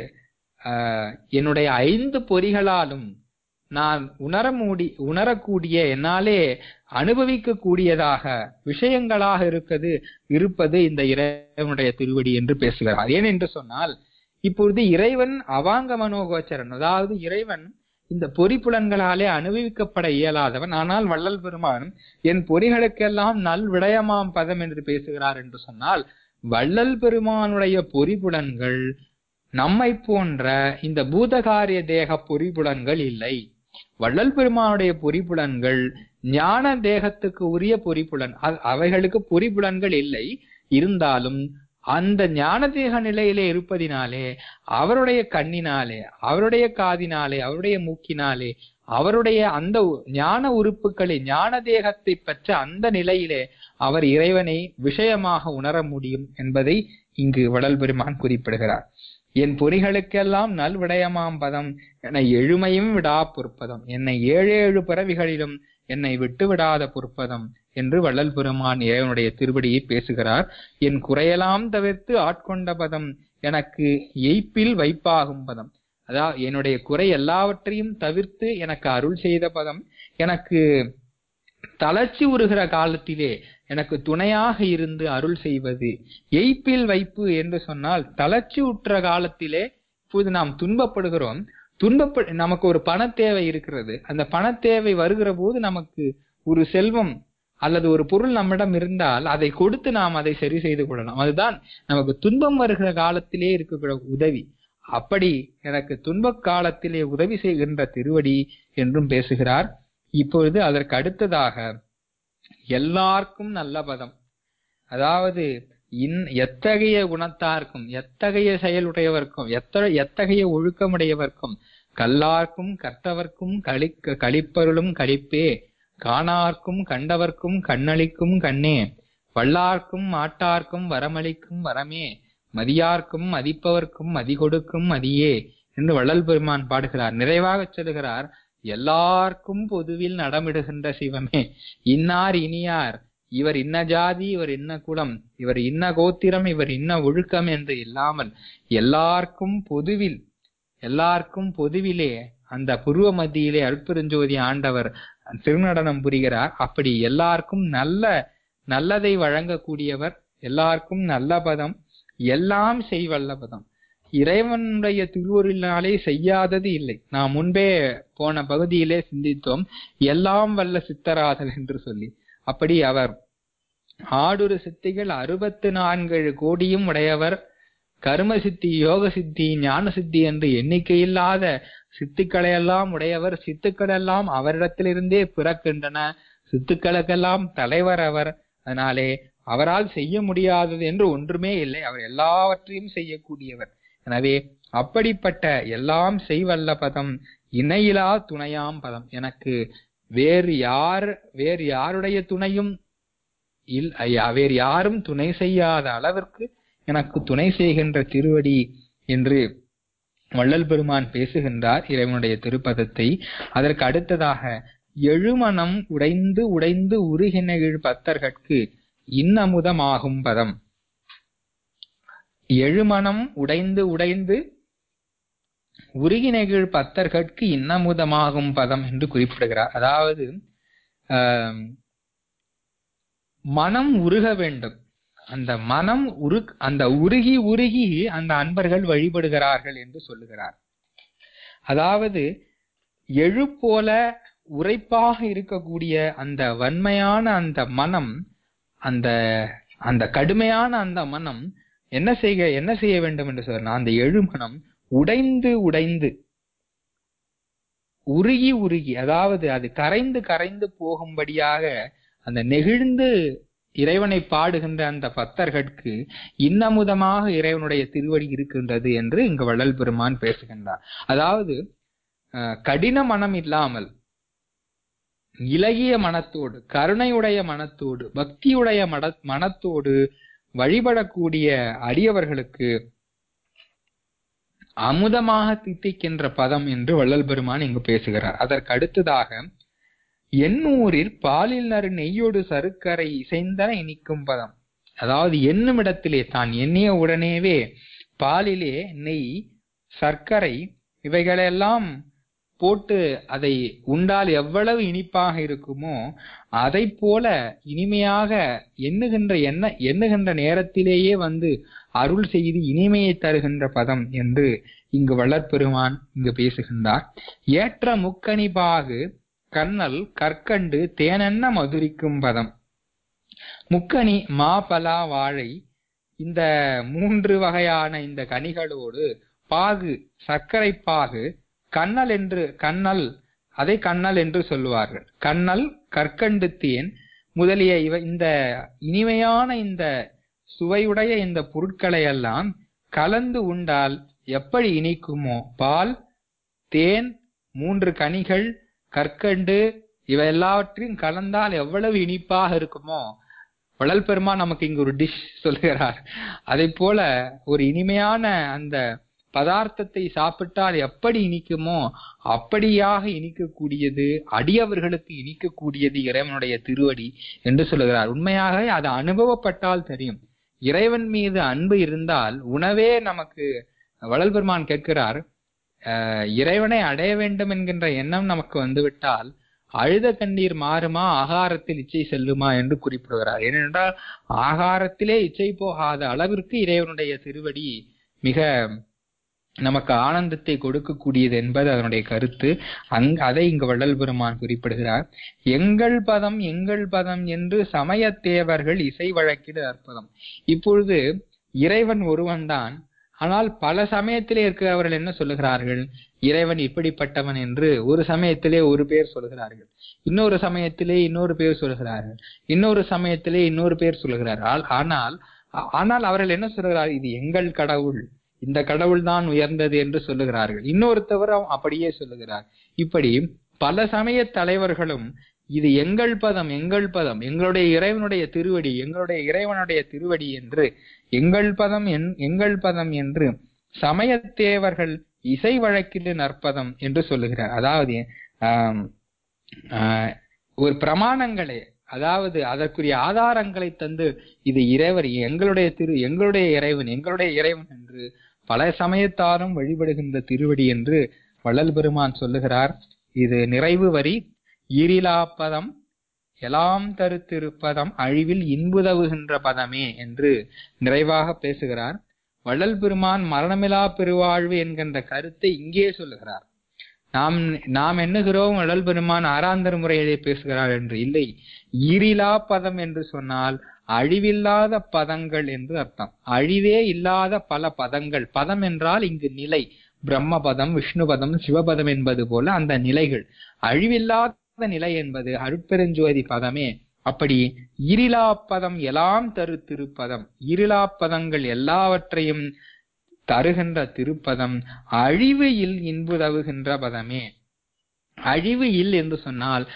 ஆஹ், என்னுடைய ஐந்து பொறிகளாலும் நான் உணர மூடி உணரக்கூடிய என்னாலே அனுபவிக்க கூடியதாக விஷயங்களாக இருக்குது இருப்பது இந்த இறைவனுடைய திருவடி என்று பேசுகிறார் ஏன் என்று சொன்னால் இப்பொழுது இறைவன் அவாங்க மனோகோச்சரன் அதாவது இறைவன் இந்த பொறிப்புலன்களாலே அனுபவிக்கப்பட இயலாதவன் ஆனால் வள்ளல் பெருமான் என் பொறிகளுக்கெல்லாம் நல் விடயமாம் பதம் என்று பேசுகிறார் என்று சொன்னால் வள்ளல் பெருமானுடைய பொறிப்புலன்கள் நம்மை போன்ற இந்த பூதகாரிய தேக பொறிப்புலன்கள் இல்லை வள்ளல் பெருமானுடைய பொறிப்புலன்கள் ஞான தேகத்துக்கு உரிய பொறிப்புலன் அ- அவைகளுக்கு பொறிப்புலன்கள் இல்லை இருந்தாலும் அந்த ஞான தேக நிலையிலே இருப்பதினாலே அவருடைய கண்ணினாலே அவருடைய காதினாலே அவருடைய மூக்கினாலே அவருடைய அந்த உ- ஞான உறுப்புகளை ஞான தேகத்தை பெற்ற அந்த நிலையிலே அவர் இறைவனை விஷயமாக உணர முடியும் என்பதை இங்கு வடல் பெருமான் குறிப்பிடுகிறார் என் பொறிகளுக்கெல்லாம் நல்விடயமாம் பதம் என்னை எழுமையும் விடா பொற்பதம் என்னை ஏழு ஏழு பிறவிகளிலும் என்னை விட்டு விடாத பொற்பதம் என்று வள்ளல் பெருமான் இறைவனுடைய திருவடியை பேசுகிறார் என் குறையெல்லாம் தவிர்த்து ஆட்கொண்ட பதம் எனக்கு எய்ப்பில் வைப்பாகும் பதம் அதாவது என்னுடைய குறை எல்லாவற்றையும் தவிர்த்து எனக்கு அருள் செய்த பதம் எனக்கு தளர்ச்சி உறுகிற காலத்திலே எனக்கு துணையாக இருந்து அருள் செய்வது எய்ப்பில் வைப்பு என்று சொன்னால் தளர்ச்சி உற்ற காலத்திலே இப்போது நாம் துன்பப்படுகிறோம் துன்பப்ப நமக்கு ஒரு பண தேவை இருக்கிறது அந்த பண தேவை வருகிற போது நமக்கு ஒரு செல்வம் அல்லது ஒரு பொருள் நம்மிடம் இருந்தால் அதை கொடுத்து நாம் அதை சரி செய்து கொள்ளலாம் அதுதான் நமக்கு துன்பம் வருகிற காலத்திலே இருக்கிற உதவி அப்படி எனக்கு துன்ப காலத்திலே உதவி செய்கின்ற திருவடி என்றும் பேசுகிறார் இப்பொழுது அதற்கு அடுத்ததாக எல்லாருக்கும் நல்ல பதம் அதாவது இன் எத்தகைய குணத்தார்க்கும் எத்தகைய செயலுடையவர்க்கும் எத்த எத்தகைய ஒழுக்கமுடையவர்க்கும் கல்லார்க்கும் கற்றவர்க்கும் களி களிப்பருளும் களிப்பே காணார்க்கும் கண்டவர்க்கும் கண்ணளிக்கும் கண்ணே வல்லார்க்கும் மாட்டார்க்கும் வரமளிக்கும் வரமே மதியார்க்கும் மதிப்பவர்க்கும் மதி கொடுக்கும் மதியே என்று வள்ளல் பெருமான் பாடுகிறார் நிறைவாக சொல்லுகிறார் எல்லார்க்கும் பொதுவில் நடமிடுகின்ற சிவமே இன்னார் இனியார் இவர் இன்ன ஜாதி இவர் இன்ன குலம் இவர் இன்ன கோத்திரம் இவர் இன்ன ஒழுக்கம் என்று இல்லாமல் எல்லார்க்கும் பொதுவில் எல்லார்க்கும் பொதுவிலே அந்த புருவ மத்தியிலே அருட்பெருஞ்சோதி ஆண்டவர் திருநடனம் புரிகிறார் அப்படி எல்லாருக்கும் நல்ல நல்லதை வழங்கக்கூடியவர் எல்லாருக்கும் நல்ல பதம் எல்லாம் செய்வல்ல பதம் இறைவனுடைய திருவருளினாலே செய்யாதது இல்லை நாம் முன்பே போன பகுதியிலே சிந்தித்தோம் எல்லாம் வல்ல சித்தராதல் என்று சொல்லி அப்படி அவர் ஆடுரு சித்திகள் அறுபத்து நான்கு கோடியும் உடையவர் கர்ம சித்தி யோக சித்தி ஞான சித்தி என்று எண்ணிக்கையில்லாத சித்துக்களை உடையவர் சித்துக்கள் எல்லாம் அவரிடத்திலிருந்தே பிறக்கின்றன சித்துக்களுக்கெல்லாம் தலைவர் அவர் அதனாலே அவரால் செய்ய முடியாதது என்று ஒன்றுமே இல்லை அவர் எல்லாவற்றையும் செய்யக்கூடியவர் எனவே அப்படிப்பட்ட எல்லாம் செய்வல்ல பதம் இணையிலா துணையாம் பதம் எனக்கு வேறு யார் வேறு யாருடைய துணையும் இல் ஐயா- வேறு யாரும் துணை செய்யாத அளவிற்கு எனக்கு துணை செய்கின்ற திருவடி என்று வள்ளல் பெருமான் பேசுகின்றார் இறைவனுடைய திருப்பதத்தை அதற்கு அடுத்ததாக எழுமனம் உடைந்து உடைந்து உருகினகிழ் பத்தர்கட்கு இன்னமுதமாகும் பதம் எழுமனம் உடைந்து உடைந்து உருகினகிழ் பத்தர்கட்கு இன்னமுதமாகும் பதம் என்று குறிப்பிடுகிறார் அதாவது ஆம், மனம் உருக வேண்டும் அந்த மனம் உரு அந்த உருகி உருகி அந்த அன்பர்கள் வழிபடுகிறார்கள் என்று சொல்லுகிறார் அதாவது எழு போல உரைப்பாக இருக்கக்கூடிய அந்த வன்மையான அந்த மனம் அந்த அந்த கடுமையான அந்த மனம் என்ன செய்ய என்ன செய்ய வேண்டும் என்று சொன்னா அந்த எழுமனம் உடைந்து உடைந்து உருகி உருகி அதாவது அது கரைந்து கரைந்து போகும்படியாக அந்த நெகிழ்ந்து இறைவனை பாடுகின்ற அந்த பக்தர்களுக்கு இன்னமுதமாக இறைவனுடைய திருவடி இருக்கின்றது என்று இங்கு வள்ளல் பெருமான் பேசுகின்றார் அதாவது அஹ், கடின மனம் இல்லாமல் இலகிய மனத்தோடு கருணையுடைய மனத்தோடு பக்தியுடைய மன மனத்தோடு வழிபடக்கூடிய அடியவர்களுக்கு அமுதமாக தித்திக்கின்ற பதம் என்று வள்ளல் பெருமான் இங்கு பேசுகிறார் அதற்கு அடுத்ததாக எண்ணூரில் பாலில் நறு நெய்யோடு சருக்கரை இசைந்தன இனிக்கும் பதம் அதாவது எண்ணும் இடத்திலே தான் எண்ணிய உடனேவே பாலிலே நெய் சர்க்கரை இவைகளெல்லாம் போட்டு அதை உண்டால் எவ்வளவு இனிப்பாக இருக்குமோ அதை போல இனிமையாக எண்ணுகின்ற எண்ண எண்ணுகின்ற நேரத்திலேயே வந்து அருள் செய்து இனிமையை தருகின்ற பதம் என்று இங்கு வளர்பெருமான் இங்கு பேசுகின்றார் ஏற்ற முக்கணிபாகு கண்ணல் கற்கண்டு தேனென்ன மதுரிக்கும் பதம் முக்கணி மா பலா வாழை இந்த மூன்று வகையான இந்த கனிகளோடு பாகு சர்க்கரை பாகு கண்ணல் என்று கண்ணல் அதை கண்ணல் என்று சொல்லுவார்கள் கண்ணல் கற்கண்டு தேன் முதலிய இவ இந்த இனிமையான இந்த சுவையுடைய இந்த பொருட்களை எல்லாம் கலந்து உண்டால் எப்படி இனிக்குமோ பால் தேன் மூன்று கனிகள் கற்கண்டு இவை எல்லாவற்றையும் கலந்தால் எவ்வளவு இனிப்பாக இருக்குமோ வள்ளல் பெருமான் நமக்கு இங்கு ஒரு டிஷ் சொல்கிறார் அதை போல ஒரு இனிமையான அந்த பதார்த்தத்தை சாப்பிட்டால் எப்படி இனிக்குமோ அப்படியாக இனிக்கக்கூடியது அடியவர்களுக்கு இனிக்கக்கூடியது இறைவனுடைய திருவடி என்று சொல்லுகிறார் உண்மையாக அது அனுபவப்பட்டால் தெரியும் இறைவன் மீது அன்பு இருந்தால் உணவே நமக்கு வள்ளல் பெருமான் கேட்கிறார் அஹ், இறைவனை அடைய வேண்டும் என்கின்ற எண்ணம் நமக்கு வந்துவிட்டால் அழுத கண்ணீர் மாறுமா ஆகாரத்தில் இச்சை செல்லுமா என்று குறிப்பிடுகிறார் ஏனென்றால் ஆகாரத்திலே இச்சை போகாத அளவிற்கு இறைவனுடைய திருவடி மிக நமக்கு ஆனந்தத்தை கொடுக்கக்கூடியது என்பது அதனுடைய கருத்து அங் அதை இங்கு வள்ளல் பெருமான் குறிப்பிடுகிறார் எங்கள் பதம் எங்கள் பதம் என்று சமயத்தேவர்கள் இசை வழக்கிடு அற்புதம் இப்பொழுது இறைவன் ஒருவன்தான் ஆனால் பல சமயத்திலே இருக்கிறவர்கள் என்ன சொல்லுகிறார்கள் இறைவன் இப்படிப்பட்டவன் என்று ஒரு சமயத்திலே ஒரு பேர் சொல்கிறார்கள் இன்னொரு சமயத்திலே இன்னொரு பேர் சொல்கிறார்கள் இன்னொரு சமயத்திலே இன்னொரு பேர் சொல்கிறார்கள் ஆனால் ஆனால் அவர்கள் என்ன சொல்கிறார்கள் இது எங்கள் கடவுள் இந்த கடவுள் தான் உயர்ந்தது என்று சொல்லுகிறார்கள் இன்னொருத்தவர் அப்படியே சொல்லுகிறார் இப்படி பல சமய தலைவர்களும் இது எங்கள் பதம் எங்கள் பதம் எங்களுடைய இறைவனுடைய திருவடி எங்களுடைய இறைவனுடைய திருவடி என்று எங்கள் பதம் என்- எங்கள் பதம் என்று சமயத்தேவர்கள் இசை வழக்கிடு நற்பதம் என்று சொல்லுகிறார் அதாவது ஆம், ஆஹ், ஒரு பிரமாணங்களே அதாவது அதற்குரிய ஆதாரங்களை தந்து இது இறைவர் எங்களுடைய திரு எங்களுடைய இறைவன் எங்களுடைய இறைவன் என்று பல சமயத்தாரும் வழிபடுகின்ற திருவடி என்று வள்ளல் பெருமான் சொல்லுகிறார் இது நிறைவு வரி ஈரிலாப்பதம் எலாம் தருத்திருப்பதம் அழிவில் இன்புதவுகின்ற பதமே என்று நிறைவாக பேசுகிறார் வள்ளல் பெருமான் மரணமிலா பெருவாழ்வு என்கின்ற கருத்தை இங்கே சொல்லுகிறார் நாம் நாம் எண்ணுகிறோம் வள்ளல் பெருமான் ஆறாந்தர் முறையிலே பேசுகிறார் என்று இல்லை ஈரிலா பதம் என்று சொன்னால் அழிவில்லாத பதங்கள் என்று அர்த்தம் அழிவே இல்லாத பல பதங்கள் பதம் என்றால் இங்கு நிலை பிரம்ம பதம் விஷ்ணு பதம் சிவபதம் என்பது போல அந்த நிலைகள் அழிவில்லாத நிலை என்பது அருட்பெருஞ்சோதி பதமே அப்படி இருளா பதம் எல்லாம் தரு திருப்பதம் இருளா பதங்கள் எல்லாவற்றையும் தருகின்ற திருப்பதம் அழிவு இல் இன்புதவுகின்ற பதமே அழிவு இல் என்று சொன்னால்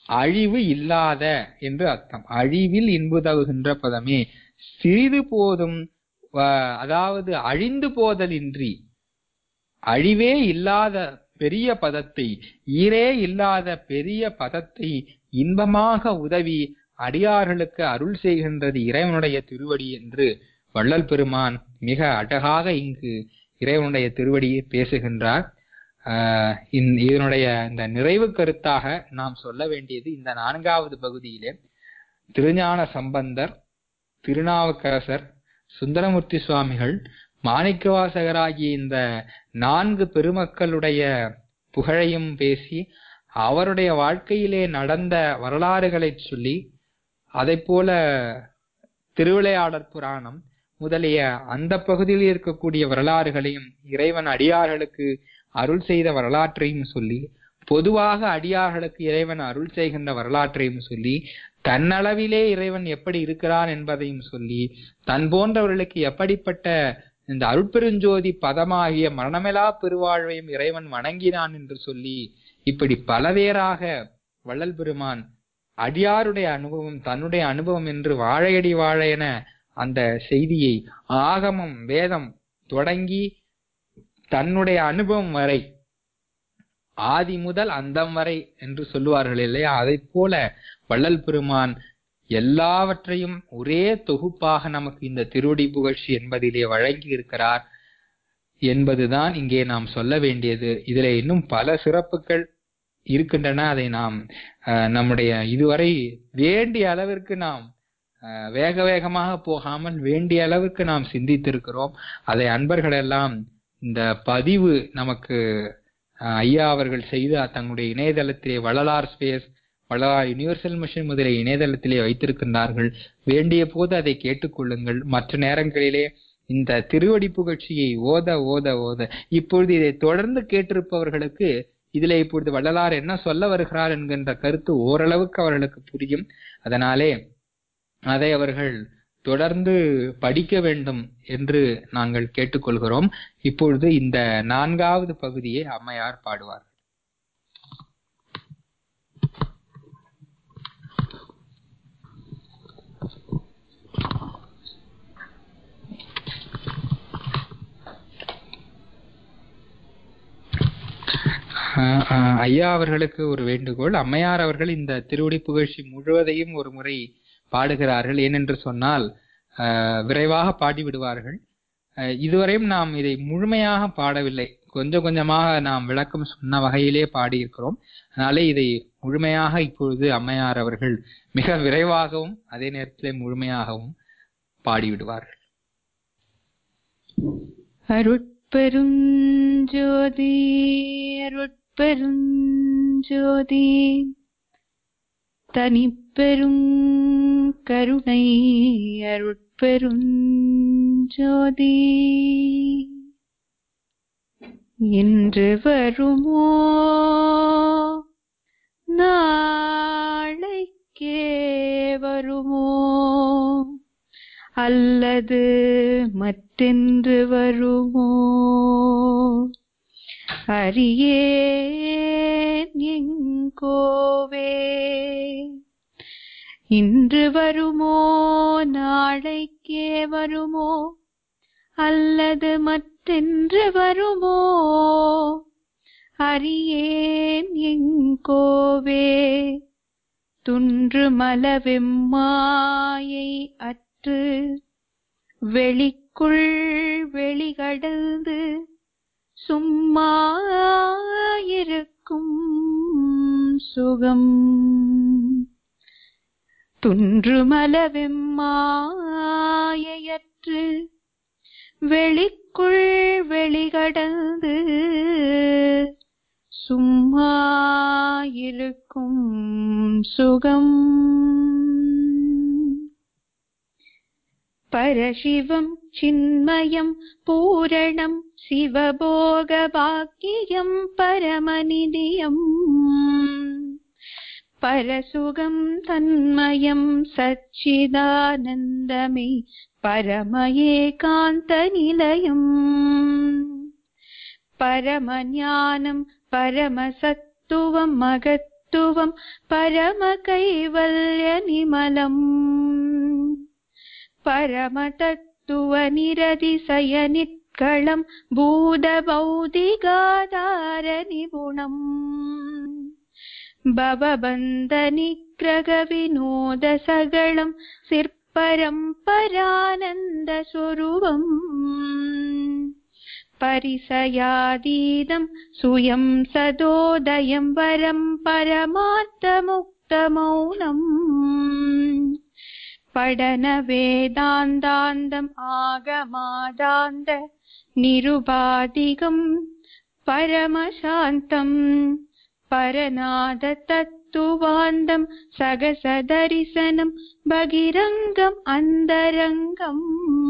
அழிவு இல்லாத என்று அர்த்தம் அழிவில் இன்புதவுகின்ற பதமே சிறிது போதும் வ- அதாவது அழிந்து போதலின்றி அழிவே இல்லாத பெரிய பதத்தை ஈரே இல்லாத பெரிய பதத்தை இன்பமாக உதவி அடியார்களுக்கு அருள் செய்கின்றது இறைவனுடைய திருவடி என்று வள்ளல் பெருமான் மிக அழகாக இங்கு இறைவனுடைய திருவடியை பேசுகின்றார் ஆஹ் இந்த- இதனுடைய இந்த நிறைவு கருத்தாக நாம் சொல்ல வேண்டியது இந்த நான்காவது பகுதியிலே திருஞான சம்பந்தர் திருநாவுக்கரசர் சுந்தரமூர்த்தி சுவாமிகள் மாணிக்கவாசகராகிய இந்த நான்கு பெருமக்களுடைய புகழையும் பேசி அவருடைய வாழ்க்கையிலே நடந்த வரலாறுகளை சொல்லி அதைப் போல திருவிளையாடற் புராணம் முதலிய அந்த பகுதியில் இருக்கக்கூடிய வரலாறுகளையும் இறைவன் அடியார்களுக்கு அருள் செய்த வரலாற்றையும் சொல்லி பொதுவாக அடியார்களுக்கு இறைவன் அருள் செய்கின்ற வரலாற்றையும் சொல்லி தன்னளவிலே இறைவன் எப்படி இருக்கிறான் என்பதையும் சொல்லி தன் போன்றவர்களுக்கு எப்படிப்பட்ட இந்த அருட்பெருஞ்சோதி பதமாகிய மரணமெலா பெருவாழ்வையும் இறைவன் வணங்கினான் என்று சொல்லி இப்படி பலவேறாக வள்ளல் பெருமான் அடியாருடைய அனுபவம் தன்னுடைய அனுபவம் என்று வாழையடி வாழ என அந்த செய்தியை ஆகமம் வேதம் தொடங்கி தன்னுடைய அனுபவம் வரை ஆதி முதல் அந்தம் வரை என்று சொல்லுவார்கள் இல்லையா அதைப் போல வள்ளல் பெருமான் எல்லாவற்றையும் ஒரே தொகுப்பாக நமக்கு இந்த திருவடி புகழ்ச்சி என்பதிலே வழங்கி இருக்கிறார் என்பதுதான் இங்கே நாம் சொல்ல வேண்டியது இதிலே இன்னும் பல சிறப்புகள் இருக்கின்றன அதை நாம் அஹ், நம்முடைய இதுவரை வேண்டிய அளவிற்கு நாம் அஹ், வேக வேகமாக போகாமல் வேண்டிய அளவுக்கு நாம் சிந்தித்திருக்கிறோம் அதை அன்பர்கள் எல்லாம் இந்த பதிவு நமக்கு அஹ், ஐயா அவர்கள் செய்து தங்களுடைய இணையதளத்திலே Vallalar space Vallalar universal mission முதலிய இணையதளத்திலே வைத்திருக்கின்றார்கள் வேண்டிய போது அதை கேட்டுக்கொள்ளுங்கள் மற்ற நேரங்களிலே இந்த திருவடி புகழ்ச்சியை ஓத ஓத ஓத இப்பொழுது இதை தொடர்ந்து கேட்டிருப்பவர்களுக்கு இதிலே இப்பொழுது வள்ளலார் என்ன சொல்ல வருகிறார் என்கின்ற கருத்து ஓரளவுக்கு அவர்களுக்கு புரியும் அதனாலே அதை அவர்கள் தொடர்ந்து படிக்க வேண்டும் என்று நாங்கள் கேட்டுக்கொள்கிறோம் இப்பொழுது இந்த நான்காவது பகுதியை அம்மையார் பாடுவார் ஆஹ் ஆஹ் ஐயா அவர்களுக்கு ஒரு வேண்டுகோள் அம்மையார் அவர்கள் இந்த திருவடி புகழ்ச்சி முழுவதையும் ஒரு முறை பாடுகிறார்கள் ஏனென்று சொன்னால் ஆஹ் விரைவாக பாடிவிடுவார்கள் ஆஹ் இதுவரையும் நாம் இதை முழுமையாக பாடவில்லை கொஞ்சம் கொஞ்சமாக நாம் விளக்கம் சொன்ன வகையிலே பாடியிருக்கிறோம் அதனாலே இதை முழுமையாக இப்பொழுது அம்மையார் அவர்கள் மிக விரைவாகவும் அதே நேரத்திலே முழுமையாகவும் பாடிவிடுவார்கள் அருட்பெருஞ்சோதி அருட்பெருஞ்சோதி தனிப்பெரும் கருணை அருட்பெருஞ்சோதி இன்று வருமோ நாளைக்கே வருமோ அல்லது மற்றென்று வருமோ அறியேன் எங்கோவே இன்று வருமோ நாளைக்கே வருமோ அல்லது மற்றென்று வருமோ அறியேன் எங்கோவே துன்று மலவெம்மாயை அற்று வெளிக்குள் வெளிகடந்து சும்மா இருக்கும் சுகம் துன்று மலவெம்மாயையற்று வெளிக்குள் வெளிகடந்து சும்மா இருக்கும் சுகம் பரசிவம் சின்மயம் பூரணம் சிவபோக பாக்கியம் பரமநிதியம் பரசுகம் தன்மயம் சச்சிதானந்தமே பரமஏகாந்த நிலையம் பரமஞானம் பரமசத்துவம் மகத்துவம் परमतत्त्वम् परमकैवल्यनिमलम् परमतत्त्वनिरतिशयनित्कळम् भूतभौतिकाधारनिपुणम् भवबन्धनिग्रहविनोदसगळम् सिर्परम्परानन्दस्वरूपम् परिसयादीदम् सुयं सदोदयम् वरम् परमार्थमुक्तमौनम् पठनवेदान्तान्तम् आगमादान्त निरुपाधिकम् परमशान्तम् परनादतत्त्वान्तम् सगसदर्शनम् बहिरङ्गम् अन्तरङ्गम्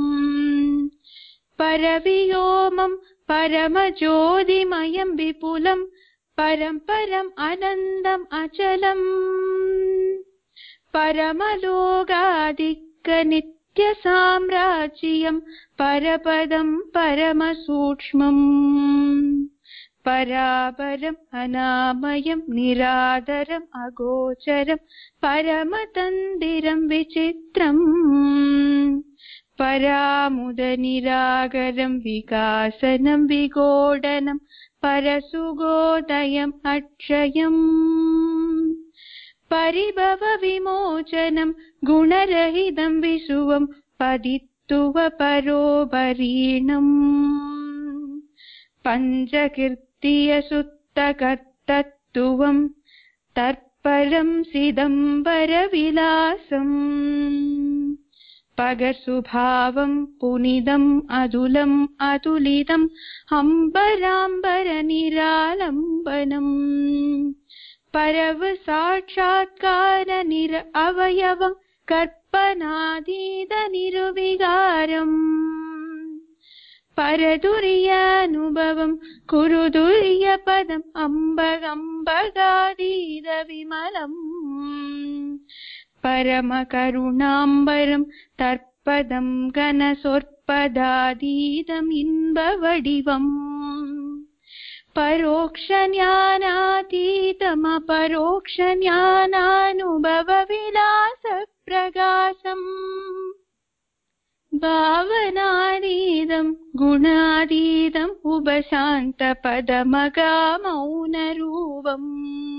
परवियोमम् परमज्योतिमयम् विपुलम् परम् परम् अनन्दम् अचलम् परमलोगादिकनित्यसाम्राज्यम् परपदम् परमसूक्ष्मम् परापरम् अनामयम् निरादरम् अगोचरम् परमतन्दिरम् विचित्रम् परामुदनिरागरम् विकासनम् विगोडनम् परसुगोदयम् अक्षयम् परिभवविमोचनम् गुणरहितम् विशुवम् पदित्तुव परोपरीणम् पञ्चकीर्तियसुत्तकर्तत्वम् तत्परम् सिदम्बरविलासम् पगसुभावम् पुनिदम् अदुलम् अतुलितम् अम्बराम्बरनिरालम्बनम् परव साक्षात्कार निर अवयवम् कल्पनादीदनिरुविगारम् परदुर्यानुभवम् कुरु दुर्यपदम् अम्बगम्बगादीदविमलम् परमकरुणाम्बरम् तर्पदम् घनसोत्पदादीदम् इन्बवडिवम् परोक्षज्ञानातीतमपरोक्षज्ञानानुभवविलासप्रकाशम् भावनादीदम् गुणादीदम् उपशान्तपदमगामौनरूपम्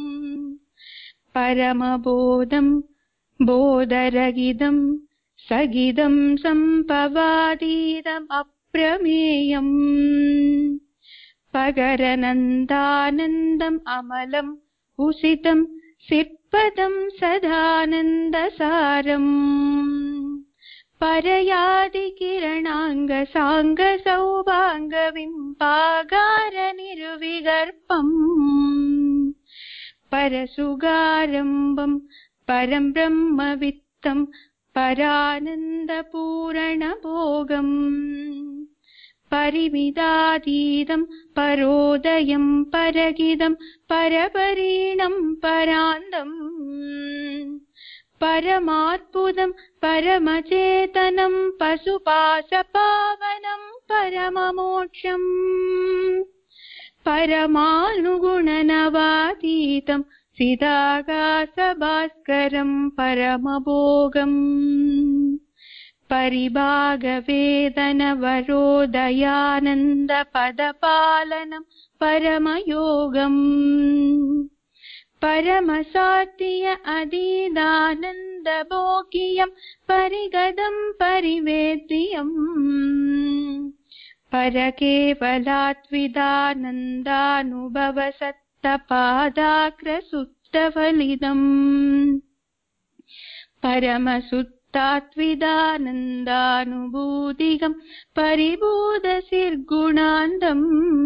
परमबोधम् बोधरगिदम् सगिदम् सम्पवादीदम् अप्रमेयम् पगरनन्दानन्दम् अमलम् उसितम् सित्पदम् सदानन्दसारम् परयादिकिरणाङ्गसाङ्गसौभाङ्गविम्पागारनिर्विगर्पम् परसुगारम्भम् परम् ब्रह्मवित्तम् परानन्दपूरणभोगम् परिमितातीतम् परोदयम् परगिदम् परपरीणम् परान्दम् परमात्पुदम् परमचेतनम् पशुपाशपावनम् परममोक्षम् परमानुगुणनवातीतम् सिदाकाशभास्करम् परमभोगम् परिभागवेदनवरोदयानन्दपदपालनम् परमयोगम् परमसात्य अदीदानन्दभोग्यम् परिगदम् परिवेद्यम् परकेवलात्विदानन्दानुभवसत्तपादाग्रसुत्तफलितम् परमसुत्तात्विदानन्दानुभूतिकम् परिबोधसिर्गुणान्तम्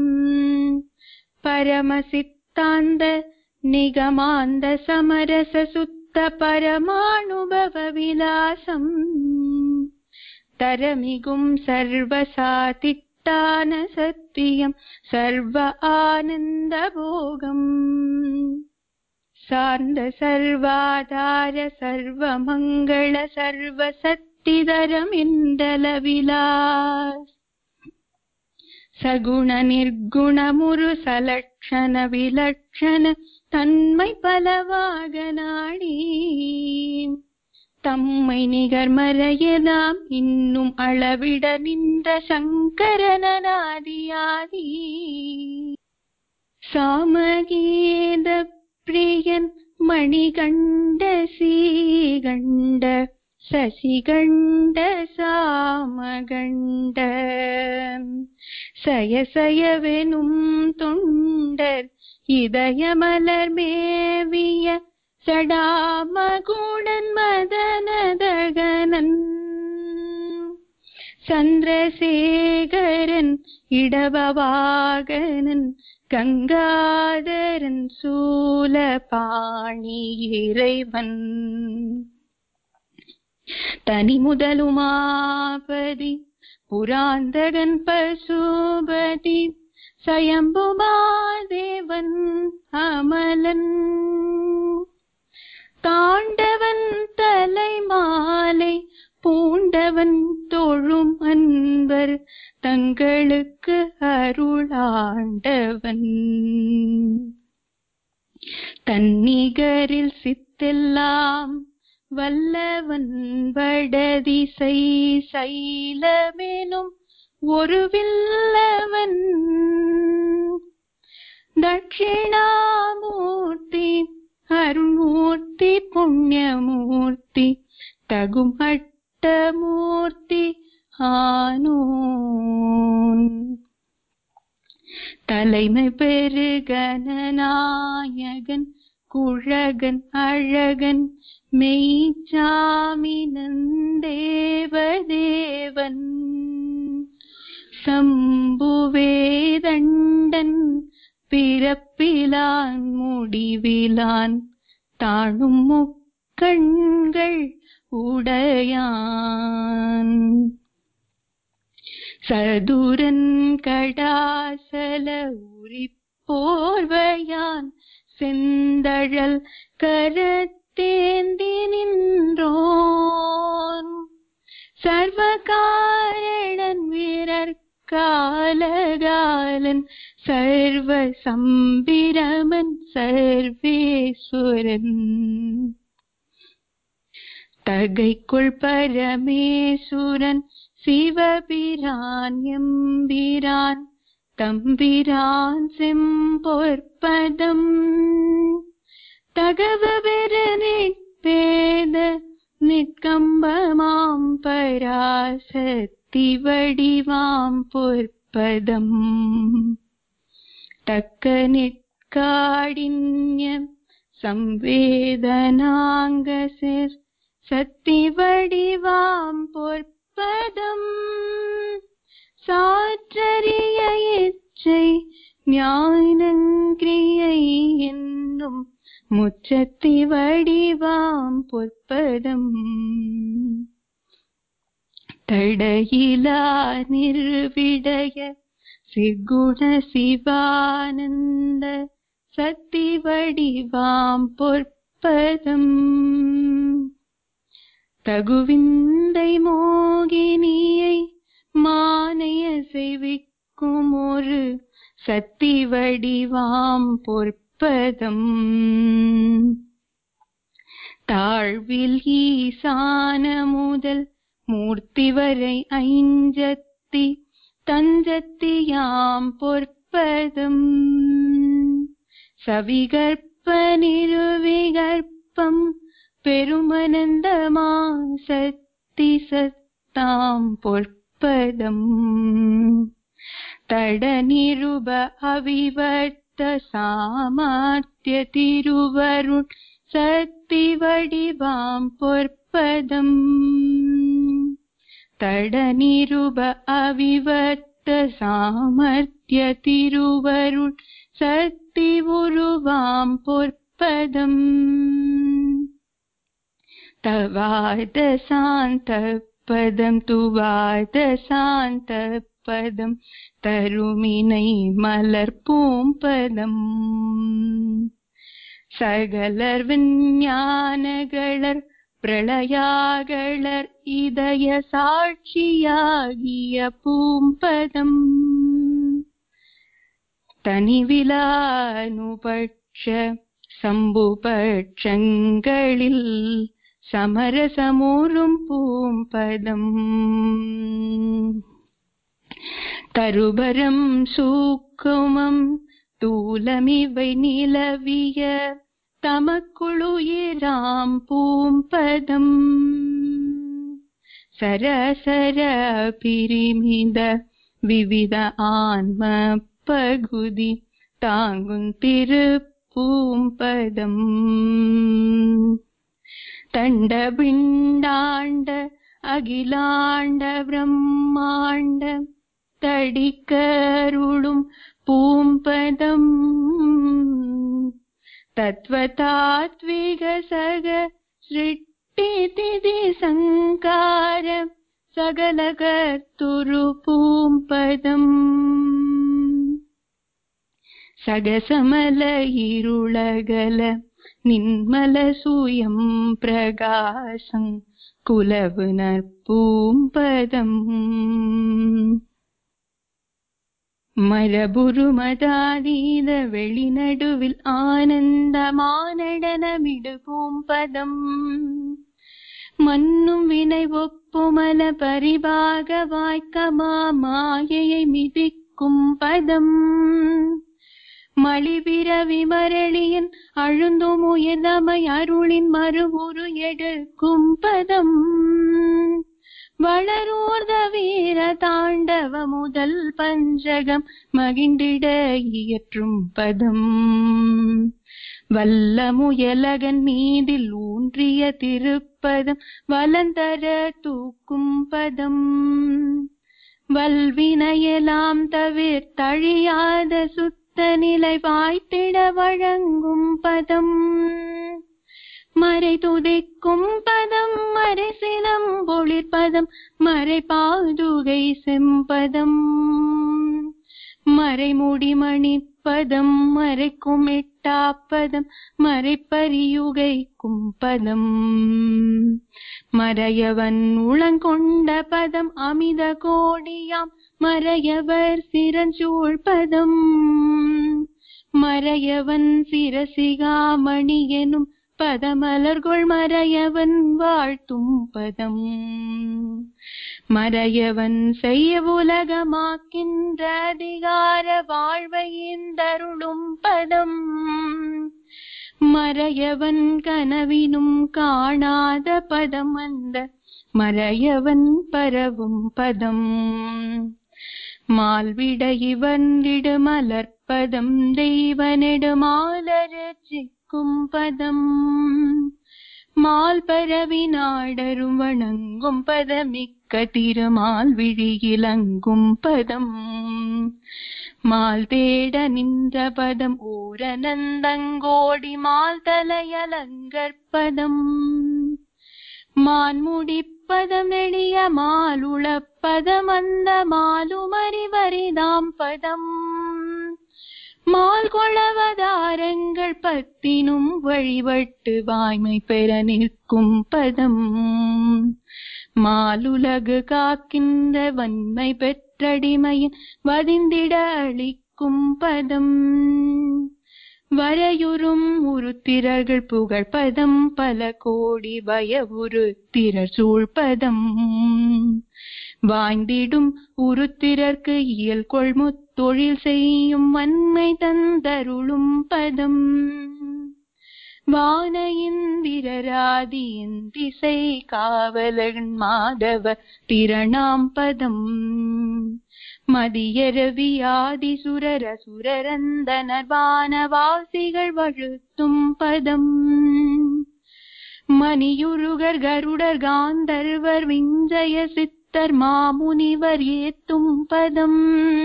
परमसित्तान्त निगमान्द समरससुत्त परमानुभवविलासम् तरमिगुम् सर्वसातिट्टानसत्त्वियम् सर्व आनन्दभोगम् सान्द सर्वाधार सर्वमङ्गल सर्वसत्तिधरमिन्दलविलास सगुण निर्गुणमुरु सलक्षण विलक्षण தன்மை பலவாக நாடி தம்மை நிகர் மறையலாம் இன்னும் அளவிட நின்ற சங்கரனாதியாதி சாமகீத பிரியன் மணிகண்ட சீகண்ட சசிகண்ட சாமகண்ட சயசயவெனும் தொண்டர் இதயமலர் மேவிய சடாமகுடன் மதனதகனன் சந்திரசேகரன் இடபவாகனன் கங்காதரன் சூலபாணி இறைவன் தனி முதலுமாபதி புராந்தகன் பசுபதி சயம்புமாதேவன் அமலன் தாண்டவன் தலைமாலை பூண்டவன் தொழும் அன்பர் தங்களுக்கு அருளாண்டவன் தன்னிகரில் சித்தெல்லாம் வல்லவன் வடதிசை சைலமெனும் ஒரு வில்லவன் தட்சிணாமூர்த்தி அருள்மூர்த்தி புண்ணியமூர்த்தி தகுமட்டமூர்த்தி ஆனோன் தலைமை பெருகணநாயகன் குழகன் அழகன் மெய்ச்சாமினன் தேவதேவன் சம்புவேதண்டன் பிறப்பிலான் முடிவிலான் தாழும் முக்கண்கள் உடையான் சதுரன் கடாசல உரிப்போர்வையான் செந்தழல் கரத்தேந்தி நின்றோன் சர்வகாரணன் வீரர் காலகாலன் சர்வ சம்பிரமன் சர்வேஸ்வரன் தகைக்குள் பரமேசுரன் சிவபிரான் எம்பிரான் தம்பிரான் செம்பொற்பதம் தகவ பெருநிற்பேத நிற்கம்பமாம் பராசக்தி வடிவாம் பொற்பதம் தக்க நிற்காடின்யம் சம்வேதனாங்க சிர் சக்தி வடிவாம் பொற்பதம் சாற்றறிய இச்சை ஞானங்கிரியை என்னும் முற்றத்தி வடிவாம் பொற்பதம் தடையிலா நிர்விடய சிகுண சிவானந்த சக்தி வடிவாம் பொற்பதம் தகுவிந்தை மோகினியை மானைய செய்விக்கும் ஒரு சக்தி வடிவாம் பொற்பதம் தாழ்வில் ஈசான முதல் மூர்த்தி வரை ஐஞ்சத்தி தஞ்சத்தியாம் பொற்பதம் சவிகற்ப நிருவிகற்பம் பெருமனந்தமா சக்தி சத்தாம் பொற்பதம் தட நிருப அவிவர்த்த சாமார்த்திய திருவருட் சக்தி வடிவாம் பொற்பதம் தட நிருப அவிவர்த்த சாமர்த்திய திருவருட் சக்தி உருவாம் பொற்பதம் தவாத சாந்த பதம் துவாத சாந்த பதம் தருமினை மலர் பூம்பதம் சகலர் விஞ்ஞானகளர் பிரளயாகளர் இதய சாட்சியாகிய பூம்பதம் தனிவிலானுபட்ச சம்புபட்சங்களில் சமரசமூரும் பூம்பதம் தருபரம் சூக்குமம் தூலமிவை நிலவிய தமக்குளுயிராம் பூம்பதம் சரசர பிரிமித விவித ஆன்ம பகுதி தாங்கும் திருப்பூம்பதம் தண்டபிண்டாண்ட அகிலாண்ட பிரம்மாண்ட தடிக்கருளும் பூம்பதம் தத்வதாத்விக சக சிருஷ்டி திதி சங்கார சகலகர்த்துரு பூம்பதம் சகசமல இருளகல நின்மல சூயம் பிரகாசம் குலவு நற்பூம்பதம் மரபுருமதாதீத வெளிநடுவில் ஆனந்தமானடனமிடு பூம்பதம் மன்னும் வினை ஒப்புமல பரிபாக வாய்க்கமா மாயையை மிதிக்கும் பதம் மலிபிற விமரளியன் அழுந்தும் உயர்ந்தமை அருளின் மறுவுரு எடுக்கும் பதம் வளரூர்த வீர தாண்டவ முதல் பஞ்சகம் மகிண்டிட இயற்றும் பதம் வல்ல முயலகன் மீதில் ஊன்றிய திருப்பதம் வலந்தர தூக்கும் பதம் வல்வினையெல்லாம் தவிர்த்தழியாத சுத்த நிலை வாய்த்திட வழங்கும் பதம் மறை துதிக்கும் பதம் மறை சினம் பொழிற்பதம் மறை பாதுகை செம்பதம் மறைமுடி மணிப்பதம் மறைக்கும் எட்டாப்பதம் மறைப்பரியுகைக்கும் பதம் மறையவன் உளங்கொண்ட பதம் அமித கோடியாம் மறையவர் சிரஞ்சூழ் பதம் மறையவன் சிரசிகாமணி எனும் பதமலர்கொள் மறையவன் வாழ்த்தும் பதம் மறையவன் செய்ய உலகமாக்கின்ற அதிகார வாழ்வை இந்தருளும் பதம் மறையவன் கனவினும் காணாத பதம் அந்த மறையவன் பரவும் பதம் மால்விட இவன் மலர்ப்பதம் தெய்வனிடு மாலரட்சிக்கும் பதம் மால் பரவி நாடரும் வணங்கும் பதமிக்க திருமால் விழியிலங்கும் பதம் மால் தேட நின்ற பதம் ஓரனந்தங்கோடி மால் தலையலங்கற்பதம் மான் முடிப்பதம் நெடிய மாலுளப்பதம் அந்த மாலுமறிவரிதாம் பதம் மால் கொளவதாரங்கள் பத்தினும் வழிபட்டு வாய்மை பெற நிற்கும் பதம் மாலுலகு காக்கின்ற வன்மை பெற்றடிமையின் வதிந்திட அளிக்கும் பதம் வரையுறும் உருத்திரர்கள் புகழ்பதம் பல கோடி பயவுரு திரர் சூழ்பதம் வாய்ந்திடும் உருத்திரர்க்கு இயல் கொள்முத் தொழில் செய்யும் வன்மை தந்தருளும் பதம் வான இந்திரராதியின் திசை காவலன் மாதவ திரணாம் பதம் மதியரவி ஆதி சுரர சுரரந்தனர் வானவாசிகள் வழுத்தும் பதம் மணியுருகர் கருடர் காந்தர்வர் விஞ்சய சித்தர் மாமுனிவர் ஏத்தும் பதம்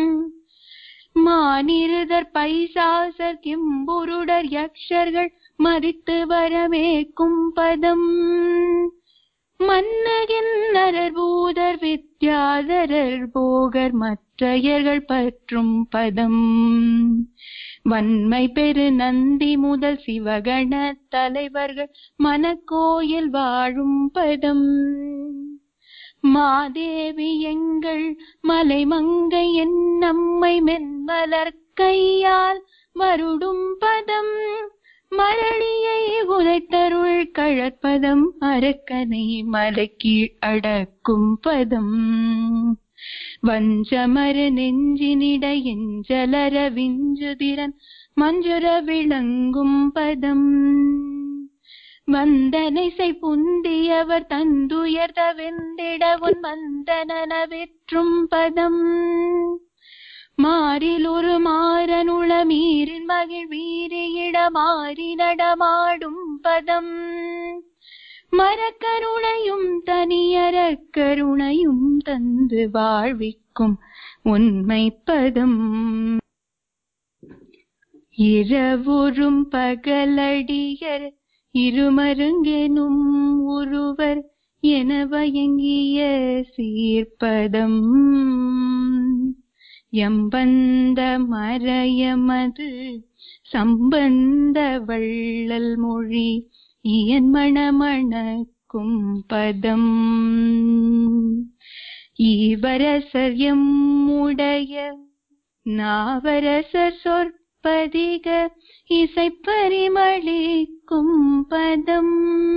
மானிருதர் பைசாசர் கிம்புருடர் யக்ஷர்கள் மதித்து வரவேக்கும் பதம் மன்னகின்னரர் பூதர் வித்யாதரர் போகர் மற்றையர்கள் பற்றும் பதம் வன்மை பெரு நந்தி முதல் சிவகண தலைவர்கள் மனக்கோயில் வாழும் பதம் மாதேவி எங்கள் மலைமங்கை என் நம்மை மென்மலர் கையால் வருடும் பதம் மரளியை உதைத்தருள் கழற்பதம் அரக்கனை மலைக்கீழ் அடக்கும் பதம் வஞ்சமர நெஞ்சினிட எஞ்சலர விஞ்சுதிரன் மஞ்சுர விளங்கும் பதம் வந்தனைசை புந்தியவர் தந்துயர்த வெந்திட உன் வந்தனன வெற்றும் பதம் மாறில் ஒரு மாறனுள மீறின் மகிழ் வீரியிட மாறி நடமாடும் பதம் மரக்கருணையும் தனியர கருணையும் தந்து வாழ்விக்கும் உண்மை பதம் இரவுறும் பகலடியர் இருமருங்கெனும் ஒருவர் என வயங்கிய சீர்ப்பதம் எம்பந்த மறையமது சம்பந்த வள்ளல் மொழி இயன் மணமணக்கும் பதம் ஈவரசர் எம்முடைய நாவரசர் சொற்பதிக இசைப்பரிமளிக்கும் பதம்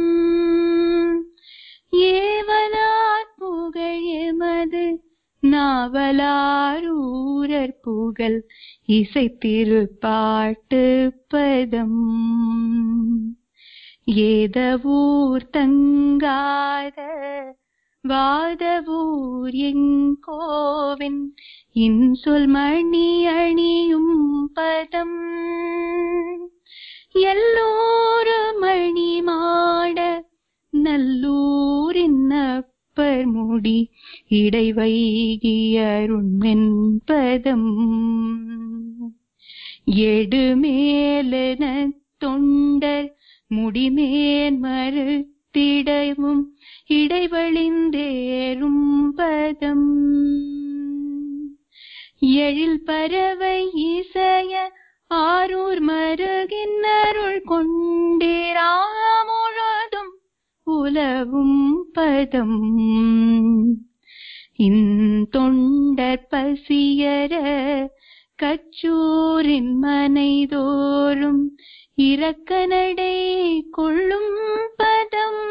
ஏவலார் புகழ் எமது நாவலாரூரர் புகழ் இசை திருப்பாட்டு பதம் ஏதவூர் தங்காத வாதவூர் எங்கோவின் இன்சொல் மணி அணியும் பதம் எல்லோரும் மணி மாட நல்லூரின் அப்பர் முடி இடை வைகியருண்மென் பதம் எடுமேலென தொண்டர் முடிமேன் மறுத்திடவும் இடைவழிந்தேறும் பதம் எழில் பறவை இசைய ஆரூர் மருகின்னருள் கொண்டிராமுழுதும் உலவும் பதம் இந்தொண்டர் பசியர கச்சூரின் மனைதோறும் இரக்கநடை கொள்ளும் பதம்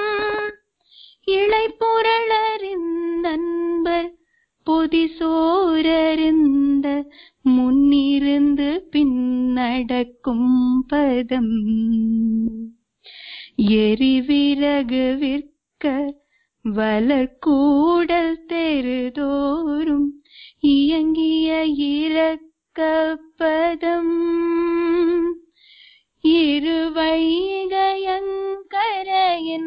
இளைப்புரளறிந்தன்பர் பொதிசோரறிந்த முன்னிருந்து பின்னடக்கும் பதம் எரிவிறகு விற்க வளர்கூடல் தெருதோறும் இயங்கிய இரக்கப்பதம் இருவைகையங்கரையின்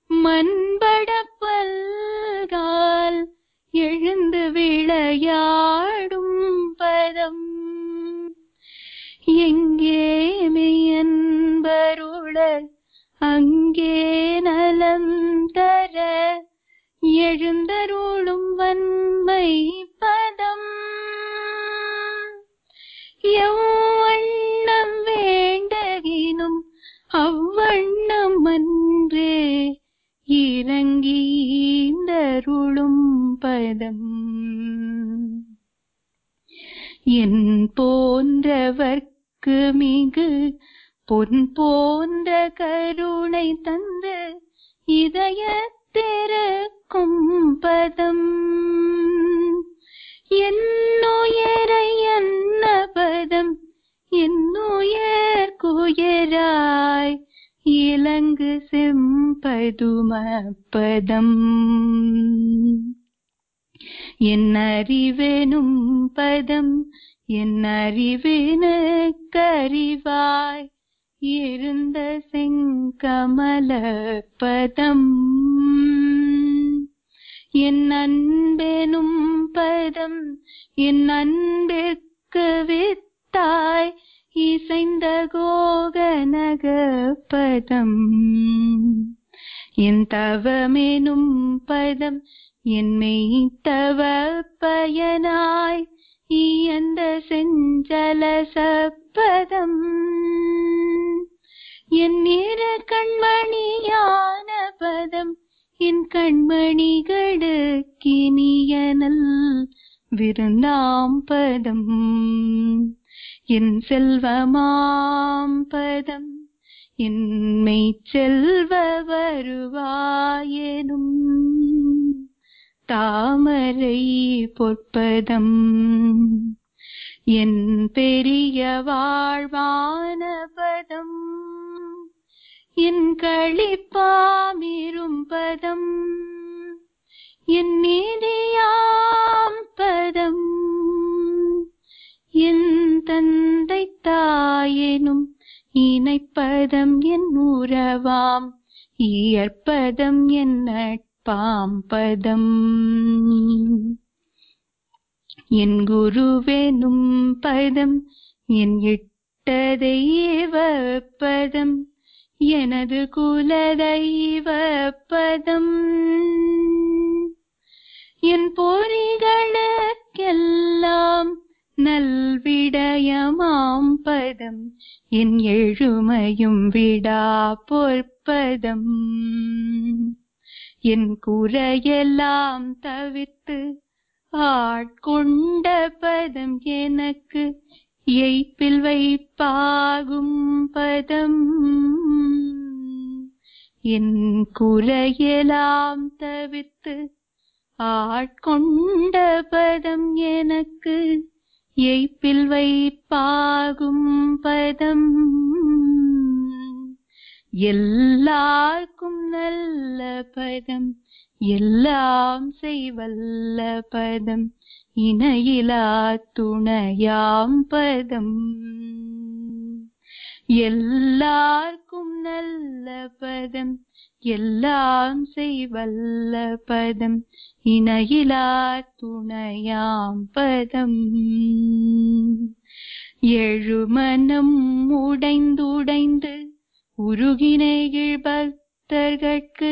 மண்படப்பல்கால் எழுந்து விளையாடும் பதம் எங்கே மெய்யன்பருளர் அங்கே நலம் தர எழுந்தருளும் வன்மை பதம் எவ்வண்ணம் வேண்டகினும் அவ்வண்ணம் அன்றே இறங்கிந்தருளும் பதம் என் போன்றவர்க்கு மிகு பொன் போன்ற கருணை தந்து இதயத்திறக்கும் பதம் என்னுயரை என்ன பதம் என்னுயர் குயராய் இலங்கு செம்பதும பதம் என் அறிவெனும் பதம் என் அறிவினுக்கறிவாய் இருந்த செங்கமல பதம் என் அன்பெனும் பதம் என் அன்பிற்கு வித்தாய் இசைந்த கோகனக பதம் என் தவமெனும் பதம் என்னை தவ பயனாய் இயந்த செஞ்சல சப்பதம் என் இரு கண்மணியான பதம் என் கண்மணிகளுக்கினியனல் விருந்தாம் பதம் என் செல்வமாம் பதம் என்மை செல்வ வருவாயெனும் தாமரை பொற்பதம் என் பெரிய வாழ்வான பதம் என் களிப்பாமிரும் பதம் என் நீதியாம் பதம் என் தந்தை தாயெனும் இணைப்பதம் என் உறவாம் இயற்பதம் என் நட்பாம் பதம் என் குருவெனும் பதம் என் இட்டதை பதம் எனது குலதெய்வ பதம் என் பொறிகளுக்கெல்லாம் நல்விடயமாம் பதம் என் எழுமையும் விடா பொற்பதம் என் குறையெல்லாம் தவிர்த்து ஆட்கொண்ட பதம் எனக்கு எய்ப்பில் வைப்பாகும் பதம் என் குறையெல்லாம் தவிர்த்து ஆட்கொண்ட பதம் எனக்கு எய்ப்பில் வைப்பாகும் பதம் எல்லாருக்கும் நல்ல பதம் எல்லாம் செய்வல்ல பதம் இணையிலா துணையாம் பதம் எல்லாருக்கும் நல்ல பதம் எல்லாம் செய்வல்ல பதம் இணையிலா துணையாம் பதம் எழுமனம் உடைந்துடைந்து உருகினைகள் பக்தர்கட்கு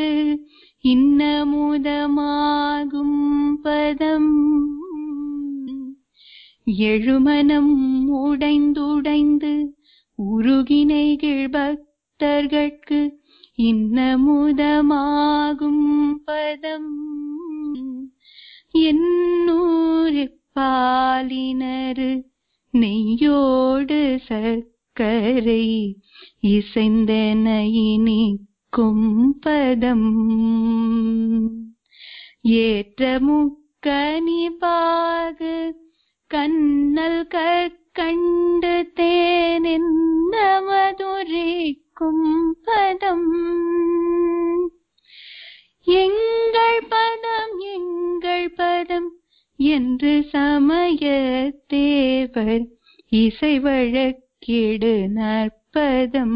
இன்னமுதமாகும் பதம் எழுமனம் உடைந்துடைந்து உருகினைகள் பக்தர்கட்கு இன்னமுதமாகும் பதம் என்னூரு பாலினரு நெய்யோடு சர்க்கரை இசைந்தன இனிக்கும் பதம் ஏற்ற முக்கனி பாகு கண்ணல் கண்டு தேனென்ன மதுரைக்கும் பதம் எங்கள் பதம் எங்கள் பதம் என்று சமய தேவர் இசை வழக்கிடு நற்பதம்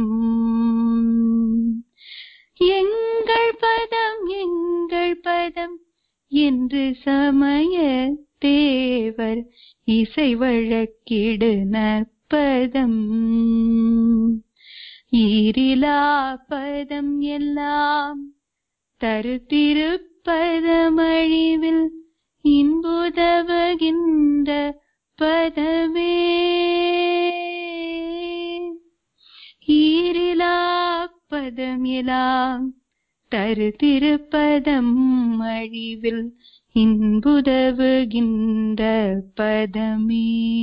எங்கள் பதம் எங்கள் பதம் என்று சமய தேவர் இசை வழக்கிடு நற்பதம் ஈரிலா பதம் எல்லாம் தருத்திருப்பதமழிவில் இன்புதவுகின்ற பதமே ஈரிலா பதம் எல்லாம் தருத்திருப்பதம் அழிவில் இன்புதவுகின்ற பதமே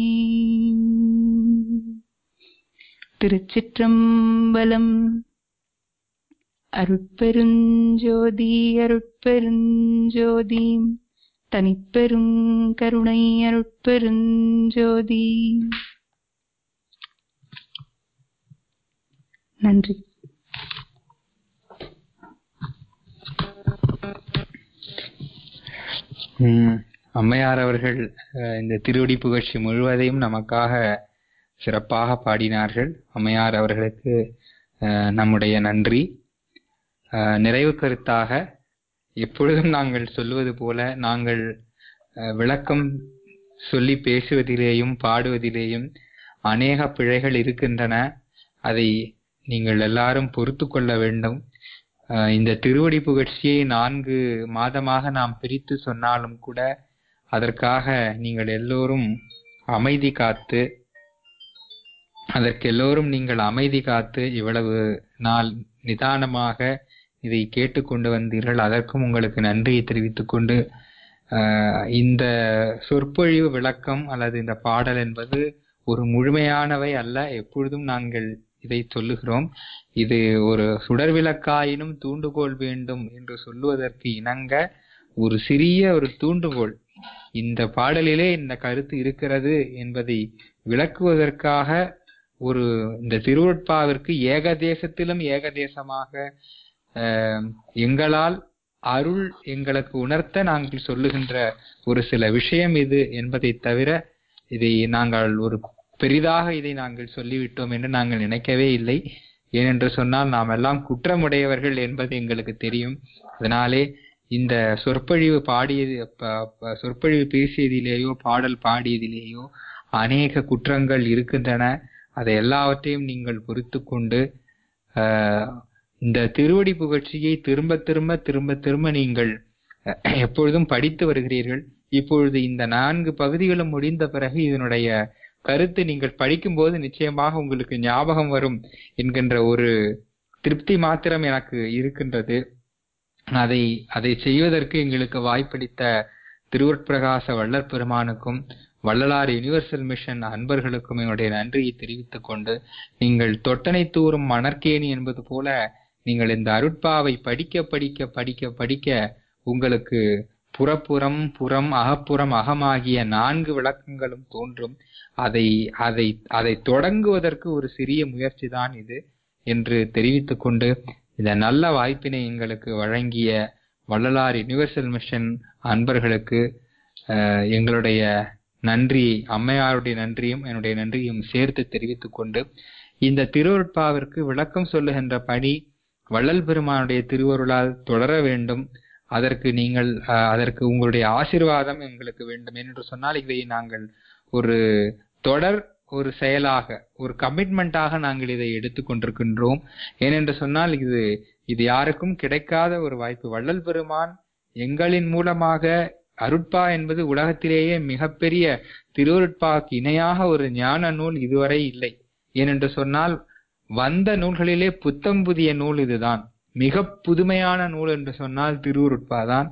திருச்சிற்றம்பலம் அருட்பெருஞ்சோதி அருட்பெருஞ்சோதி தனிப்பெரும் கருணை அருட்பெருஞ்சோதி நன்றி உம் அம்மையார் அவர்கள் அஹ், இந்த திருவடி புகழ்ச்சி முழுவதையும் நமக்காக சிறப்பாக பாடினார்கள் அம்மையார் அவர்களுக்கு அஹ், நம்முடைய நன்றி அஹ், நிறைவு கருத்தாக எப்பொழுதும் நாங்கள் சொல்லுவது போல நாங்கள் அஹ், விளக்கம் சொல்லி பேசுவதிலேயும் பாடுவதிலேயும் அநேக பிழைகள் இருக்கின்றன அதை நீங்கள் எல்லாரும் பொறுத்து கொள்ள வேண்டும் அஹ், இந்த திருவடி புகழ்ச்சியை நான்கு மாதமாக நாம் பிரித்து சொன்னாலும் கூட அதற்காக நீங்கள் எல்லோரும் அமைதி காத்து அதற்கு எல்லோரும் நீங்கள் அமைதி காத்து இவ்வளவு நாள் நிதானமாக இதை கேட்டுக்கொண்டு வந்தீர்கள் அதற்கும் உங்களுக்கு நன்றியை தெரிவித்துக் கொண்டு ஆஹ், இந்த சொற்பொழிவு விளக்கம் அல்லது இந்த பாடல் என்பது ஒரு முழுமையானவை அல்ல எப்பொழுதும் நாங்கள் இதை சொல்லுகிறோம் இது ஒரு சுடர் விளக்காயினும் தூண்டுகோல் வேண்டும் என்று சொல்லுவதற்கு இணங்க ஒரு சிறிய ஒரு தூண்டுகோல் இந்த பாடலிலே இந்த கருத்து இருக்கிறது என்பதை விளக்குவதற்காக ஒரு இந்த திருவட்பாவிற்கு ஏகதேசத்திலும் ஏகதேசமாக அஹ், எங்களால் அருள் எங்களுக்கு உணர்த்த நாங்கள் சொல்லுகின்ற ஒரு சில விஷயம் இது என்பதை தவிர இதை நாங்கள் ஒரு பெரிதாக இதை நாங்கள் சொல்லிவிட்டோம் என்று நாங்கள் நினைக்கவே இல்லை ஏனென்று சொன்னால் நாம் எல்லாம் குற்றமுடையவர்கள் என்பது எங்களுக்கு தெரியும் அதனாலே இந்த சொற்பொழிவு பாடியது ப- ப- சொற்பொழிவு பேசியதிலேயோ பாடல் பாடியதிலேயோ அநேக குற்றங்கள் இருக்கின்றன அதை எல்லாவற்றையும் நீங்கள் பொறுத்து கொண்டு ஆஹ், இந்த திருவடி புகழ்ச்சியை திரும்ப திரும்ப திரும்ப திரும்ப நீங்கள் அஹ், எப்பொழுதும் படித்து வருகிறீர்கள் இப்பொழுது இந்த நான்கு பகுதிகளும் முடிந்த பிறகு இதனுடைய கருத்து நீங்கள் படிக்கும்போது நிச்சயமாக உங்களுக்கு ஞாபகம் வரும் என்கின்ற ஒரு திருப்தி மாத்திரம் எனக்கு இருக்கின்றது அதை அதை செய்வதற்கு எங்களுக்கு வாய்ப்பளித்த திருவற்பிரகாச வள்ளற் பெருமானுக்கும் வள்ளலார் யுனிவர்சல் மிஷன் அன்பர்களுக்கும் என்னுடைய நன்றியை தெரிவித்துக் கொண்டு நீங்கள் தொட்டனை தூறும் மணற்கேணி என்பது போல நீங்கள் இந்த அருட்பாவை படிக்க படிக்க படிக்க படிக்க உங்களுக்கு புறப்புறம் புறம் அகப்புறம் அகமாகிய நான்கு விளக்கங்களும் தோன்றும் அதை அதை அதை தொடங்குவதற்கு ஒரு சிறிய முயற்சி தான் இது என்று தெரிவித்துக் கொண்டு இந்த நல்ல வாய்ப்பினை எங்களுக்கு வழங்கிய வள்ளலார் யுனிவர்சல் மிஷன் அன்பர்களுக்கு அஹ், எங்களுடைய நன்றி அம்மையாருடைய நன்றியும் என்னுடைய நன்றியும் சேர்த்து தெரிவித்துக் கொண்டு இந்த திருவருட்பாவிற்கு விளக்கம் சொல்லுகின்ற பணி வள்ளல் பெருமானுடைய திருவருளால் தொடர வேண்டும் அதற்கு நீங்கள் அஹ், அதற்கு உங்களுடைய ஆசீர்வாதம் எங்களுக்கு வேண்டும் என்று சொன்னால் இதை நாங்கள் ஒரு தொடர் ஒரு செயலாக ஒரு கமிட்மெண்டாக நாங்கள் இதை எடுத்துக்கொண்டிருக்கின்றோம் ஏனென்று சொன்னால் இது இது யாருக்கும் கிடைக்காத ஒரு வாய்ப்பு வள்ளல் பெருமான் எங்களின் மூலமாக அருட்பா என்பது உலகத்திலேயே மிகப்பெரிய திருவருட்பாக்கு இணையாக ஒரு ஞான நூல் இதுவரை இல்லை ஏனென்று சொன்னால் வந்த நூல்களிலே புத்தம் புதிய நூல் இதுதான் மிக புதுமையான நூல் என்று சொன்னால் திருவுருட்பா தான்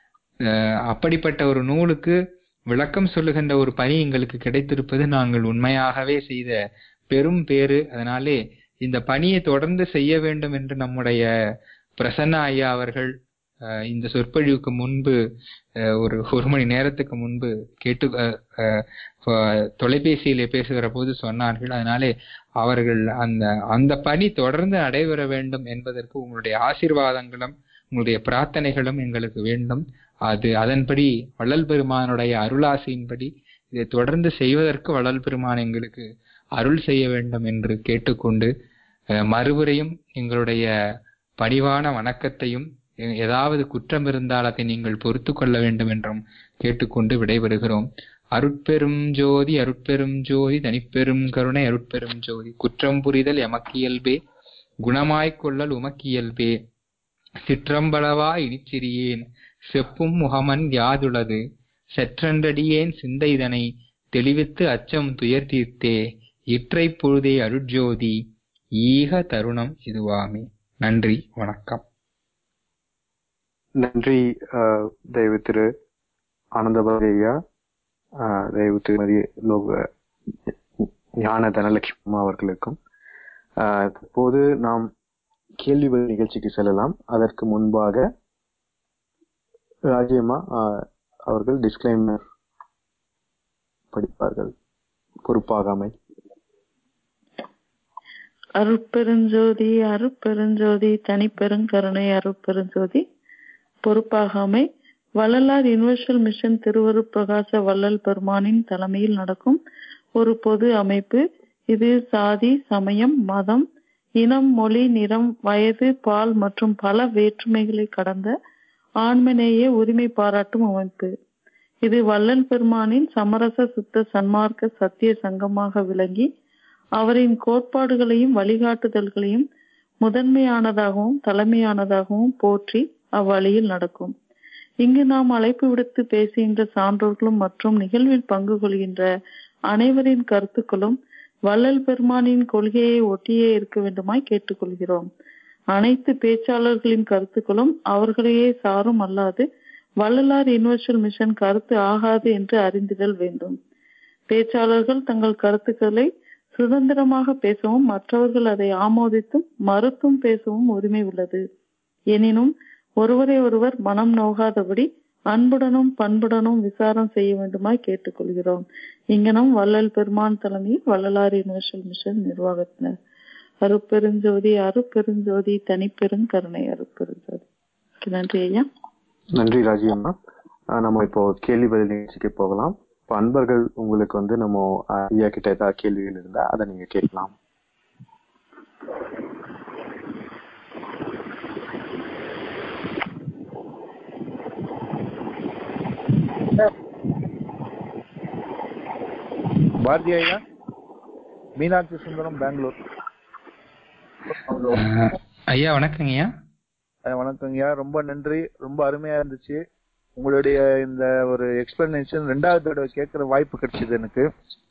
அஹ் அப்படிப்பட்ட ஒரு நூலுக்கு விளக்கம் சொல்லுகின்ற ஒரு பணி எங்களுக்கு கிடைத்திருப்பது நாங்கள் உண்மையாகவே செய்த பெரும் பேறு அதனாலே இந்த பணியை தொடர்ந்து செய்ய வேண்டும் என்று நம்முடைய பிரசன்ன ஐயா அவர்கள் அஹ், இந்த சொற்பொழிவுக்கு முன்பு அஹ், ஒரு ஒரு மணி நேரத்துக்கு முன்பு கேட்டு அஹ், அஹ், அஹ், தொலைபேசியிலே பேசுகிற போது சொன்னார்கள் அதனாலே அவர்கள் அந்த அந்த பணி தொடர்ந்து நடைபெற வேண்டும் என்பதற்கு உங்களுடைய ஆசீர்வாதங்களும் உங்களுடைய பிரார்த்தனைகளும் எங்களுக்கு வேண்டும் அது அதன்படி வள்ளல் பெருமானுடைய அருளாசியின்படி இதை தொடர்ந்து செய்வதற்கு வள்ளல் பெருமான் எங்களுக்கு அருள் செய்ய வேண்டும் என்று கேட்டுக்கொண்டு அஹ், மறுபடியும் எங்களுடைய பணிவான வணக்கத்தையும் எ- ஏதாவது குற்றம் இருந்தால் அதை நீங்கள் பொறுத்து கொள்ள வேண்டும் என்றும் கேட்டுக்கொண்டு விடைபெறுகிறோம் அருட்பெரும் ஜோதி அருட்பெரும் ஜோதி தனிப்பெரும் கருணை அருட்பெரும் ஜோதி குற்றம் புரிதல் எமக்கியல்பே குணமாய்க் கொள்ளல் உமக்கியல்பே சிற்றம்பளவா இனிச்சிறியேன் செப்பும் முகமன் யாதுளது செற்றன்றடியேன் சிந்தைதனை தெளிவித்து அச்சம் துயர் தீர்த்தே இற்றை பொழுதே அருட்ஜோதி ஈக தருணம் இதுவாமே நன்றி வணக்கம் நன்றி அஹ், தயவு திரு ஆனந்தபாரதி ஐயா அஹ், தயவு திருமதி லோக ஞான தனலட்சுமி அம்மா அவர்களுக்கும் அஹ், தற்போது நாம் கேள்வி பதில் நிகழ்ச்சிக்கு செல்லலாம் அதற்கு முன்பாக ராஜியம்மா அஹ், அவர்கள் டிஸ்கிளைமர் படிப்பார்கள் பொறுப்பாகாமை அருட்பெருஞ்சோதி அருட்பெருஞ்சோதி தனிப்பெருங்கருணை அருட்பெருஞ்சோதி பொறுப்பாகாமை வள்ளலார் யுனிவர்சல் மிஷன் திருவருட் பிரகாச வள்ளல் பெருமானின் தலைமையில் நடக்கும் ஒரு பொது அமைப்பு இது சாதி சமயம் மதம் இனம் மொழி நிறம் வயது பால் மற்றும் பல வேற்றுமைகளை கடந்த ஆண்மநேய உரிமை பாராட்டும் அமைப்பு இது வள்ளல் பெருமானின் சமரச சுத்த சன்மார்க்க சத்திய சங்கமாக விளங்கி அவரின் கோட்பாடுகளையும் வழிகாட்டுதல்களையும் முதன்மையானதாகவும் தலைமையானதாகவும் போற்றி அவ்வழியில் நடக்கும் இங்கு நாம் அழைப்பு விடுத்து பேசுகின்ற சான்றோர்களும் மற்றும் நிகழ்வில் பங்கு கொள்கின்ற அனைவரின் கருத்துக்களும் வள்ளல் பெருமானின் கொள்கையை ஒட்டியே இருக்க வேண்டுமாய் கேட்டுக்கொள்கிறோம் அனைத்து பேச்சாளர்களின் கருத்துக்களும் அவர்களையே சாரும் அல்லாது வள்ளலார் யுனிவர்சல் மிஷன் கருத்து ஆகாது என்று அறிந்திடல் வேண்டும் பேச்சாளர்கள் தங்கள் கருத்துக்களை சுதந்திரமாக பேசவும் மற்றவர்கள் அதை ஆமோதித்தும் மறுத்தும் பேசவும் உரிமை உள்ளது எனினும் ஒருவரை ஒருவர் மனம் நோகாதபடி அன்புடனும் பண்புடனும் விசாரம் செய்ய வேண்டுமாய் கேட்டுக்கொள்கிறோம் இங்கனம் வள்ளல் பெருமான் தலைமையில் வள்ளலார் யுனிவர்சல் மிஷன் நிர்வாகத்தினர் அருப்பெருஞ்சோதி அருப்பெருஞ்சோதி தனிப்பெருங்கருணை அருப்பெருஞ்சோதி நன்றி ஐயா நன்றி ராஜி அம்மா ஆஹ் நம்ம இப்போ கேள்வி பதில் நிகழ்ச்சிக்கு போகலாம் இப்போ அன்பர்கள் உங்களுக்கு வந்து நம்ம ஆஹ் ஐயா கிட்ட ஏதாவது கேள்விகள் இருந்தா அதை நீங்க கேட்கலாம் பாரதி ஐயா மீனாட்சி சுந்தரம் பெங்களூர் அஹ், ஐயா வணக்கங்க ஐயா அஹ் வணக்கம் ஐயா ரொம்ப நன்றி ரொம்ப அருமையா இருந்துச்சு உங்களுடைய இந்த ஒரு எக்ஸ்பிளனேஷன் ரெண்டாவது தடவை கேட்கிற வாய்ப்பு கிடைச்சது எனக்கு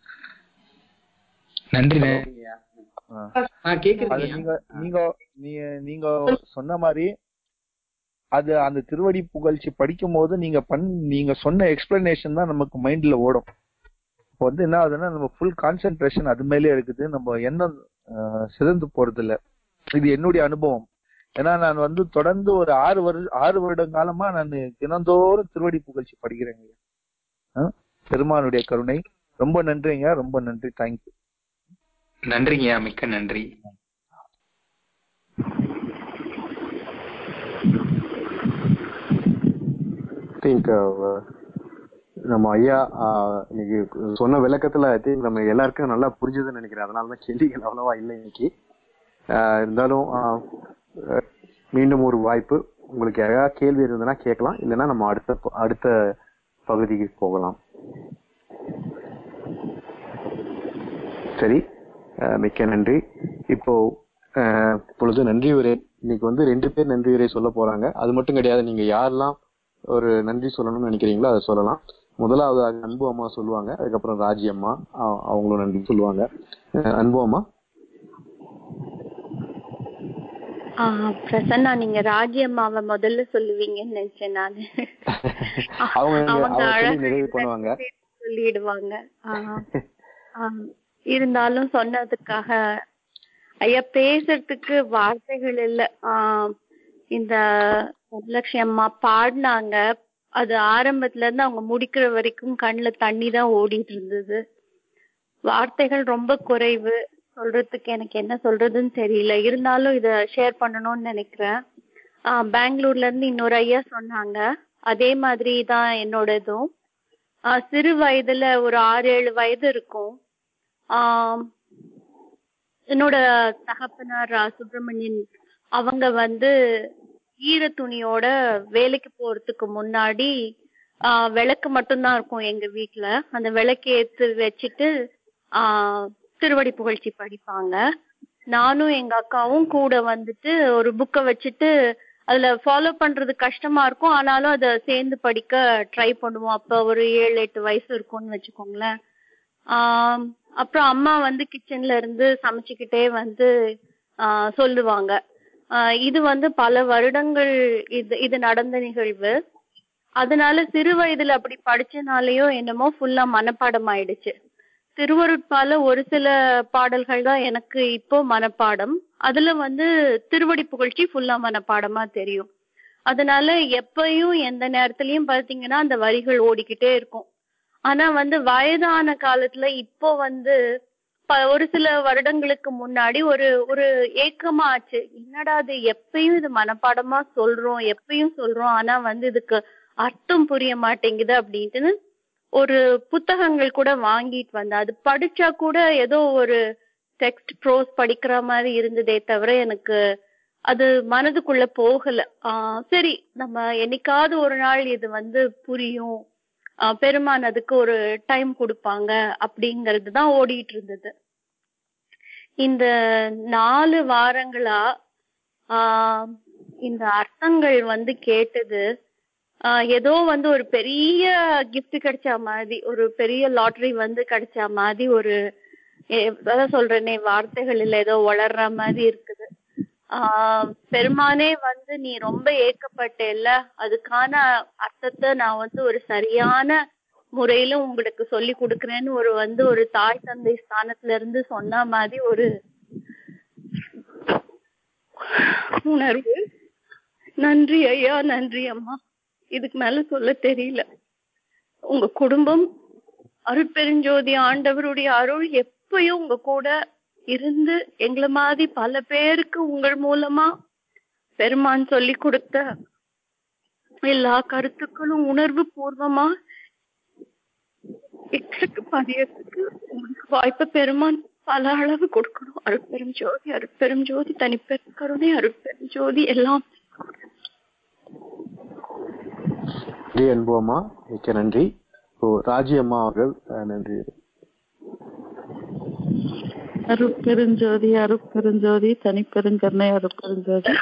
நன்றி ஆ. ஆ, கேக்குதுங்க அது ஐயா. நீங்க நீங்க நீங்க நீங்க சொன்ன மாதிரி அது அந்த திருவடி புகழ்ச்சி படிக்கும் போது நீங்க பண் நீங்க சொன்ன எக்ஸ்பிளனேஷன் தான் நமக்கு மைண்ட்ல ஓடும் இப்போ வந்து என்ன ஆகுதுன்னா நம்ம ஃபுல் கான்சென்ட்ரேஷன் அது மேலே இருக்குது நம்ம எண்ணம் ஆஹ், சிதைந்து போறது இல்ல இது என்னுடைய அனுபவம் ஏன்னா நான் வந்து தொடர்ந்து ஒரு ஆறு வருஷ ஆறு வருட காலமா நான் தினந்தோறும் திருவடி புகழ்ச்சி படிக்கிறேங்க ஆ? பெருமானுடைய கருணை ரொம்ப நன்றிங்க ரொம்ப நன்றி தேங்க்யூ நன்றிங்க ஐயா மிக்க நன்றி திங்க் நம்ம ஐயா ஆஹ், இன்னைக்கு சொன்ன விளக்கத்துல ஐ திங்க் நம்ம எல்லாருக்கும் நல்லா புரிஞ்சதுன்னு நினைக்கிறேன் அதனால தான் கேள்விகள் அவ்வளவா இல்லை இன்னைக்கு ஆஹ், இருந்தாலும் ஆஹ், அஹ், மீண்டும் ஒரு வாய்ப்பு உங்களுக்கு யாராவது கேள்வி இருந்ததுன்னா கேட்கலாம் இல்லைன்னா நம்ம அடுத்த ப- அடுத்த பகுதிக்கு போகலாம் சரி அஹ், மிக்க நன்றி இப்போ அஹ், இப்பொழுது நன்றி உரை இன்னைக்கு வந்து ரெண்டு பேர் நன்றி உரை சொல்ல போறாங்க அது மட்டும் கிடையாது நீங்க யாரெல்லாம் ஒரு நன்றி சொல்லணும்னு நினைக்கிறீங்களோ அதை சொல்லலாம் முதலாவதாக அன்பு அம்மா சொல்லுவாங்க அதுக்கப்புறம் ராஜி அம்மா அ- அவங்களும் நன்றி சொல்லுவாங்க அஹ், அன்பு அம்மா ஆ, பிரசன்னா நீங்க ராஜ்யம்மாவை முதல்ல சொல்லுவீங்கன்னு நினைச்சேன் நானு அவங்க அவங்க அவங்க சொல்லி அழகா நிறைவு பண்ணுவாங்க சேர்த்து சொல்லிடுவாங்க ஆ. ஆ, இருந்தாலும் சொன்னதுக்காக ஐயா பேசுறதுக்கு வார்த்தைகள் இல்ல ஆ, இந்த வரலட்சுமி அம்மா பாடினாங்க அது ஆரம்பத்துல இருந்து அவங்க முடிக்கிற வரைக்கும் கண்ணுல தண்ணி தான் ஓடிட்டு இருந்தது வார்த்தைகள் ரொம்ப குறைவு சொல்றதுக்கு எனக்கு என்ன சொல்றதுன்னு தெரியல இருந்தாலும் இத ஷேர் பண்ணணும்னு நினைக்கிறேன் ஆஹ் பெங்களூர்ல இருந்து இன்னொரு ஐயா சொன்னாங்க அதே மாதிரி தான் என்னோடதும் ஆஹ் சிறு வயதுல ஒரு ஆறு ஏழு வயது இருக்கும் ஆஹ் என்னோட தகப்பனார் ரா. சுப்பிரமணியன் அவங்க வந்து ஈர துணியோட வேலைக்கு போறதுக்கு முன்னாடி ஆஹ் விளக்கு மட்டும்தான் இருக்கும் எங்க வீட்ல அந்த விளக்கு ஏத்து வச்சுட்டு ஆஹ் திருவடி புகழ்ச்சி படிப்பாங்க நானும் எங்க அக்காவும் கூட வந்துட்டு ஒரு புக்கை வச்சுட்டு அதுல ஃபாலோ பண்றது கஷ்டமா இருக்கும் ஆனாலும் அதை சேர்ந்து படிக்க ட்ரை பண்ணுவோம் அப்ப ஒரு ஏழு எட்டு வயசு இருக்கும்னு வச்சுக்கோங்களேன் ஆஹ் அப்புறம் அம்மா வந்து கிச்சன்ல இருந்து சமைச்சுக்கிட்டே வந்து ஆஹ் சொல்லுவாங்க ஆஹ் இது வந்து பல வருடங்கள் இது இது நடந்த நிகழ்வு அதனால சிறு வயதுல அப்படி படிச்சனாலயோ என்னமோ ஃபுல்லா மனப்பாடம் ஆயிடுச்சு திருவருட்பால ஒரு சில பாடல்கள் தான் எனக்கு இப்போ மனப்பாடம் அதுல வந்து திருவடி புகழ்ச்சி ஃபுல்லா மனப்பாடமா தெரியும் அதனால எப்பயும் எந்த நேரத்துலயும் பாத்தீங்கன்னா அந்த வரிகள் ஓடிக்கிட்டே இருக்கும் ஆனா வந்து வயதான காலத்துல இப்போ வந்து ப- ஒரு சில வருடங்களுக்கு முன்னாடி ஒரு ஒரு ஏக்கமா ஆச்சு என்னடா இது எப்பயும் இது மனப்பாடமா சொல்றோம் எப்பயும் சொல்றோம் ஆனா வந்து இதுக்கு அர்த்தம் புரிய மாட்டேங்குது அப்படின்ட்டு ஒரு புத்தகங்கள் கூட வாங்கிட்டு வந்தேன் அது படிச்சா கூட ஏதோ ஒரு டெக்ஸ்ட் ப்ரோஸ் படிக்கிற மாதிரி இருந்ததே தவிர எனக்கு அது மனதுக்குள்ள போகல ஆஹ் சரி நம்ம என்னைக்காவது ஒரு நாள் இது வந்து புரியும் ஆஹ் பெருமான் அதுக்கு ஒரு டைம் கொடுப்பாங்க அப்படிங்கிறது தான் ஓடிட்டு இருந்தது இந்த நாலு வாரங்களா ஆஹ் இந்த அர்த்தங்கள் வந்து கேட்டது ஆஹ் ஏதோ வந்து ஒரு பெரிய gift கிடைச்ச மாதிரி ஒரு பெரிய லாட்டரி வந்து கிடைச்ச மாதிரி ஒரு எ- அதான் சொல்றேனே வார்த்தைகள் இல்ல ஏதோ வளர்ற மாதிரி இருக்குது ஆஹ் பெருமானே வந்து நீ ரொம்ப ஏக்கப்பட்டேல்ல அதுக்கான அர்த்தத்தை நான் வந்து ஒரு சரியான முறையில உங்களுக்கு சொல்லி கொடுக்கறேன்னு ஒரு வந்து ஒரு தாய் தந்தை ஸ்தானத்துல இருந்து சொன்ன மாதிரி ஒரு உணர்வு நன்றி ஐயா நன்றி அம்மா இதுக்கு மேல சொல்ல தெரியல உங்க குடும்பம் அருட்பெருஞ்சோதி ஆண்டவருடைய அருள் எப்பயும் உங்க கூட இருந்து எங்களை மாதிரி பல பேருக்கு உங்கள் மூலமா பெருமான் சொல்லி கொடுத்த எல்லா கருத்துக்களும் உணர்வு பூர்வமா எங்களுக்கு பதியறதுக்கு உங்களுக்கு வாய்ப்பு பெருமான் பல அளவு கொடுக்கணும் அருட்பெரும் ஜோதி அருட்பெரும் ஜோதி தனிப்பெரும் கருணை அருட்பெரும் ஜோதி எல்லாம் நன்றி அன்பு அம்மா மிக்க நன்றி ஓ ராஜி அம்மா அவர்கள் அஹ், நன்றி அருட்பெருஞ்சோதி அருட்பெருஞ்சோதி தனிப்பெருங்கருணை அருட்பெருஞ்சோதி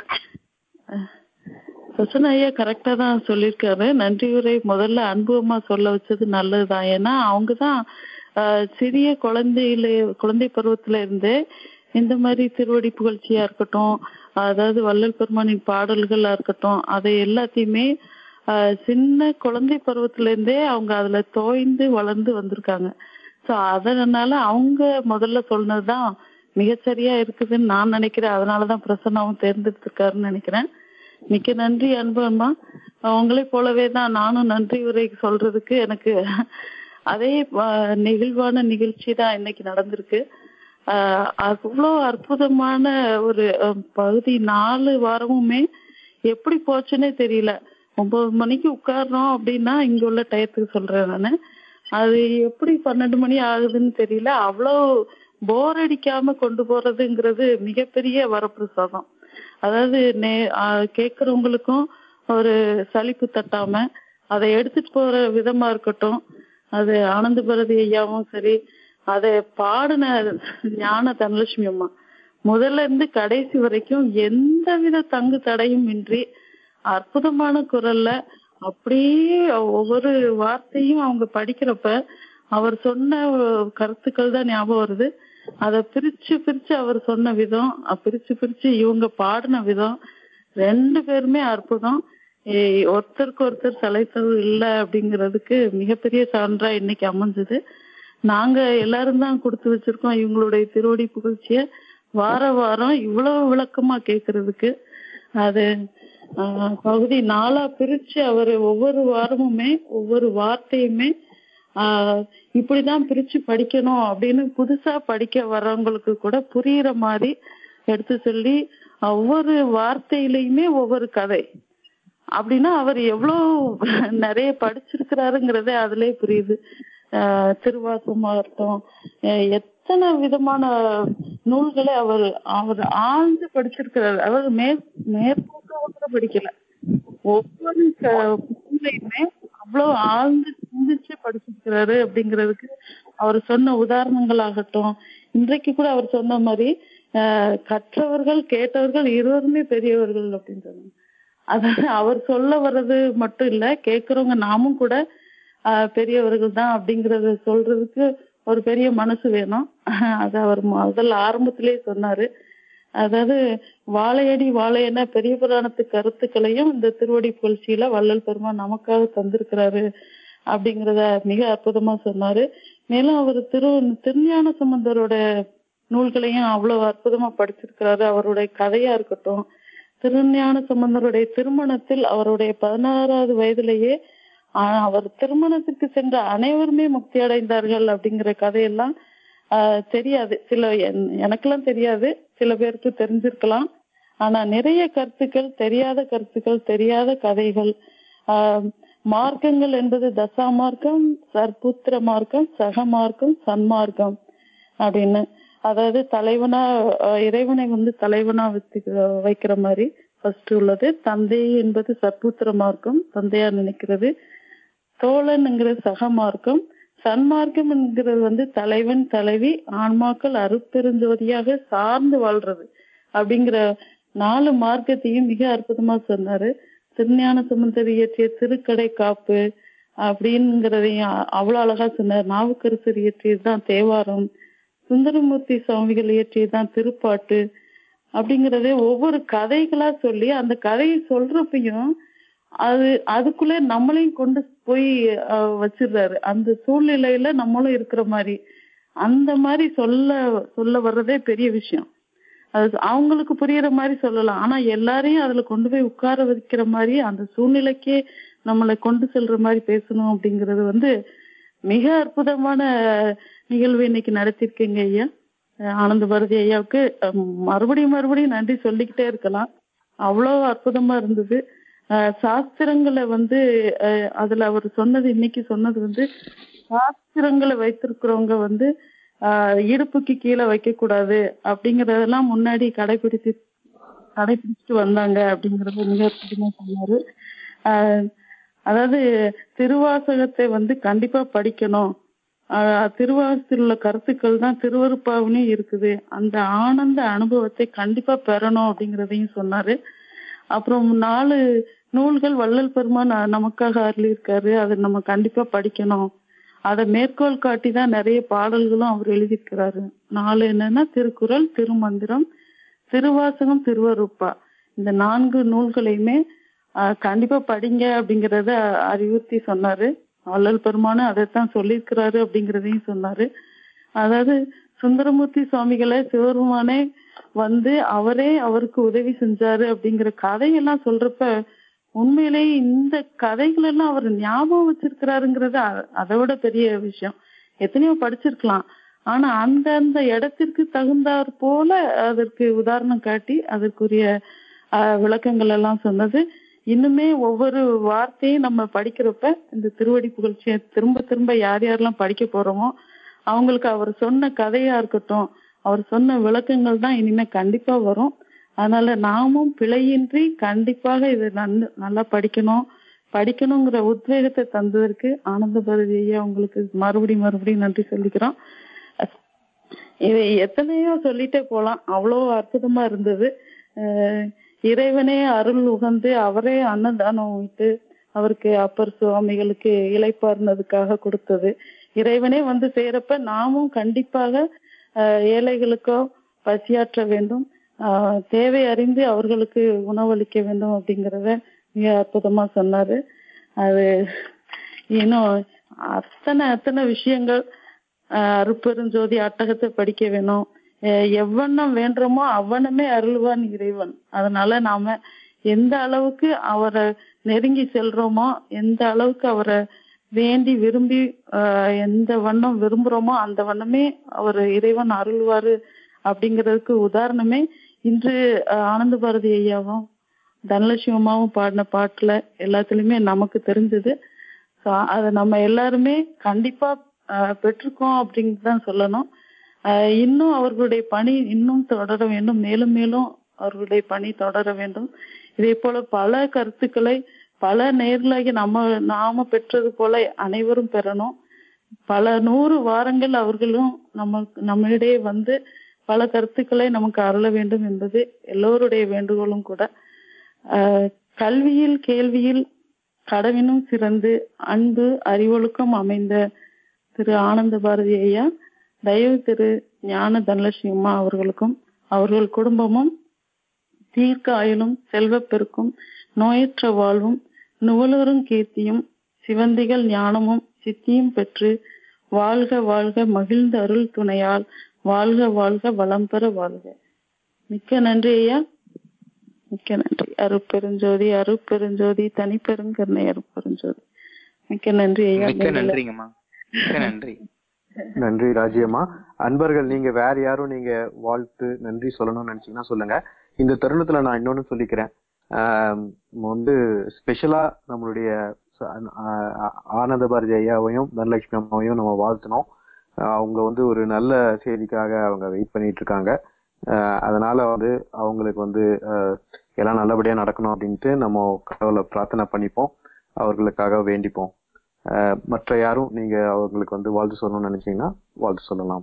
பிரசன்ன ஐயா கரெக்டா தான் சொல்லியிருக்காரு நன்றி உரை முதல்ல அன்பு அம்மா சொல்ல வச்சது நல்லதுதான் ஏன்னா அவங்கதான் ஆஹ், சிறிய குழந்தையில குழந்தை பருவத்துல இருந்தே இந்த மாதிரி திருவடி புகழ்ச்சியா இருக்கட்டும் அதாவது வள்ளல் பெருமானின் பாடல்களா இருக்கட்டும் அதை எல்லாத்தையுமே ஆஹ், சின்ன குழந்தை பருவத்துல இருந்தே அவங்க அதுல தோய்ந்து வளர்ந்து வந்திருக்காங்க சோ அதனால அவங்க முதல்ல சொன்னதுதான் மிகச்சரியா இருக்குதுன்னு நான் நினைக்கிறேன் அதனாலதான் பிரசன்னாவும் தேர்ந்தெடுத்திருக்காருன்னு நினைக்கிறேன் மிக்க நன்றி அன்பு அம்மா உங்களை போலவே தான் நானும் நன்றி உரை சொல்றதுக்கு எனக்கு அதே ஆஹ், நெகிழ்வான நிகழ்ச்சி தான் இன்னைக்கு நடந்திருக்கு ஆஹ், அவ்வளோ அற்புதமான ஒரு அஹ், பகுதி நாலு வாரமுமே எப்படி போச்சுன்னே தெரியல ஒன்பது மணிக்கு உட்கார்றோம் அப்படின்னா இங்க உள்ள டயத்துக்கு சொல்றேன் நானு அது எப்படி பன்னெண்டு மணி ஆகுதுன்னு தெரியல அவ்வளோ போர் அடிக்காம கொண்டு போறதுங்கிறது மிகப்பெரிய வரப்பிரசாதம் அதாவது நே ஆஹ் கேக்குறவங்களுக்கும் ஒரு சலிப்பு தட்டாம அதை எடுத்துட்டு போற விதமா இருக்கட்டும் அது ஆனந்த பாரதி ஐயாவும் சரி அதை பாடின ஞான தனலட்சுமி அம்மா முதல்ல இருந்து கடைசி வரைக்கும் எந்தவித தங்கு தடையும் இன்றி அற்புதமான குரல்ல அப்படியே ஒவ்வொரு வார்த்தையும் அவங்க படிக்கிறப்ப அவர் சொன்ன கருத்துக்கள் தான் ஞாபகம் வருது அத பிரிச்சு பிரிச்சு அவர் சொன்ன விதம் அஹ் பிரிச்சு பிரிச்சு இவங்க பாடின விதம் ரெண்டு பேருமே அற்புதம் ஏய், ஒருத்தருக்கு ஒருத்தர் சலைத்தது இல்ல அப்படிங்கிறதுக்கு மிகப்பெரிய சான்றா இன்னைக்கு அமைஞ்சது நாங்க எல்லாரும் தான் கொடுத்து வச்சிருக்கோம் இவங்களுடைய திருவடி புகழ்ச்சிய வார வாரம் இவ்வளவு விளக்கமா கேக்குறதுக்கு அது ஆஹ், பகுதி நாலா பிரிச்சு அவர் ஒவ்வொரு வாரமுமே ஒவ்வொரு வார்த்தையுமே ஆஹ், இப்படிதான் பிரிச்சு படிக்கணும் அப்படின்னு புதுசா படிக்க வர்றவங்களுக்கு கூட புரியுற மாதிரி எடுத்து சொல்லி ஒவ்வொரு வார்த்தையிலயுமே ஒவ்வொரு கதை அப்படின்னா அவர் எவ்வளவு நிறைய படிச்சிருக்கிறாருங்கிறதே அதுலயே புரியுது ஆஹ் திருவாசமாகட்டும் அஹ் எத்தனை விதமான நூல்களை அவர் அவர் ஆழ்ந்து படிச்சிருக்கிறாரு அவர் மேற் மேற்போக்காக கூட படிக்கல ஒவ்வொரு க- நூலையுமே அவ்வளவு ஆழ்ந்து சிந்திச்சு படிச்சிருக்கிறாரு அப்படிங்கிறதுக்கு அவர் சொன்ன உதாரணங்களாகட்டும் இன்றைக்கு கூட அவர் சொன்ன மாதிரி ஆஹ் கற்றவர்கள் கேட்டவர்கள் இருவருமே பெரியவர்கள் அப்படின்னு சொன்னாங்க அதாவது அவர் சொல்ல வர்றது மட்டும் இல்ல கேக்குறவங்க நாமும் கூட ஆஹ் பெரியவர்கள் தான் அப்படிங்கறத சொல்றதுக்கு ஒரு பெரிய மனசு வேணும் அது அவர் முதல்ல ஆரம்பத்திலேயே சொன்னாரு அதாவது வாழையடி வாழையன பெரிய புராணத்து கருத்துக்களையும் இந்த திருவடி புகழ்ச்சியில வள்ளல் பெருமான் நமக்காக தந்திருக்கிறாரு அப்படிங்கறத மிக அற்புதமா சொன்னாரு மேலும் அவர் திரு திருஞான சம்பந்தரோட நூல்களையும் அவ்வளவு அற்புதமா படிச்சிருக்கிறாரு அவருடைய கதையா இருக்கட்டும் திருஞான சம்பந்தருடைய திருமணத்தில் அவருடைய பதினாறாவது வயதிலேயே ஆஹ் அவர் திருமணத்திற்கு சென்ற அனைவருமே முக்தி அடைந்தார்கள் அப்படிங்கிற கதையெல்லாம் ஆஹ் தெரியாது சில என்- எனக்கெல்லாம் தெரியாது சில பேருக்கு தெரிஞ்சிருக்கலாம் ஆனா நிறைய கருத்துக்கள் தெரியாத கருத்துக்கள் தெரியாத கதைகள் ஆஹ் மார்க்கங்கள் என்பது தசா மார்க்கம் சர்புத்திர மார்க்கம் சக மார்க்கம் சன்மார்க்கம் அப்படின்னு அதாவது தலைவனா அஹ் இறைவனை வந்து தலைவனா வச்சு வைக்கிற மாதிரி ஃபர்ஸ்ட் உள்ளது தந்தை என்பது சர்புத்திர மார்க்கம் தந்தையா நினைக்கிறது தோழன்ங்கிறது சக மார்க்கம் சன்மார்க்கம் என்கிறது வந்து தலைவன் தலைவி ஆன்மாக்கள் அருட்பெருஞ்சோதியாக சார்ந்து வாழ்றது அப்படிங்கிற நாலு மார்க்கத்தையும் மிக அற்புதமா சொன்னாரு திருஞான சம்பந்தர் இயற்றிய திருக்கடை காப்பு அப்படிங்கிறதையும் அ- அவ்வளவு அழகா சொன்னார் நாவுக்கரசர் இயற்றியதுதான் தேவாரம் சுந்தரமூர்த்தி சுவாமிகள் இயற்றியதுதான் திருப்பாட்டு அப்படிங்கறதே ஒவ்வொரு கதைகளா சொல்லி அந்த கதையை சொல்றப்பையும் அது அதுக்குள்ள நம்மளையும் கொண்டு போய் அஹ், வச்சிடுறாரு அந்த சூழ்நிலையில நம்மளும் இருக்கிற மாதிரி அந்த மாதிரி சொல்ல சொல்ல வர்றதே பெரிய விஷயம் அது அவங்களுக்கு புரியுற மாதிரி சொல்லலாம் ஆனா எல்லாரையும் அதுல கொண்டு போய் உட்கார வைக்கிற மாதிரி அந்த சூழ்நிலைக்கே நம்மளை கொண்டு செல்ற மாதிரி பேசணும் அப்படிங்கிறது வந்து மிக அற்புதமான நிகழ்வு இன்னைக்கு நடத்திருக்கீங்க ஐயா அஹ் ஆனந்த பாரதி ஐயாவுக்கு அஹ் மறுபடியும் மறுபடியும் நன்றி சொல்லிக்கிட்டே இருக்கலாம் அவ்வளோ அற்புதமா இருந்தது அஹ் சாஸ்திரங்களை வந்து அஹ் அதுல அவர் சொன்னது இன்னைக்கு சொன்னது வந்து சாஸ்திரங்களை வைத்திருக்கிறவங்க வந்து ஆஹ் இடுப்புக்கு கீழே வைக்க கூடாது அப்படிங்கறதெல்லாம் முன்னாடி கடைபிடித்து கடைபிடிச்சிட்டு வந்தாங்க அப்படிங்கறது மிக அற்புதமா சொன்னாரு ஆஹ் அதாவது திருவாசகத்தை வந்து கண்டிப்பா படிக்கணும் ஆஹ் திருவாசகத்தில் உள்ள கருத்துக்கள் தான் திருவருப்பாவிலையும் இருக்குது அந்த ஆனந்த அனுபவத்தை கண்டிப்பா பெறணும் அப்படிங்கறதையும் சொன்னாரு அப்புறம் நாலு நூல்கள் வள்ளல் பெருமான் ந- நமக்காக அருளியிருக்காரு அதை நம்ம கண்டிப்பா படிக்கணும் அதை மேற்கோள் காட்டி தான் நிறைய பாடல்களும் அவர் எழுதியிருக்கிறாரு நாலு என்னன்னா திருக்குறள் திருமந்திரம் திருவாசகம் திருவருப்பா இந்த நான்கு நூல்களையுமே ஆஹ் கண்டிப்பா படிங்க அப்படிங்கறத அறிவுறுத்தி சொன்னாரு வள்ளல் பெருமானும் அதைத்தான் சொல்லியிருக்கிறாரு அப்படிங்கறதையும் சொன்னாரு அதாவது சுந்தரமூர்த்தி சுவாமிகளை சிவபெருமானே வந்து அவரே அவருக்கு உதவி செஞ்சாரு அப்படிங்கிற கதையெல்லாம் சொல்றப்ப உண்மையிலேயே இந்த கதைகள் எல்லாம் அவர் ஞாபகம் வச்சிருக்கிறாருங்கிறது அ- அதை விட பெரிய விஷயம் எத்தனையோ படிச்சிருக்கலாம் ஆனா அந்த அந்த இடத்திற்கு தகுந்தாற் போல அதற்கு உதாரணம் காட்டி அதற்குரிய ஆஹ், விளக்கங்கள் எல்லாம் சொன்னது இன்னுமே ஒவ்வொரு வார்த்தையும் நம்ம படிக்கிறப்ப இந்த திருவடி புகழ்ச்சியை திரும்ப திரும்ப யார் யாரெல்லாம் படிக்க போறோமோ அவங்களுக்கு அவர் சொன்ன கதையா இருக்கட்டும் அவர் சொன்ன விளக்கங்கள் தான் இனிமே கண்டிப்பா வரும் அதனால நாமும் பிழையின்றி கண்டிப்பாக இதை நன்னு- நல்லா படிக்கணும் படிக்கணுங்கிற உத்வேகத்தை தந்ததற்கு ஆனந்த பாரதி ஐயா உங்களுக்கு மறுபடியும் மறுபடியும் நன்றி சொல்லிக்கிறோம் இது எத்தனையோ சொல்லிட்டே போலாம் அவ்வளோ அற்புதமா இருந்தது அஹ் இறைவனே அருள் உகந்து அவரே அன்னதானம் விட்டு அவருக்கு அப்பர் சுவாமிகளுக்கு இளைப்பாறுனதுக்காக கொடுத்தது இறைவனே வந்து சேரப்ப நாமும் கண்டிப்பாக அஹ் ஏழைகளுக்கோ பசியாற்ற வேண்டும் ஆஹ் தேவை அறிந்து அவர்களுக்கு உணவளிக்க வேண்டும் அப்படிங்கறத மிக அற்புதமா சொன்னாரு அது இன்னும் அத்தனை அத்தனை விஷயங்கள் ஆஹ் அருட்பெருஞ்சோதி அட்டகத்தை படிக்க வேணும் அஹ் எவ்வண்ணம் வேண்டுமோ அவ்வண்ணமே அருள்வான் இறைவன் அதனால நாம எந்த அளவுக்கு அவரை நெருங்கி செல்றோமோ எந்த அளவுக்கு அவரை வேண்டி விரும்பி ஆஹ் எந்த வண்ணம் விரும்புறோமோ அந்த வண்ணமே அவர் இறைவன் அருள்வாரு அப்படிங்கிறதுக்கு உதாரணமே இன்று ஆஹ் ஆனந்த பாரதி ஐயாவும் தனலட்சுமி அம்மாவும் பாடின பாட்டுல எல்லாத்துலயுமே நமக்கு தெரிஞ்சது ஸோ அதை நம்ம எல்லாருமே கண்டிப்பா ஆஹ் பெற்றிருக்கோம் அப்படின்னு தான் சொல்லணும் ஆஹ் இன்னும் அவர்களுடைய பணி இன்னும் தொடர வேண்டும் மேலும் மேலும் அவர்களுடைய பணி தொடர வேண்டும் இதே போல பல கருத்துக்களை பல நேர்களாகி நம்ம நாம பெற்றது போல அனைவரும் பெறணும் பல நூறு வாரங்கள் அவர்களும் நம்ம நம்மிடையே வந்து பல கருத்துக்களை நமக்கு அருள வேண்டும் என்பது எல்லோருடைய வேண்டுகோளும் கூட ஆஹ் கல்வியில் கேள்வியில் கடவினும் சிறந்து அன்பு அறிவொழுக்கம் அமைந்த திரு ஆனந்த பாரதி ஐயா தயவு திரு ஞான தனலட்சுமி அம்மா அவர்களுக்கும் அவர்கள் குடும்பமும் தீர்க்க ஆயுளும் செல்வப்பெருக்கும் நோயற்ற வாழ்வும் நுவலூரும் கீர்த்தியும் சிவந்திகள் ஞானமும் சித்தியும் பெற்று வாழ்க வாழ்க மகிழ்ந்த அருள் துணையால் வாழ்க வாழ்க வளம் பெற வாழ்க மிக்க நன்றி ஐயா மிக்க நன்றி அருட்பெருஞ்சோதி அருட்பெருஞ்சோதி தனிப்பெருங்கருணை அருட்பெருஞ்சோதி மிக்க நன்றி ஐயா மிக்க நன்றிங்கம்மா மிக்க நன்றி நன்றி ராஜியம்மா அன்பர்கள் நீங்க வேற யாரும் நீங்க வாழ்த்து நன்றி சொல்லணும்னு நினைச்சீங்கன்னா சொல்லுங்க இந்த தருணத்துல நான் இன்னொன்னு சொல்லிக்கிறேன் ஆம், வந்து ஸ்பெஷலா நம்மளுடைய ச- ஆ- ஆ- ஆனந்த பாரதி ஐயாவையும் தனலட்சுமி அம்மாவையும் நம்ம வாழ்த்தணும் ஆஹ் அவங்க வந்து ஒரு நல்ல செய்திக்காக அவங்க வெயிட் பண்ணிட்டு இருக்காங்க ஆஹ் அதனால வந்து அவங்களுக்கு வந்து ஆஹ் எல்லாம் நல்லபடியா நடக்கணும் அப்படின்ட்டு நம்ம கடவுளை பிரார்த்தனை பண்ணிப்போம் அவர்களுக்காக வேண்டிப்போம் ஆஹ் மற்ற யாரும் நீங்க அவங்களுக்கு வந்து வாழ்த்து சொல்லணும்னு நினைச்சீங்கன்னா வாழ்த்து சொல்லலாம்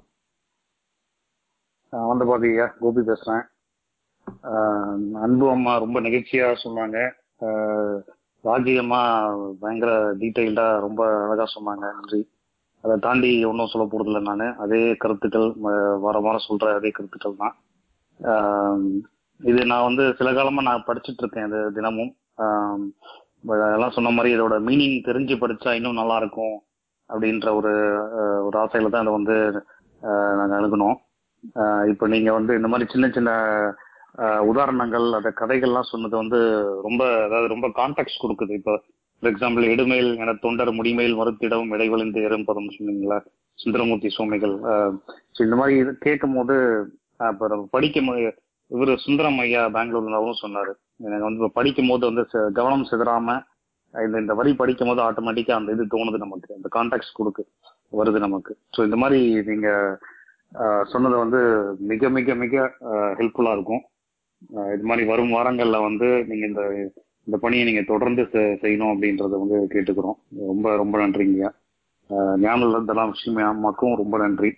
ஆஹ் வந்து பாத்தீங்க கோபி பேசுறேன் ஆஹ் அன்பு அம்மா ரொம்ப நெகிழ்ச்சியா சொன்னாங்க ஆஹ் ராஜி அம்மா பயங்கர டீட்டெயில்டா ரொம்ப அழகா சொன்னாங்க நன்றி அதை தாண்டி ஒன்றும் சொல்ல போறதில்லை நான் அதே கருத்துக்கள் ம- வாரம் வாரம் சொல்ற அதே கருத்துக்கள் தான் ஆஹ் இது நான் வந்து சில காலமா நான் படிச்சுட்டு இருக்கேன் இது தினமும் ஆஹ் But அதெல்லாம் சொன்ன மாதிரி இதோட மீனிங் தெரிஞ்சு படிச்சா இன்னும் நல்லா இருக்கும் அப்படின்ற ஒரு அஹ், ஒரு ஆசையில தான் அதை வந்து அஹ், நாங்க அணுகுனோம் அஹ், இப்போ நீங்க வந்து இந்த மாதிரி சின்ன சின்ன அஹ், உதாரணங்கள் அந்த கதைகள்லாம் சொன்னது வந்து ரொம்ப அதாவது ரொம்ப கான்டெக்ட் கொடுக்குது இப்போ ஃபார் எக்ஸாம்பிள் இடுமேல் என தொண்டர் முடிமேல் மறுத்திடவும் இடைவெளிந்து எறும்பதம் சொன்னீங்களா சுந்தரமூர்த்தி சுவாமிகள் அஹ், so இந்த மாதிரி இது கேட்கும் போது அஹ், இப்போ நம்ம படிக்கும் போது இவரு சுந்தரம் ஐயா பெங்களூர்ல அவரும் சொன்னாரு எனக்கு வந்து இப்போ படிக்கும் போது வந்து ச- கவனம் சிதறாம இந்த இந்த வரி படிக்கும் போது ஆட்டோமேட்டிக்கா அந்த இது தோணுது நமக்கு அந்த கான்டாக்ட் கொடுக்கு வருது நமக்கு ஸோ இந்த மாதிரி நீங்க அஹ், சொன்னது வந்து மிக மிக மிக ஹெல்ப்ஃபுல்லா இருக்கும் அஹ், இது மாதிரி வரும் வாரங்கள்ல வந்து நீங்க இந்த இந்த பணியை நீங்க தொடர்ந்து செ- செய்யணும் அப்படின்றத வந்து கேட்டுக்கிறோம் ரொம்ப ரொம்ப நன்றிங்க அஹ், ஞானம் இதெல்லாம் விஷயம் அம்மாக்கும் ரொம்ப நன்றி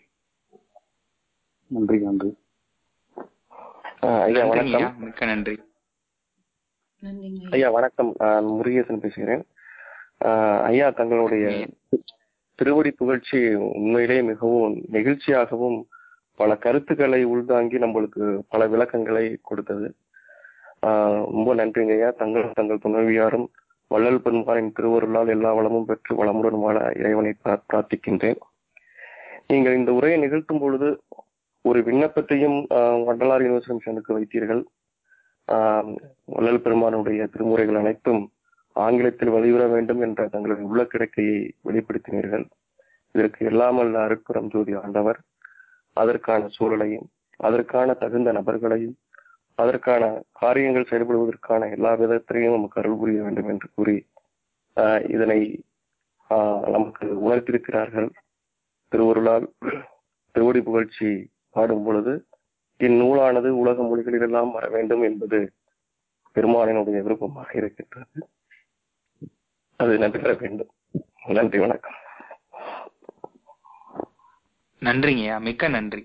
நன்றி நன்றி ஆஹ் ஐயா நன்றிங்க வணக்கம் ஐயா மிக்க நன்றி நன்றிங்க ஐயா. ஐயா வணக்கம் நான் முருகேசன் பேசுகிறேன் ஆஹ் ஐயா தங்களுடைய திருவடி புகழ்ச்சி உண்மையிலேயே மிகவும் நெகிழ்ச்சியாகவும் பல கருத்துக்களை உள்தாங்கி நம்மளுக்கு பல விளக்கங்களை கொடுத்தது ஆஹ் ரொம்ப நன்றிங்க ஐயா தங்கள் தங்கள் துணைவியாரும் வள்ளல் பெருமானின் திருவருளால் எல்லா வளமும் பெற்று வளமுடன் வாழ இறைவனை பிரார்- பிரார்த்திக்கின்றேன் நீங்கள் இந்த உரையை நிகழ்த்தும் பொழுது ஒரு விண்ணப்பத்தையும் ஆஹ் வண்டலார் யூனிவர்சிட்டி மிஷனுக்கு வைத்தீர்கள் ஆஹ் வள்ளல் பெருமானுடைய திருமுறைகள் அனைத்தும் ஆங்கிலத்தில் வெளிவர வேண்டும் என்ற தங்களுடைய உள்ள கிடக்கையை வெளிப்படுத்தினீர்கள் இதற்கு எல்லாமல் அருட்புறம் ஜோதி ஆண்டவர் அதற்கான சூழலையும் அதற்கான தகுந்த நபர்களையும் அதற்கான காரியங்கள் செயல்படுவதற்கான எல்லா விதத்திலையும் நமக்கு அருள் புரிய வேண்டும் என்று கூறி ஆஹ் இதனை ஆஹ் நமக்கு உணர்த்திருக்கிறார்கள் திருவருளால் திருவடி புகழ்ச்சி பாடும் பொழுது இந்நூலானது உலக மொழிகளிலெல்லாம் வர வேண்டும் என்பது பெருமானினுடைய விருப்பமாக இருக்கின்றது அது நடைபெற வேண்டும் நன்றி வணக்கம் நன்றிங்க ஐயா மிக்க நன்றி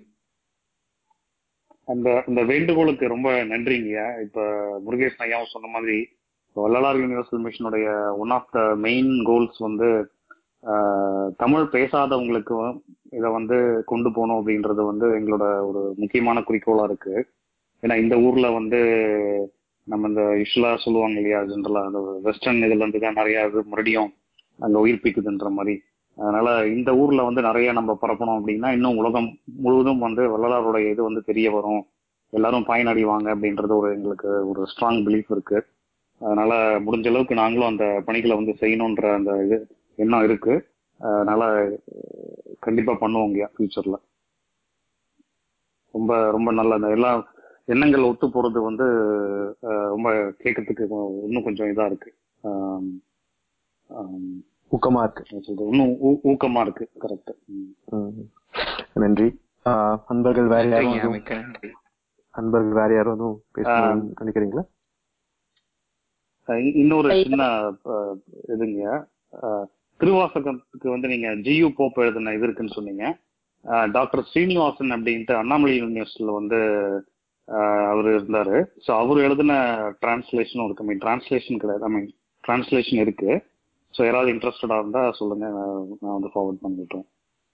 அந்த அந்த வேண்டுகோளுக்கு ரொம்ப நன்றிங்கய்யா இப்ப முருகேஷ் ஐயாவும் சொன்ன மாதிரி வள்ளலார் யூனிவர்சல் மிஷனுடைய one of the main goals வந்து ஆஹ், தமிழ் பேசாதவங்களுக்கு இதை வந்து கொண்டு போகணும் அப்படின்றது வந்து எங்களோட ஒரு முக்கியமான குறிக்கோளா இருக்கு ஏன்னா இந்த ஊர்ல வந்து நம்ம இந்த யூஸ்வலா சொல்லுவாங்க இல்லையா ஜென்ரலா அந்த வெஸ்டர்ன் இதுல இருந்து தான் நிறைய இது மறுபடியும் அங்க உயிர்ப்பிக்குதுன்ற மாதிரி அதனால இந்த ஊர்ல வந்து நிறைய நம்ம பரப்பணும் அப்படின்னா இன்னும் உலகம் முழுவதும் வந்து வள்ளலாருடைய இது வந்து தெரிய வரும் எல்லாரும் பயனடைவாங்க அப்படின்றது ஒரு எங்களுக்கு ஒரு ஸ்ட்ராங் பிலீஃப் இருக்கு அதனால முடிஞ்ச அளவுக்கு நாங்களும் அந்த பணிகளை வந்து செய்யணுன்ற அந்த இது எண்ணம் இருக்கு அதனால அஹ், கண்டிப்பா பண்ணுவோங்க ஃபியூச்சர்ல ரொம்ப ரொம்ப நல்ல அந்த எல்லா எண்ணங்கள் ஒத்து போறது வந்து அஹ், ரொம்ப கேட்கறதுக்கு இன்னும் கொஞ்சம் இதா இருக்கு ஆம், ஆம், ஊக்கமா இருக்கு என்ன சொல்றது? இன்னும் ஊ- ஊக்கமா இருக்கு கரெக்ட் ம். நன்றி ஆஹ் அன்பர்கள் வேற யாரும் நன்றிங்க ஐயா எதுவும் மிக்க நன்றி அன்பர்கள் வேற யாரும் எதுவும் பேசணும்னு நினைக்கிறீங்களா இ- இன்னொரு சின்ன அஹ், இதுங்க அஹ், திருவாசகத்துக்கு வந்து நீங்க ஜியு போப் எழுதின இது இருக்குன்னு சொன்னீங்க அஹ், டாக்டர் ஸ்ரீனிவாசன் அப்படின்ட்டு அண்ணாமலை யூனிவர்சிட்டியில வந்து அஹ், அவர் இருந்தாரு ஸோ அவர் எழுதின டிரான்ஸ்லேஷனும் இருக்கு மீன் டிரான்ஸ்லேஷன் கிடையாது ஐ மீன் டிரான்ஸ்லேஷன் இருக்கு ஸோ யாராவது இன்ட்ரெஸ்டடா இருந்தா சொல்லுங்க நான் நான் வந்து ஃபார்வர்ட் பண்ணிட்டோம்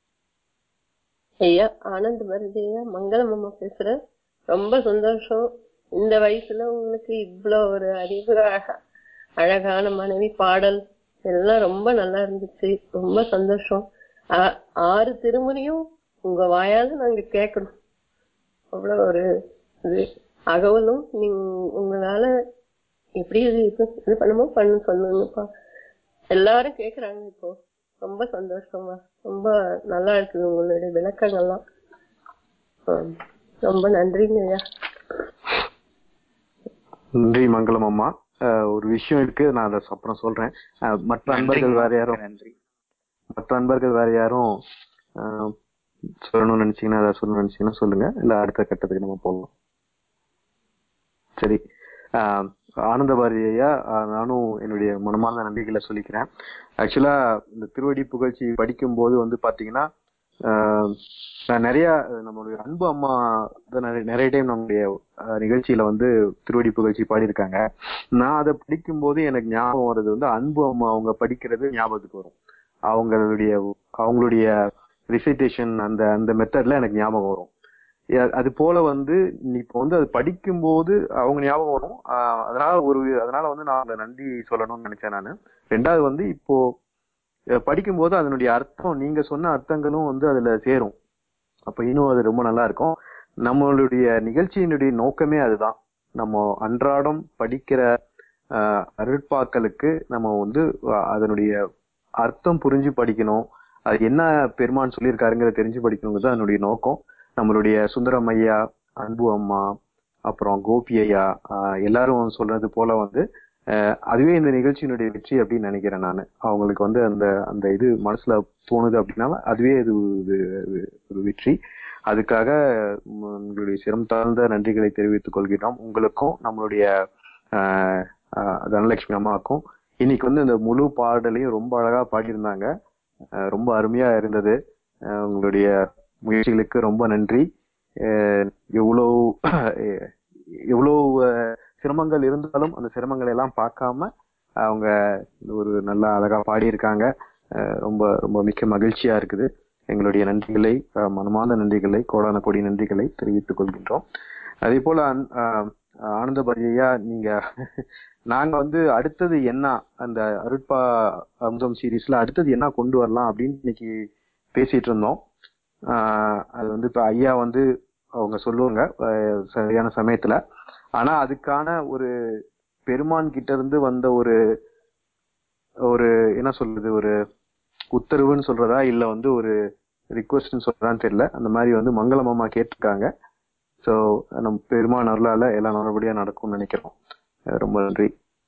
ஐயா ஆனந்த் பாரதி ஐயா மங்களம் அம்மா பேசுறேன் ரொம்ப சந்தோஷம் இந்த வயசுல உங்களுக்கு இவ்வளோ ஒரு அறிவு அழ- அழகான மனைவி பாடல் எல்லாம் ரொம்ப நல்லா இருந்துச்சு ரொம்ப சந்தோஷம் ஆ- ஆறு திருமுறையும் உங்க வாயால நாங்க கேட்கணும் அவ்வளவு ஒரு இது அகவலும் நீங்க உங்களால எப்படி இது இது இது பண்ணுமோ பண்ணு சொல்லுங்கப்பா எல்லாரும் கேக்குறாங்க இப்போ ரொம்ப சந்தோஷமா ரொம்ப நல்லா இருக்குது உங்களுடைய விளக்கங்கள்லாம் ஆம். ரொம்ப நன்றிங்க ஐயா நன்றி மங்களம் அம்மா ஆஹ் ஒரு விஷயம் இருக்கு நான் அதை அப்புறம் சொல்றேன் ஆஹ் மற்ற அன்பர்கள் வேற யாரும் நன்றி மற்ற அன்பர்கள் வேற யாரும் ஆஹ் சொல்லணும்னு நினைச்சீங்கன்னா அதை சொல்லணும்னு நினைச்சீங்கன்னா சொல்லுங்க இல்ல அடுத்த கட்டத்துக்கு நம்ம போகலாம் சரி ஆஹ் ஆனந்த பாரதி ஐயா ஆஹ் நானும் என்னுடைய மனமார்ந்த நன்றிகளை சொல்லிக்கிறேன் ஆக்சுவலா இந்த திருவடி புகழ்ச்சி படிக்கும்போது வந்து பாத்தீங்கன்னா ஆஹ் நான் நிறைய நம்மளுடைய அன்பு அம்மா தான் நிறைய நிறைய டைம் நம்முடைய ஆஹ் நிகழ்ச்சியில வந்து திருவடி புகழ்ச்சி பாடியிருக்காங்க நான் அதை படிக்கும்போது எனக்கு ஞாபகம் வர்றது வந்து அன்பு அம்மா அவங்க படிக்கிறது ஞாபகத்துக்கு வரும் அவங்களுடைய அவங்களுடைய ரிசைட்டேஷன் அந்த அந்த மெத்தட்ல எனக்கு ஞாபகம் வரும் எ- அது போல வந்து நீ இப்போ வந்து அது படிக்கும்போது அவங்க ஞாபகம் வரும் ஆஹ் அதனால ஒரு அதனால வந்து நான் அந்த நன்றி சொல்லணும்னு நினைச்சேன் நான் ரெண்டாவது வந்து இப்போ அஹ் படிக்கும்போது அதனுடைய அர்த்தம் நீங்க சொன்ன அர்த்தங்களும் வந்து அதுல சேரும் அப்ப இன்னும் அது ரொம்ப நல்லா இருக்கும் நம்மளுடைய நிகழ்ச்சியினுடைய நோக்கமே அதுதான் நம்ம அன்றாடம் படிக்கிற ஆஹ் அருட்பாக்களுக்கு நம்ம வந்து அஹ் அதனுடைய அர்த்தம் புரிஞ்சு படிக்கணும் அது என்ன பெருமான் சொல்லியிருக்காருங்கிறத தெரிஞ்சு படிக்கணுங்கிறது அதனுடைய நோக்கம் நம்மளுடைய சுந்தரம் ஐயா அன்பு அம்மா அப்புறம் கோபி ஐயா ஆஹ் எல்லாரும் சொல்றது போல வந்து ஆஹ் அதுவே இந்த நிகழ்ச்சியினுடைய வெற்றி அப்படின்னு நினைக்கிறேன் நான் அவங்களுக்கு வந்து அந்த அந்த இது மனசுல தோணுது அப்படின்னா அதுவே இது இது- இது ஒரு வெற்றி அதுக்காக உம், உங்களுடைய சிரம் தாழ்ந்த நன்றிகளை தெரிவித்துக் கொள்கிறோம் உங்களுக்கும் நம்மளுடைய ஆஹ் ஆஹ் தனலட்சுமி அம்மாவுக்கும் இன்னைக்கு வந்து இந்த முழு பாடலையும் ரொம்ப அழகா பாடியிருந்தாங்க ஆஹ் ரொம்ப அருமையா இருந்தது ஆஹ் உங்களுடைய முயற்சிகளுக்கு ரொம்ப நன்றி ஆஹ் எவ்வளவு எவ்வளவு ஆஹ் சிரமங்கள் இருந்தாலும் அந்த சிரமங்களை எல்லாம் பார்க்காம அவங்க ஒரு நல்ல அழகா பாடியிருக்காங்க ஆஹ் ரொம்ப ரொம்ப மிக்க மகிழ்ச்சியா இருக்குது எங்களுடைய நன்றிகளை ஆஹ் மனமார்ந்த நன்றிகளை கோடான கோடி நன்றிகளை தெரிவித்துக் கொள்கின்றோம் அதே போல அன்- ஆஹ் ஆனந்த பரியா நீங்க நாங்க வந்து அடுத்தது என்ன அந்த அருட்பா அம்சம் சீரீஸ்ல அடுத்தது என்ன கொண்டு வரலாம் அப்படின்னு இன்னைக்கு பேசிட்டு இருந்தோம் ஆஹ் அது வந்து இப்ப ஐயா வந்து அவங்க சொல்லுவாங்க ஆஹ் சரியான சமயத்துல ஆனா அதுக்கான ஒரு பெருமான் கிட்ட இருந்து வந்த ஒரு ஒரு என்ன சொல்றது ஒரு உத்தரவுன்னு சொல்றதா இல்ல வந்து ஒரு ரிக்வஸ்ட்னு சொல்றதான்னு தெரியல அந்த மாதிரி வந்து மங்களம் அம்மா கேட்டிருக்காங்க சோ நம்ம பெருமான் அருளால எல்லாம் நல்லபடியா நடக்கும்னு நினைக்கிறோம் அஹ் ரொம்ப நன்றி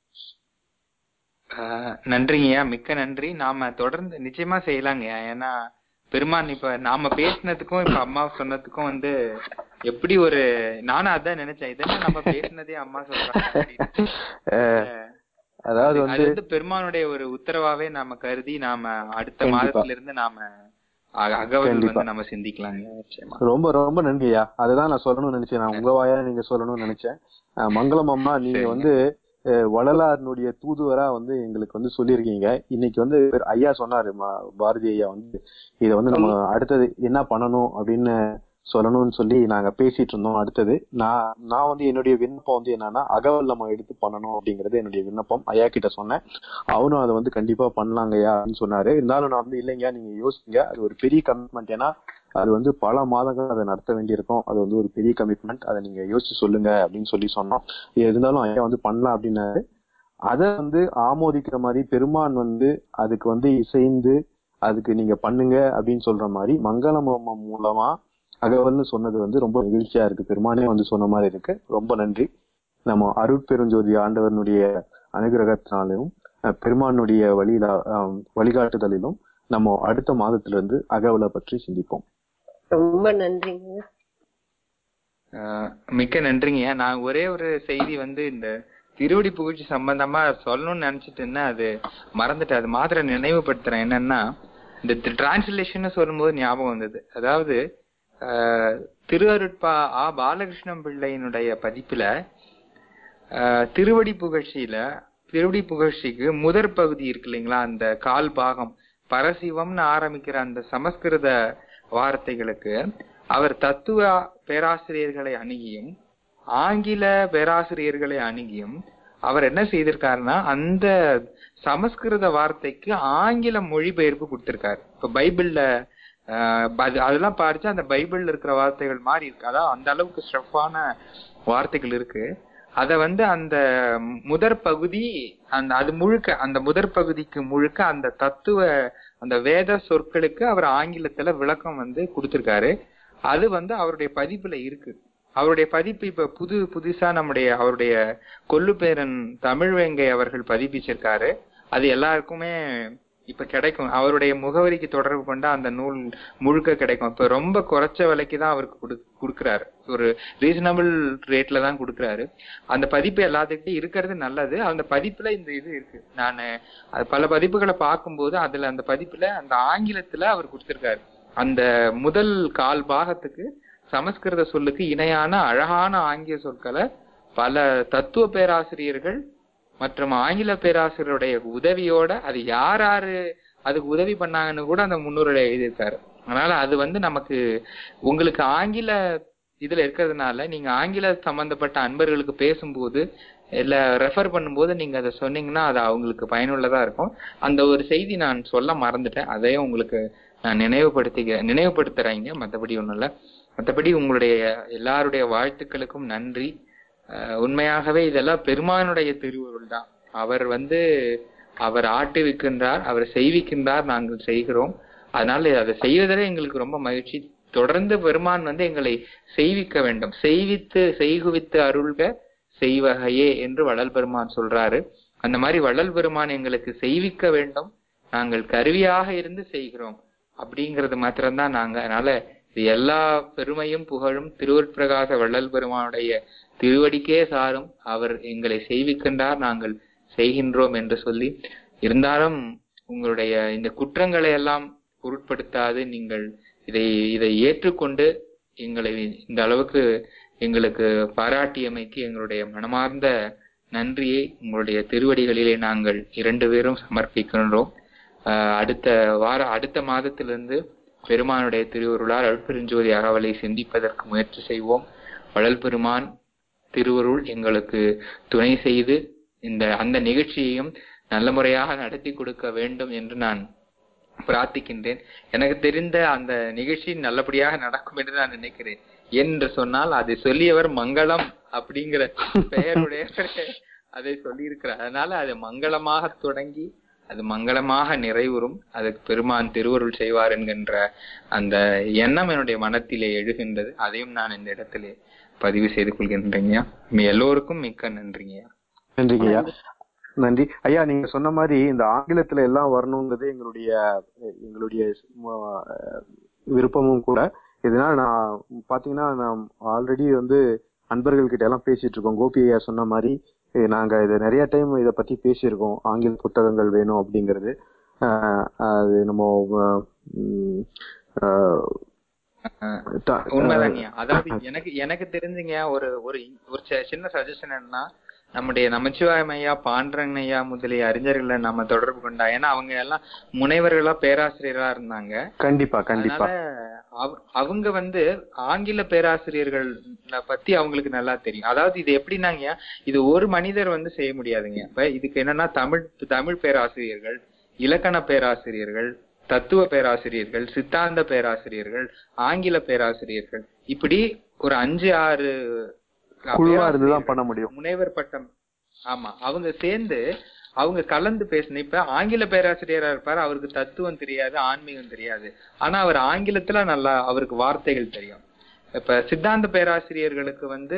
ஆஹ் நன்றிங்கய்யா மிக்க நன்றி நாம தொடர்ந்து நிச்சயமா செய்யலாங்கய்யா ஏன்னா பெருமான் இப்ப நாம பேசினதுக்கும் இப்ப அம்மா சொன்னதுக்கும் வந்து எப்படி ஒரு நானும் அதான் நினைச்சேன் இதெல்லாம் நம்ம பேசினதே அம்மா சொல்றாங்க அப்படின்னு. அஹ் அதாவது அது- வந்து அது வந்து பெருமானுடைய ஒரு உத்தரவாவே நாம கருதி நாம அடுத்த கண்டிப்பா. மாதத்துல இருந்து நாம அக- அகவல் கண்டிப்பா. வந்து நம்ம சிந்திக்கலாங்க நிச்சயமா ரொம்ப ரொம்ப நன்றியா அதுதான் நான் சொல்லணும்னு நினைச்சேன் நான் உங்க வாயா நீங்க சொல்லணும்னு நினைச்சேன் அஹ் மங்களம் அம்மா நீங்க சரிங்க. வந்து அஹ் வள்ளலாரினுடைய தூதுவரா வந்து எங்களுக்கு வந்து சொல்லியிருக்கீங்க இன்னைக்கு வந்து ஐயா சொன்னாரு ம- பாரதி ஐயா வந்து இதை வந்து நம்ம அடுத்தது என்ன பண்ணணும் அப்படின்னு சொல்லணும்னு சொல்லி நாங்க பேசிட்டு இருந்தோம் அடுத்தது நான் நான் வந்து என்னுடைய விண்ணப்பம் வந்து என்னன்னா அகவல் நம்ம எடுத்து பண்ணணும் அப்படிங்கறது என்னுடைய விண்ணப்பம் ஐயா கிட்ட சொன்னேன் அவனும் அதை வந்து கண்டிப்பா பண்ணலாங்கய்யா அப்படின்னு சொன்னாரு இருந்தாலும் நான் வந்து இல்லைங்க நீங்க யோசிங்க அது ஒரு பெரிய கமிட்மெண்ட் ஏன்னா அது வந்து பல மாதங்கள் அதை நடத்த வேண்டியிருக்கும் அது வந்து ஒரு பெரிய கமிட்மெண்ட் அதை நீங்க யோசிச்சு சொல்லுங்க அப்படின்னு சொல்லி சொன்னோம் இருந்தாலும் ஐயா வந்து பண்ணலாம் அப்படின்னாரு அதை வந்து ஆமோதிக்கிற மாதிரி பெருமான் வந்து அதுக்கு வந்து இசைந்து அதுக்கு நீங்க பண்ணுங்க அப்படின்னு சொல்ற மாதிரி மங்களம் ஹோமம் மூலமா அகவல்னு சொன்னது வந்து ரொம்ப மகிழ்ச்சியா இருக்கு பெருமானே வந்து சொன்ன மாதிரி இருக்கு ரொம்ப நன்றி நம்ம அருட்பெருஞ்சோதி ஆண்டவனுடைய அனுகிரகத்தினாலும் அஹ், பெருமானுடைய வழியில அஹ், வழிகாட்டுதலிலும் நம்ம அடுத்த மாதத்துல இருந்து அகவலை பற்றி சிந்திப்போம் ரொம்ப நன்றிங்க ஆஹ் மிக்க நன்றிங்கய்யா நான் ஒரே ஒரு செய்தி வந்து இந்த திருவடி புகழ்ச்சி சம்பந்தமா சொல்லணும்னு நினைச்சிட்டு இருந்தேன் அது மறந்துட்டு அது மாத்திரம் நினைவுபடுத்துறேன் என்னன்னா இந்த டிரான்ஸ்லேஷன் சொல்லும்போது ஞாபகம் வந்தது அதாவது ஆஹ் திரு அருட்பா ஆ பாலகிருஷ்ணன் பிள்ளையினுடைய பதிப்புல ஆஹ் திருவடி புகழ்ச்சியில திருவடி புகழ்ச்சிக்கு முதற் பகுதி இருக்கு இல்லைங்களா அந்த கால் பாகம் பரசிவம்னு ஆரம்பிக்கிற அந்த சமஸ்கிருத வார்த்தைகளுக்கு அவர் தத்துவ பேராசிரியர்களை அணுகியும் ஆங்கில பேராசிரியர்களை அணுகியும் அவர் என்ன செய்திருக்காருன்னா அந்த சமஸ்கிருத வார்த்தைக்கு ஆங்கில மொழிபெயர்ப்பு கொடுத்திருக்காரு இப்ப பைபிள்ல ஆஹ் அது- அதெல்லாம் படிச்சா அந்த பைபிள்ல இருக்கிற வார்த்தைகள் மாதிரி இருக்கு அதான் அந்த அளவுக்கு ஸ்டெஃபான வார்த்தைகள் இருக்கு அத வந்து அந்த முதற் பகுதி அந்த அது முழுக்க அந்த முதற் பகுதிக்கு முழுக்க அந்த தத்துவ அந்த வேத சொற்களுக்கு அவர் ஆங்கிலத்துல விளக்கம் வந்து கொடுத்திருக்காரு அது வந்து அவருடைய பதிப்புல இருக்கு அவருடைய பதிப்பு இப்ப புது புதுசா நம்முடைய அவருடைய கொல்லுப்பேரன் தமிழ்வேங்கை அவர்கள் பதிப்பிச்சிருக்காரு அது எல்லாருக்குமே இப்ப கிடைக்கும் அவருடைய முகவரிக்கு தொடர்பு கொண்டா அந்த நூல் முழுக்க கிடைக்கும் இப்ப ரொம்ப குறைச்ச விலைக்கு தான் அவருக்கு குடு கொடுக்குறாரு ஒரு ரீசனபிள் ரேட்ல தான் கொடுக்குறாரு அந்த பதிப்பு எல்லாத்துக்கிட்டையும் இருக்கிறது நல்லது அந்த பதிப்புல இந்த இது இருக்கு நான் அது பல பதிப்புகளை பார்க்கும்போது அதுல அந்த பதிப்புல அந்த ஆங்கிலத்துல அவர் கொடுத்திருக்காரு அந்த முதல் கால் பாகத்துக்கு சமஸ்கிருத சொல்லுக்கு இணையான அழகான ஆங்கில சொற்களை பல தத்துவ பேராசிரியர்கள் மற்றும் ஆங்கில பேராசிரியருடைய உதவியோட அது யார் யாரு அதுக்கு உதவி பண்ணாங்கன்னு கூட அந்த முன்னுரையில எழுதியிருக்காரு அதனால அது வந்து நமக்கு உங்களுக்கு ஆங்கில இதுல இருக்கிறதுனால நீங்க ஆங்கில சம்பந்தப்பட்ட அன்பர்களுக்கு பேசும்போது இல்ல ரெஃபர் பண்ணும்போது நீங்க அதை சொன்னீங்கன்னா அது அவங்களுக்கு பயனுள்ளதா இருக்கும் அந்த ஒரு செய்தி நான் சொல்ல மறந்துட்டேன் அதையும் உங்களுக்கு நான் நினைவுபடுத்திக்க நினைவுபடுத்துறேங்க மத்தபடி ஒண்ணும் இல்ல மத்தபடி உங்களுடைய எல்லாருடைய வாழ்த்துக்களுக்கும் நன்றி அஹ் உண்மையாகவே இதெல்லாம் பெருமானுடைய திருவுருள் தான் அவர் வந்து அவர் ஆட்டுவிக்கின்றார் அவர் செய்விக்கின்றார் நாங்கள் செய்கிறோம் அதனால அதை செய்வதிலே எங்களுக்கு ரொம்ப மகிழ்ச்சி தொடர்ந்து பெருமான் வந்து எங்களை செய்விக்க வேண்டும் செய்வித்து செய்குவித்து அருள்க செய்வகையே என்று வள்ளல் பெருமான் சொல்றாரு அந்த மாதிரி வள்ளல் பெருமான் எங்களுக்கு செய்விக்க வேண்டும் நாங்கள் கருவியாக இருந்து செய்கிறோம் அப்படிங்கிறது மாத்திரம்தான் நாங்க அதனால இது எல்லா பெருமையும் புகழும் திருவற்பிரகாச வள்ளல் பெருமானுடைய திருவடிக்கே சாரும் அவர் எங்களை செய்விக்கின்றார் நாங்கள் செய்கின்றோம் என்று சொல்லி இருந்தாலும் உங்களுடைய இந்த குற்றங்களை எல்லாம் பொருட்படுத்தாது நீங்கள் இதை இதை ஏற்றுக்கொண்டு எங்களை இந்த அளவுக்கு எங்களுக்கு பாராட்டியமைக்கு எங்களுடைய மனமார்ந்த நன்றியை உங்களுடைய திருவடிகளிலே நாங்கள் இரண்டு பேரும் சமர்ப்பிக்கின்றோம் ஆஹ் அடுத்த வார அடுத்த மாதத்திலிருந்து பெருமானுடைய திருவருளால் அருட்பெருஞ்சோதி அகவலை சிந்திப்பதற்கு முயற்சி செய்வோம் வள்ளல் பெருமான் திருவருள் எங்களுக்கு துணை செய்து இந்த அந்த நிகழ்ச்சியையும் நல்ல முறையாக நடத்தி கொடுக்க வேண்டும் என்று நான் பிரார்த்திக்கின்றேன் எனக்கு தெரிந்த அந்த நிகழ்ச்சி நல்லபடியாக நடக்கும் என்று நான் நினைக்கிறேன் என்று சொன்னால் அதை சொல்லியவர் மங்களம் அப்படிங்கிற பெயருடைய அதை சொல்லியிருக்கிறார் அதனால அது மங்களமாக தொடங்கி அது மங்களமாக நிறைவுறும் அதுக்கு பெருமான் திருவருள் செய்வார் என்கின்ற அந்த எண்ணம் என்னுடைய மனத்திலே எழுகின்றது அதையும் நான் இந்த இடத்திலே பதிவு செய்து கொள்கின்றேங்கய்யா உங்க எல்லோருக்கும் மிக்க நன்றிங்கய்யா நன்றிங்க ஐயா நன்றி ஐயா நீங்க சொன்ன மாதிரி இந்த ஆங்கிலத்துல எல்லாம் வரணுங்கிறது எங்களுடைய எங்களுடைய அஹ், விருப்பமும் கூட இதனால நான் பாத்தீங்கன்னா நான் ஆல்ரெடி வந்து அன்பர்கள் கிட்ட எல்லாம் பேசிட்டு இருக்கோம் கோபி ஐயா சொன்ன மாதிரி eh, நாங்க இதை நிறைய டைம் இத பத்தி பேசியிருக்கோம் ஆங்கில புத்தகங்கள் வேணும் அப்படிங்கிறது அஹ், அது நம்ம அஹ், உம், அஹ், த- உண்மைதாங்கய்யா அதாவது எனக்கு எனக்கு தெரிஞ்சுங்க ஒரு ஒரு ஒரு சி- சின்ன சஜஷன் என்னன்னா நம்முடைய நமச்சிவாயம் ஐயா பாண்டரங்கன் ஐயா முதலிய அறிஞர்களை நம்ம தொடர்பு கொண்டா ஏன்னா அவங்க எல்லாம் முனைவர்களா பேராசிரியரா இருந்தாங்க கண்டிப்பா கண்டிப்பா அதனால அவ- அவங்க வந்து ஆங்கில பேராசிரியர்கள் பத்தி அவங்களுக்கு நல்லா தெரியும் அதாவது இது எப்படின்னாங்க இது ஒரு மனிதர் வந்து செய்ய முடியாதுங்க இப்ப இதுக்கு என்னன்னா தமிழ் தமிழ் பேராசிரியர்கள் இலக்கண பேராசிரியர்கள் தத்துவ பேராசிரியர்கள் சித்தாந்த பேராசிரியர்கள் ஆங்கில பேராசிரியர்கள் இப்படி ஒரு அஞ்சு ஆறு குழுவா இருந்துதான் பண்ண முடியும் முனைவர் பட்டம் ஆமா அவங்க சேர்ந்து அவங்க கலந்து பேசின இப்ப ஆங்கில பேராசிரியரா இருப்பாரு அவருக்கு தத்துவம் தெரியாது ஆன்மீகம் தெரியாது ஆனா அவர் ஆங்கிலத்துல நல்லா அவருக்கு வார்த்தைகள் தெரியும் இப்ப சித்தாந்த பேராசிரியர்களுக்கு வந்து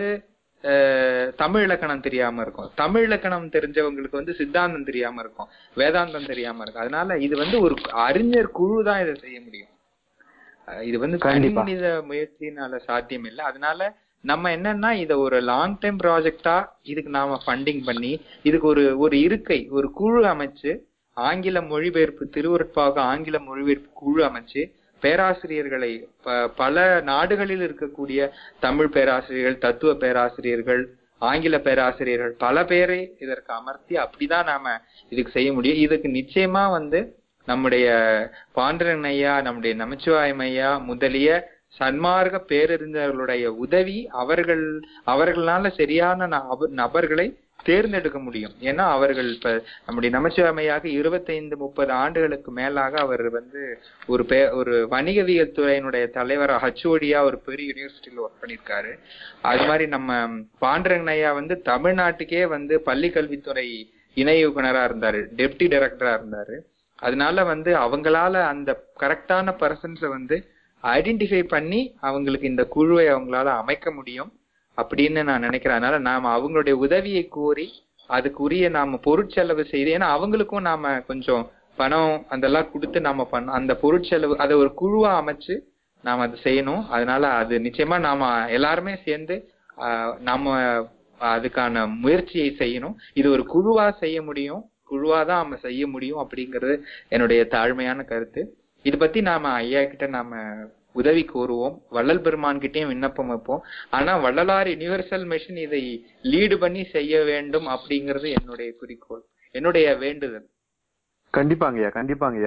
அஹ், தமிழ் இலக்கணம் தெரியாம இருக்கும் தமிழ் இலக்கணம் தெரிஞ்சவங்களுக்கு வந்து சித்தாந்தம் தெரியாம இருக்கும் வேதாந்தம் தெரியாம இருக்கும் அதனால இது வந்து ஒரு அறிஞர் குழு தான் இதை செய்ய முடியும் அஹ், இது வந்து தனி கண்டிப்பா. மனித முயற்சினால சாத்தியம் இல்லை அதனால நம்ம என்னன்னா இத ஒரு லாங் டைம் ப்ராஜெக்டா இதுக்கு நாம ஃபண்டிங் பண்ணி இதுக்கு ஒரு ஒரு இருக்கை ஒரு குழு அமைச்சு ஆங்கில மொழிபெயர்ப்பு திருவருட்பாக ஆங்கில மொழிபெயர்ப்பு குழு அமைச்சு பேராசிரியர்களை ப- பல நாடுகளில் இருக்கக்கூடிய தமிழ் பேராசிரியர்கள் தத்துவ பேராசிரியர்கள் ஆங்கில பேராசிரியர்கள் பல பேரை இதற்கு அமர்த்தி அப்படிதான் நாம இதுக்கு செய்ய முடியும் இதுக்கு நிச்சயமா வந்து நம்முடைய பாண்டரன் ஐயா நம்முடைய நமச்சிவாயம் ஐயா முதலிய சன்மார்க்க பேரறிஞர்களுடைய உதவி அவர்கள் அவர்களால சரியான நப- நபர்களை தேர்ந்தெடுக்க முடியும் ஏன்னா அவர்கள் இப்ப நம்முடைய நமச்சிவாமையாக இருபத்தைந்து முப்பது ஆண்டுகளுக்கு மேலாக அவர் வந்து ஒரு பே ஒரு வணிகவியல் துறையினுடைய தலைவரா ஹச்ஓடியா ஒரு பெரிய யூனிவர்சிட்டியில ஒர்க் பண்ணியிருக்காரு அது மாதிரி நம்ம பாண்டரங்கன் ஐயா வந்து தமிழ்நாட்டுக்கே வந்து பள்ளி கல்வித்துறை இணை இயக்குனரா இருந்தாரு டெப்டி டைரக்டரா இருந்தாரு அதனால வந்து அவங்களால அந்த கரெக்டான பர்சன்ஸை வந்து ஐடென்டிஃபை பண்ணி அவங்களுக்கு இந்த குழுவை அவங்களால அமைக்க முடியும் அப்படின்னு நான் நினைக்கிறேன் அதனால நாம அவங்களுடைய உதவியை கோரி அதுக்குரிய நாம பொருட்செலவு செய்து ஏன்னா அவங்களுக்கும் நாம கொஞ்சம் பணம் அதெல்லாம் கொடுத்து நாம பண்ண அந்த பொருட்செலவு அதை ஒரு குழுவா அமைச்சு நாம அதை செய்யணும் அதனால அது நிச்சயமா நாம எல்லாருமே சேர்ந்து ஆஹ், நாம அதுக்கான முயற்சியை செய்யணும் இது ஒரு குழுவா செய்ய முடியும் குழுவா தான் நாம செய்ய முடியும் அப்படிங்கிறது என்னுடைய தாழ்மையான கருத்து இது பத்தி நாம ஐயா கிட்ட நாம உதவி கோருவோம் வள்ளல் பெருமான் கிட்டயும் விண்ணப்பம் வைப்போம் ஆனா வள்ளலார் யுனிவர்சல் மிஷன் இதை லீடு பண்ணி செய்ய வேண்டும் அப்படிங்கிறது என்னுடைய குறிக்கோள் என்னுடைய வேண்டுதல் கண்டிப்பாங்கய்யா கண்டிப்பாங்கய்யா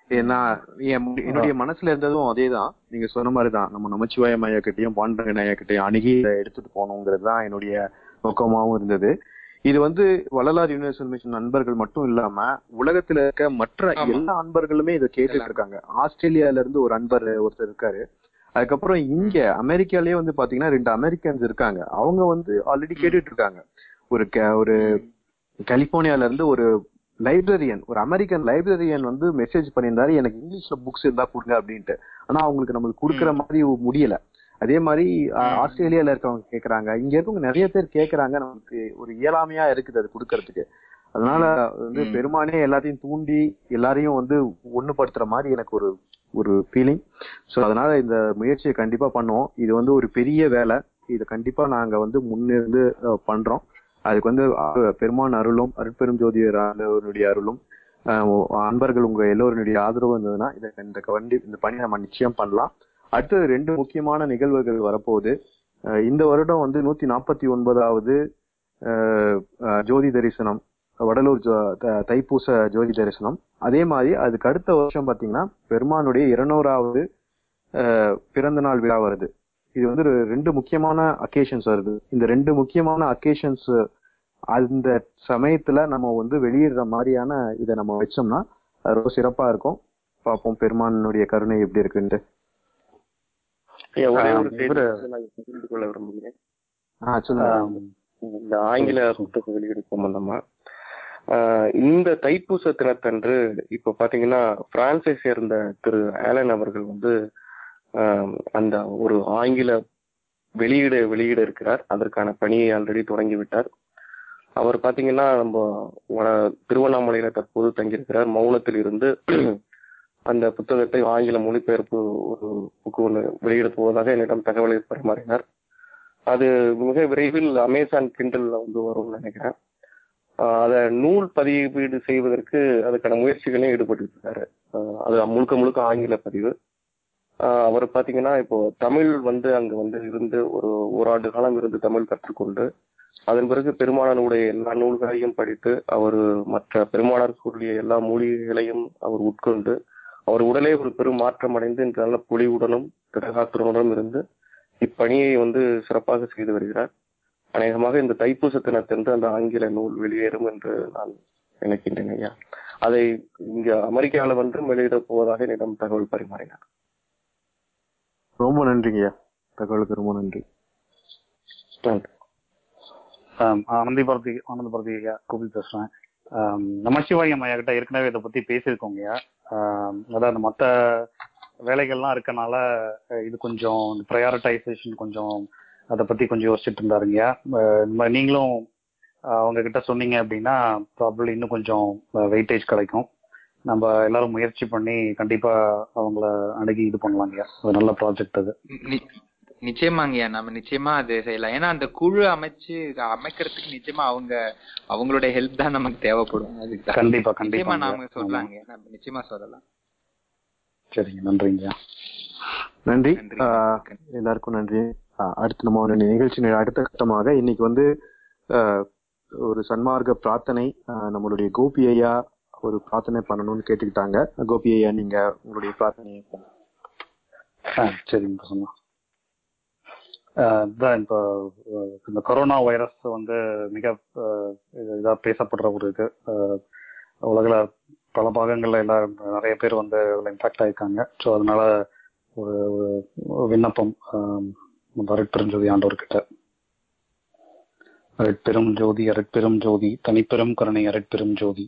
ஏன்னா என் என்னுடைய மனசுல இருந்ததும் அதேதான் நீங்க சொன்ன மாதிரிதான் நம்ம நமச்சிவாயம் ஐயா கிட்டையும் பாண்டரங்கன் ஐயா கிட்டையும் அணுகி இதை எடுத்துட்டு போகணுங்கிறது தான் என்னுடைய நோக்கமாவும் இருந்தது இது வந்து வள்ளலார் யூனிவர்சல் மிஷன் நண்பர்கள் மட்டும் இல்லாம உலகத்துல இருக்க மற்ற ஆமா. எல்லா அன்பர்களுமே இதை கேட்டுட்டு இருக்காங்க ஆஸ்திரேலியால இருந்து ஒரு அன்பர் ஒருத்தர் இருக்காரு அதுக்கப்புறம் இங்க அமெரிக்காலயே வந்து பாத்தீங்கன்னா ரெண்டு அமெரிக்கன்ஸ் இருக்காங்க அவங்க வந்து ஆல்ரெடி கேட்டுட்டு இருக்காங்க ஒரு க- ஒரு கலிபோர்னியால இருந்து ஒரு லைப்ரரியன் ஒரு அமெரிக்கன் லைப்ரரியன் வந்து மெசேஜ் பண்ணியிருந்தாரு எனக்கு இங்கிலீஷ்ல புக்ஸ் இருந்தா கொடுங்க அப்படின்ட்டு ஆனா அவங்களுக்கு நம்மளுக்கு கொடுக்குற மாதிரி முடியல அதே மாதிரி ஆஹ், ஆஸ்திரேலியால இருக்கவங்க கேக்குறாங்க இங்க இருக்கவங்க நிறைய பேர் கேக்குறாங்க நமக்கு ஒரு இயலாமையா இருக்குது அது கொடுக்கறதுக்கு அதனால வந்து ம். பெருமானே எல்லாத்தையும் தூண்டி எல்லாரையும் வந்து ஒண்ணுபடுத்துற மாதிரி எனக்கு ஒரு ஒரு ஃபீலிங் சோ அதனால இந்த முயற்சியை கண்டிப்பா பண்ணுவோம் இது வந்து ஒரு பெரிய வேலை இது கண்டிப்பா நாங்க வந்து முன்னிருந்து அஹ், பண்றோம் அதுக்கு வந்து அஹ், பெருமான் அருளும் அருட்பெரும் ஜோதியர் ஆண்டவருடைய அருளும் அஹ், உ- அன்பர்கள் உங்க எல்லோருடைய ஆதரவு இருந்ததுன்னா இதை இந்த வண்டி இந்த பணி நம்ம நிச்சயம் பண்ணலாம் அடுத்தது ரெண்டு முக்கியமான நிகழ்வுகள் வரப்போகுது அஹ், இந்த வருடம் வந்து நூத்தி நாற்பத்தி ஒன்பதாவது அஹ், அஹ், ஜோதி தரிசனம் வடலூர் ஜோ- த- தைப்பூச ஜோதி தரிசனம் அதே மாதிரி அதுக்கு அடுத்த வருஷம் பாத்தீங்கன்னா பெருமானுடைய இருநூறாவது அஹ், பிறந்த நாள் விழா வருது இது வந்து ஒரு ரெண்டு முக்கியமான அக்கேஷன்ஸ் வருது இந்த ரெண்டு முக்கியமான அக்கேஷன்ஸ் அந்த சமயத்துல நம்ம வந்து வெளியிடுற மாதிரியான இதை நம்ம வச்சோம்னா அது ரொம்ப சிறப்பா இருக்கும் பார்ப்போம் பெருமானுடைய கருணை எப்படி இருக்குன்ட்டு ஐயா, ஒரே ஒரு ஆஹ் செய்தி இவரு- மட்டும் நான் பகிர்ந்து கொள்ள விரும்புகிறேன் ஆஹ் சொல்லுங்க ஆம், இந்த ஆங்கில புத்தக வெளியீடு சம்பந்தமா ஆஹ் இந்த தைப்பூச தினத்தன்று இப்ப பாத்தீங்கன்னா பிரான்சை சேர்ந்த திரு ஆலன் அவர்கள் வந்து ஆஹ் அந்த ஒரு ஆங்கில வெளியீடு வெளியிட இருக்கிறார் அதற்கான பணியை ஆல்ரெடி தொடங்கி விட்டார் அவர் பாத்தீங்கன்னா நம்ம வட- திருவண்ணாமலையில தற்போது தங்கியிருக்கிறார் மௌனத்தில் இருந்து அந்த புத்தகத்தை ஆங்கில மொழிபெயர்ப்பு ஒரு புக்கு ஒன்று வெளியிட போவதாக என்னிடம் தகவலை பரிமாறினார் அது மிக விரைவில் அமேசான் கிண்டல்ல வந்து வரும்னு நினைக்கிறேன் ஆஹ் அதை நூல் பதிவீடு செய்வதற்கு அதுக்கான முயற்சிகளையும் ஈடுபட்டு இருக்காரு ஆஹ் அது முழுக்க முழுக்க ஆங்கில பதிவு ஆஹ் அவர் பாத்தீங்கன்னா இப்போ தமிழ் வந்து அங்க வந்து இருந்து ஒரு ஓராண்டு காலம் இருந்து தமிழ் கற்றுக்கொண்டு அதன் பிறகு பெருமானாருடைய எல்லா நூல்களையும் படித்து அவர் மற்ற பெருமானார் சொல்லிய எல்லா மூலிகைகளையும் அவர் உட்கொண்டு அவர் உடலே ஒரு பெரும் மாற்றம் அடைந்து இன்று நல்ல பொலிவுடனும் திடகாத்திரனுடன் இருந்து இப்பணியை வந்து சிறப்பாக செய்து வருகிறார் அநேகமாக இந்த தைப்பூச தினத்தன்று அந்த ஆங்கில நூல் வெளியேறும் என்று நான் நினைக்கின்றேன் ஐயா அதை இங்க அமெரிக்காவில் வந்து வெளியிட போவதாக என்னிடம் தகவல் பரிமாறினார் ரொம்ப நன்றிங்கய்யா தகவலுக்கு ரொம்ப நன்றி நன்றி ஆம், ஆனந்தி பாரதி ஆனந்த பாரதி ஐயா கோபில் பேசுறேன் ஆம், நமச்சிவாயம் ஐயா கிட்ட ஏற்கனவே இதை பத்தி பேசியிருக்கோங்க ஐயா ஆம், அதாவது மத்த வேலைகள்லாம் இருக்கனால அஹ், இது கொஞ்சம் ப்ரையாரிட்டைசேஷன் கொஞ்சம் அதை பத்தி கொஞ்சம் யோசிச்சுட்டு இருந்தாருங்கய்யா அஹ், இந்த மாதிரி நீங்களும் அஹ், அவங்க கிட்ட சொன்னீங்க அப்படின்னா ப்ராபபிளி இன்னும் கொஞ்சம் வெயிட்டேஜ் கிடைக்கும் நம்ம எல்லாரும் முயற்சி பண்ணி கண்டிப்பா அவங்கள அணுகி இது பண்ணலாங்கய்யா ஒரு நல்ல ப்ராஜெக்ட் அது நி- நிச்சயமாங்கய்யா நம்ம நிச்சயமா அது செய்யலாம் ஏன்னா அந்த குழு அமைச்சு அமைக்கிறதுக்கு நிச்சயமா அவங்க அவங்களுடைய ஹெல்ப் தான் நமக்கு தேவைப்படும் அதுக்கு தான். கண்டிப்பா நிச்சயமா கண்டிப்பா நாம சொல்லலாங்க நம்ம நிச்சயமா சொல்லலாம் சரிங்க நன்றிங்கய்யா நன்றி நன்றி. ஆஹ் எல்லாருக்கும் நன்றி ஆஹ் அடுத்து நம்ம ஒரு நிகழ்ச்சி அடுத்த கட்டமாக இன்னைக்கு வந்து ஆஹ் ஒரு சன்மார்க்க பிரார்த்தனை ஆஹ் நம்மளுடைய கோபி ஐயா ஒரு பிரார்த்தனை பண்ணணும்னு கேட்டுக்கிட்டாங்க கோபி ஐயா நீங்க உங்களுடைய பிரார்த்தனையை பண்ணுங்க. ஆ சரிங்க பிரசன்னா இதான் இப்போ அஹ், இந்த கொரோனா வைரஸ் வந்து மிக அஹ், இது- இதா பேசப்படுற ஒரு இது அஹ், உலகில் பல பாகங்கள்ல எல்லாம் நிறைய பேர் வந்து அதில் இம்பாக்ட் ஆயிருக்காங்க ஸோ அதனால ஒரு ஒரு விண்ணப்பம் ஆஹ், நம்ம அருட்பெருஞ்சோதி ஆண்டவர்கிட்ட அருட்பெரும் ஜோதி அருட்பெரும் ஜோதி தனிப்பெரும் கருணை அருட்பெரும் ஜோதி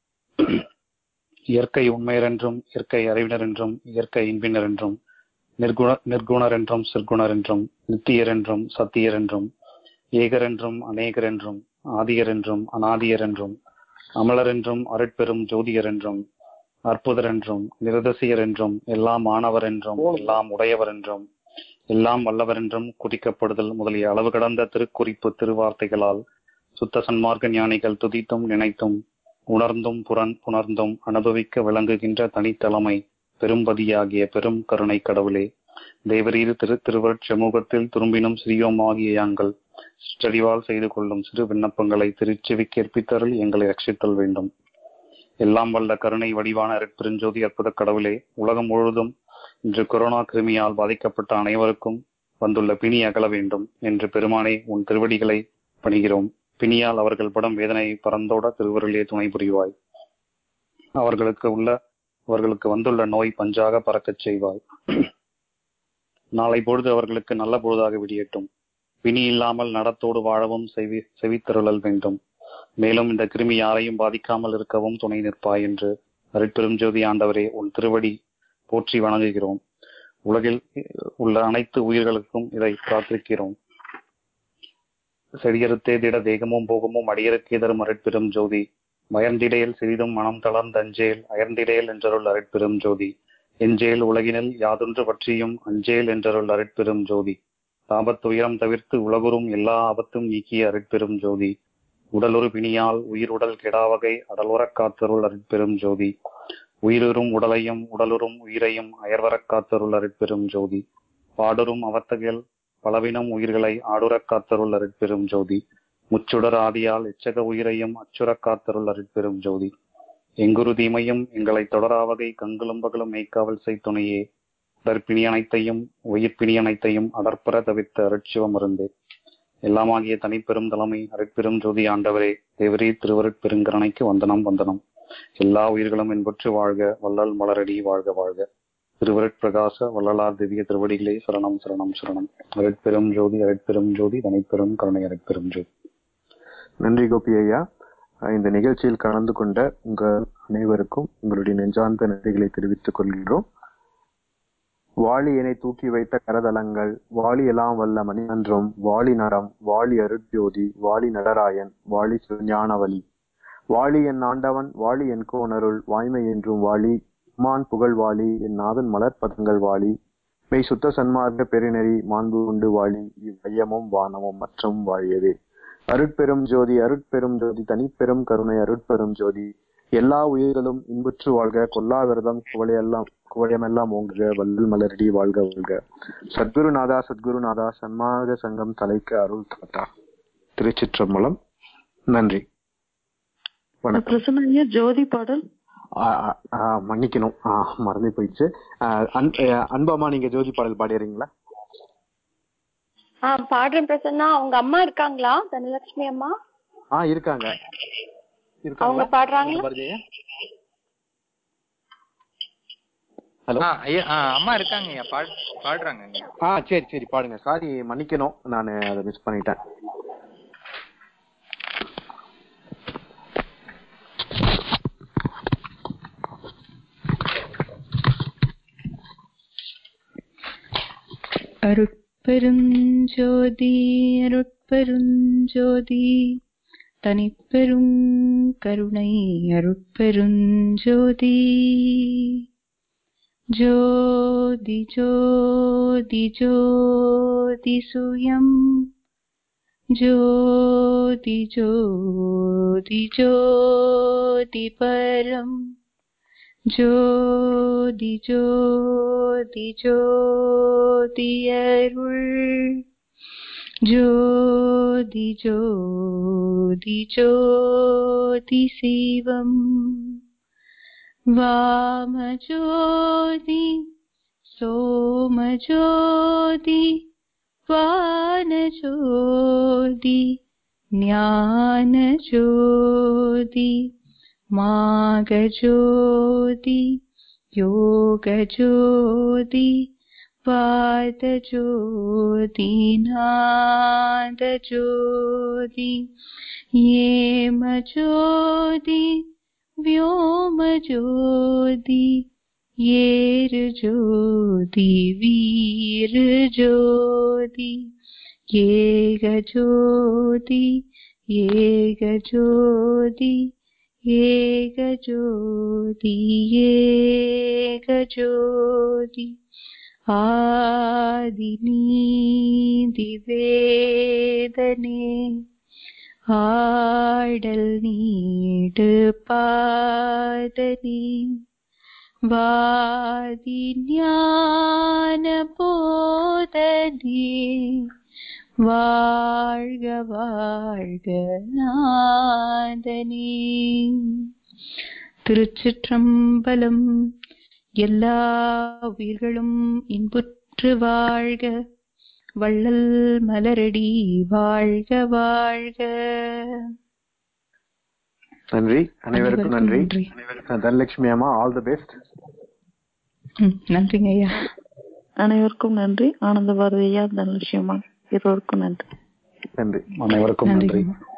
இயற்கை உண்மையர் என்றும் இயற்கை அறிவினர் என்றும் இயற்கை இன்பினர் என்றும் நிர்குண நிர்குணர் என்றும் சிற்குணர் என்றும் நித்தியர் என்றும் சத்தியர் என்றும் ஏகர் என்றும் அநேகர் என்றும் ஆதியர் என்றும் அநாதியர் என்றும் அமலர் என்றும் அருட்பெரும் ஜோதியர் என்றும் அற்புதர் என்றும் நிரதசியர் என்றும் எல்லாம் ஆனவர் என்றும் எல்லாம் உடையவர் என்றும் எல்லாம் வல்லவர் என்றும் குறிக்கப்படுதல் முதலிய அளவு கடந்த திருக்குறிப்பு திருவார்த்தைகளால் சுத்த சன்மார்க்க ஞானிகள் துதித்தும் நினைத்தும் உணர்ந்தும் புறன் புணர்ந்தும் அனுபவிக்க விளங்குகின்ற தனித்தலைமை பெரும்பதியாகிய பெரும் கருணை கடவுளே தேவரீர் திரு திருவருட் சமூகத்தில் திரும்பினும் சிறியோமாகிய யாங்கள் ஸ்டடிவால் செய்து கொள்ளும் சிறு விண்ணப்பங்களை திருச்செவி கேற்பித்தருள் எங்களை ரட்சித்தல் வேண்டும் எல்லாம் வல்ல கருணை வடிவான அருட்பெருஞ்சோதி அற்புத கடவுளே உலகம் முழுவதும் இன்று கொரோனா கிருமியால் பாதிக்கப்பட்ட அனைவருக்கும் வந்துள்ள பிணி அகல வேண்டும் என்று பெருமானே உன் திருவடிகளை பணிகிறோம் பிணியால் அவர்கள் படம் வேதனை பறந்தோட திருவருளே துணை புரிவாய் அவர்களுக்கு உள்ள அவர்களுக்கு வந்துள்ள நோய் பஞ்சாக பறக்கச் செய்வாய் நாளை பொழுது அவர்களுக்கு நல்ல பொழுதாக விடியட்டும் பிணி இல்லாமல் நடத்தோடு வாழவும் செவி செவித்தருளல் வேண்டும் மேலும் இந்த கிருமி யாரையும் பாதிக்காமல் இருக்கவும் துணை நிற்பாய் என்று அருட்பெரும் ஜோதி ஆண்டவரே உன் திருவடி போற்றி வணங்குகிறோம் உலகில் உள்ள அனைத்து உயிர்களுக்கும் இதை பிரார்த்திக்கிறோம் செடியறுத்தே திட தேகமும் போகமும் அடியறுக்கே தரும் அருட்பெரும் ஜோதி மயர்ந்திடையில் சிறிதும் மனம் தளர்ந்தஞ்சேல் அயர்ந்திடையில் என்றருள் அருட்பெரும் ஜோதி எஞ்சேல் உலகினில் யாதொன்று பற்றியும் அஞ்சேல் என்றருள் அருட்பெரும் ஜோதி தாபத்துயரம் தவிர்த்து உலகுறும் எல்லா ஆபத்தும் நீக்கிய அருட்பெரும் ஜோதி உடலொரு பிணியால் உயிருடல் கெடாவகை அடலுறக் காத்தருள் அருட்பெரும் ஜோதி உயிருறும் உடலையும் உடலுறும் உயிரையும் அயர்வரக் காத்தருள் அருட்பெரும் ஜோதி பாடுறும் அவத்தகள் பலவினம் உயிர்களை ஆடுறக் காத்தருள் அருட்பெரும் ஜோதி முச்சுடர் ஆதியால் எச்சக உயிரையும் அச்சுரக் காத்தருள் அருட்பெரும் ஜோதி எங்குரு தீமையும் எங்களை தொடராவகை கங்குலும் பகலும் மெய்க்காவல் செய் துணையே உடற்பிணி அனைத்தையும் உயிர்ப்பிணி அனைத்தையும் அடற்பெற தவிர்த்த அருட்சிவம் இருந்தே எல்லாமாகிய தனிப்பெரும் தலைமை அருட்பெரும் ஜோதி ஆண்டவரே தேவரே திருவருட்பெருங்கரணைக்கு வந்தனம் வந்தனம் எல்லா உயிர்களும் என்பற்று வாழ்க வள்ளல் மலரடி வாழ்க வாழ்க திருவருட்பிரகாச வள்ளலார் திவ்ய திருவடிகளே சரணம் சரணம் சரணம் அருட்பெரும் ஜோதி அருட்பெரும் ஜோதி தனிப்பெரும் கருணை அருட்பெரும் ஜோதி நன்றி கோபி ஐயா அஹ் இந்த நிகழ்ச்சியில் கலந்து கொண்ட உங்கள் அனைவருக்கும் உங்களுடைய நெஞ்சார்ந்த நன்றிகளை தெரிவித்துக் கொள்கிறோம் வாளி என தூக்கி வைத்த கரதலங்கள் வாளி எல்லாம் வல்ல மணிமன்றம் வாளி நரம் வாளி அருட்ஜோதி வாளி நடராயன் வாளி ஞானவலி வாளி என் ஆண்டவன் வாளி என் கோணருள் வாய்மை என்றும் வாளி மான் புகழ் வாளி என் நாதன் மலர் பதங்கள் வாளி மெய் சுத்த சன்மார்க்க பெருநெறி மாண்பு உண்டு வாளி இவ்வையமும் வானமும் மற்றும் வாழியதே அருட்பெரும் ஜோதி அருட்பெரும் ஜோதி தனிப்பெரும் கருணை அருட்பெரும் ஜோதி எல்லா உயிர்களும் இன்புற்று வாழ்க கொல்லா விரதம் குவளையெல்லாம் குவளையமெல்லாம் ஓங்குக வல்லல் மலரடி வாழ்க வாழ்க சத்குருநாதா சத்குருநாதா சன்மாக சங்கம் தலைக்கு அருள் தாத்தா திருச்சிற்றம்பலம் நன்றி வணக்கம் பிரசன்ன ஐயா ஜோதி பாடல் ஆ, ஆ, ஆ, மன்னிக்கணும் ஆ, மறந்து போயிடுச்சு ஆ, அன்- ஆ, அன்பம்மா நீங்க ஜோதி பாடல் பாடிறீங்களா ஆ பாடுறேன் பிரசன்னா அவங்க அம்மா இருக்காங்களா தனலட்சுமி அம்மா ஆ இருக்காங்க அவங்க இருக்காங்களா பாடுறாங்களா பாரதி ஐயா ஹலோ ஆ, ஐயா ஆ, அம்மா இருக்காங்க ஐயா பாடு பாடுறாங்க ஐயா ஆ சரி சரி பாடுங்க சாரி மன்னிக்கணும் நான் அதை மிஸ் பண்ணிட்டேன் அருட்பெருஞ்சோதி அருட்பெருஞ்சோதி தனிப்பெரும் கருணை அருட்பெருஞ்சோதி ஜோதி ஜோதி ஜோதி சுயம் ஜோதி ஜோதி ஜோதி பரம் ஜோதி ஜோதி ஜோதி அருள் ஜோதி ஜோதி ஜோதி சிவம் வாமஜோதி சோமஜோதி வானஜோதி ஞானஜோதி மாகஜோதி யோகஜோதி பாதஜோதி நாதஜோதி ஏமஜோதி व्योमज्योति येरुज्योति वीरज्योति ஏகஜோதி ஏகஜோதி ஏகஜோதி ஏகஜோதி ஆதிநீதி வேதனே ஆடல் நீடு பாதனே வாதி ஞான போதனே வாழ்க வாழ்க நாதனே திருச்சிற்றம்பலம் எல்லா உயிர்களும் இன்புற்று வாழ்க வள்ளல் மலரடி வாழ்க வாழ்க நன்றி அனைவருக்கும் நன்றி நன்றி தனலட்சுமி அம்மா ஆல் தி பெஸ்ட் ம், நன்றிங்க ஐயா அனைவருக்கும் நன்றி ஆனந்த பாரதியா தனலட்சுமி அம்மா இருவருக்கும் நன்றி நன்றி அனைவருக்கும் நன்றி நன்றிங்க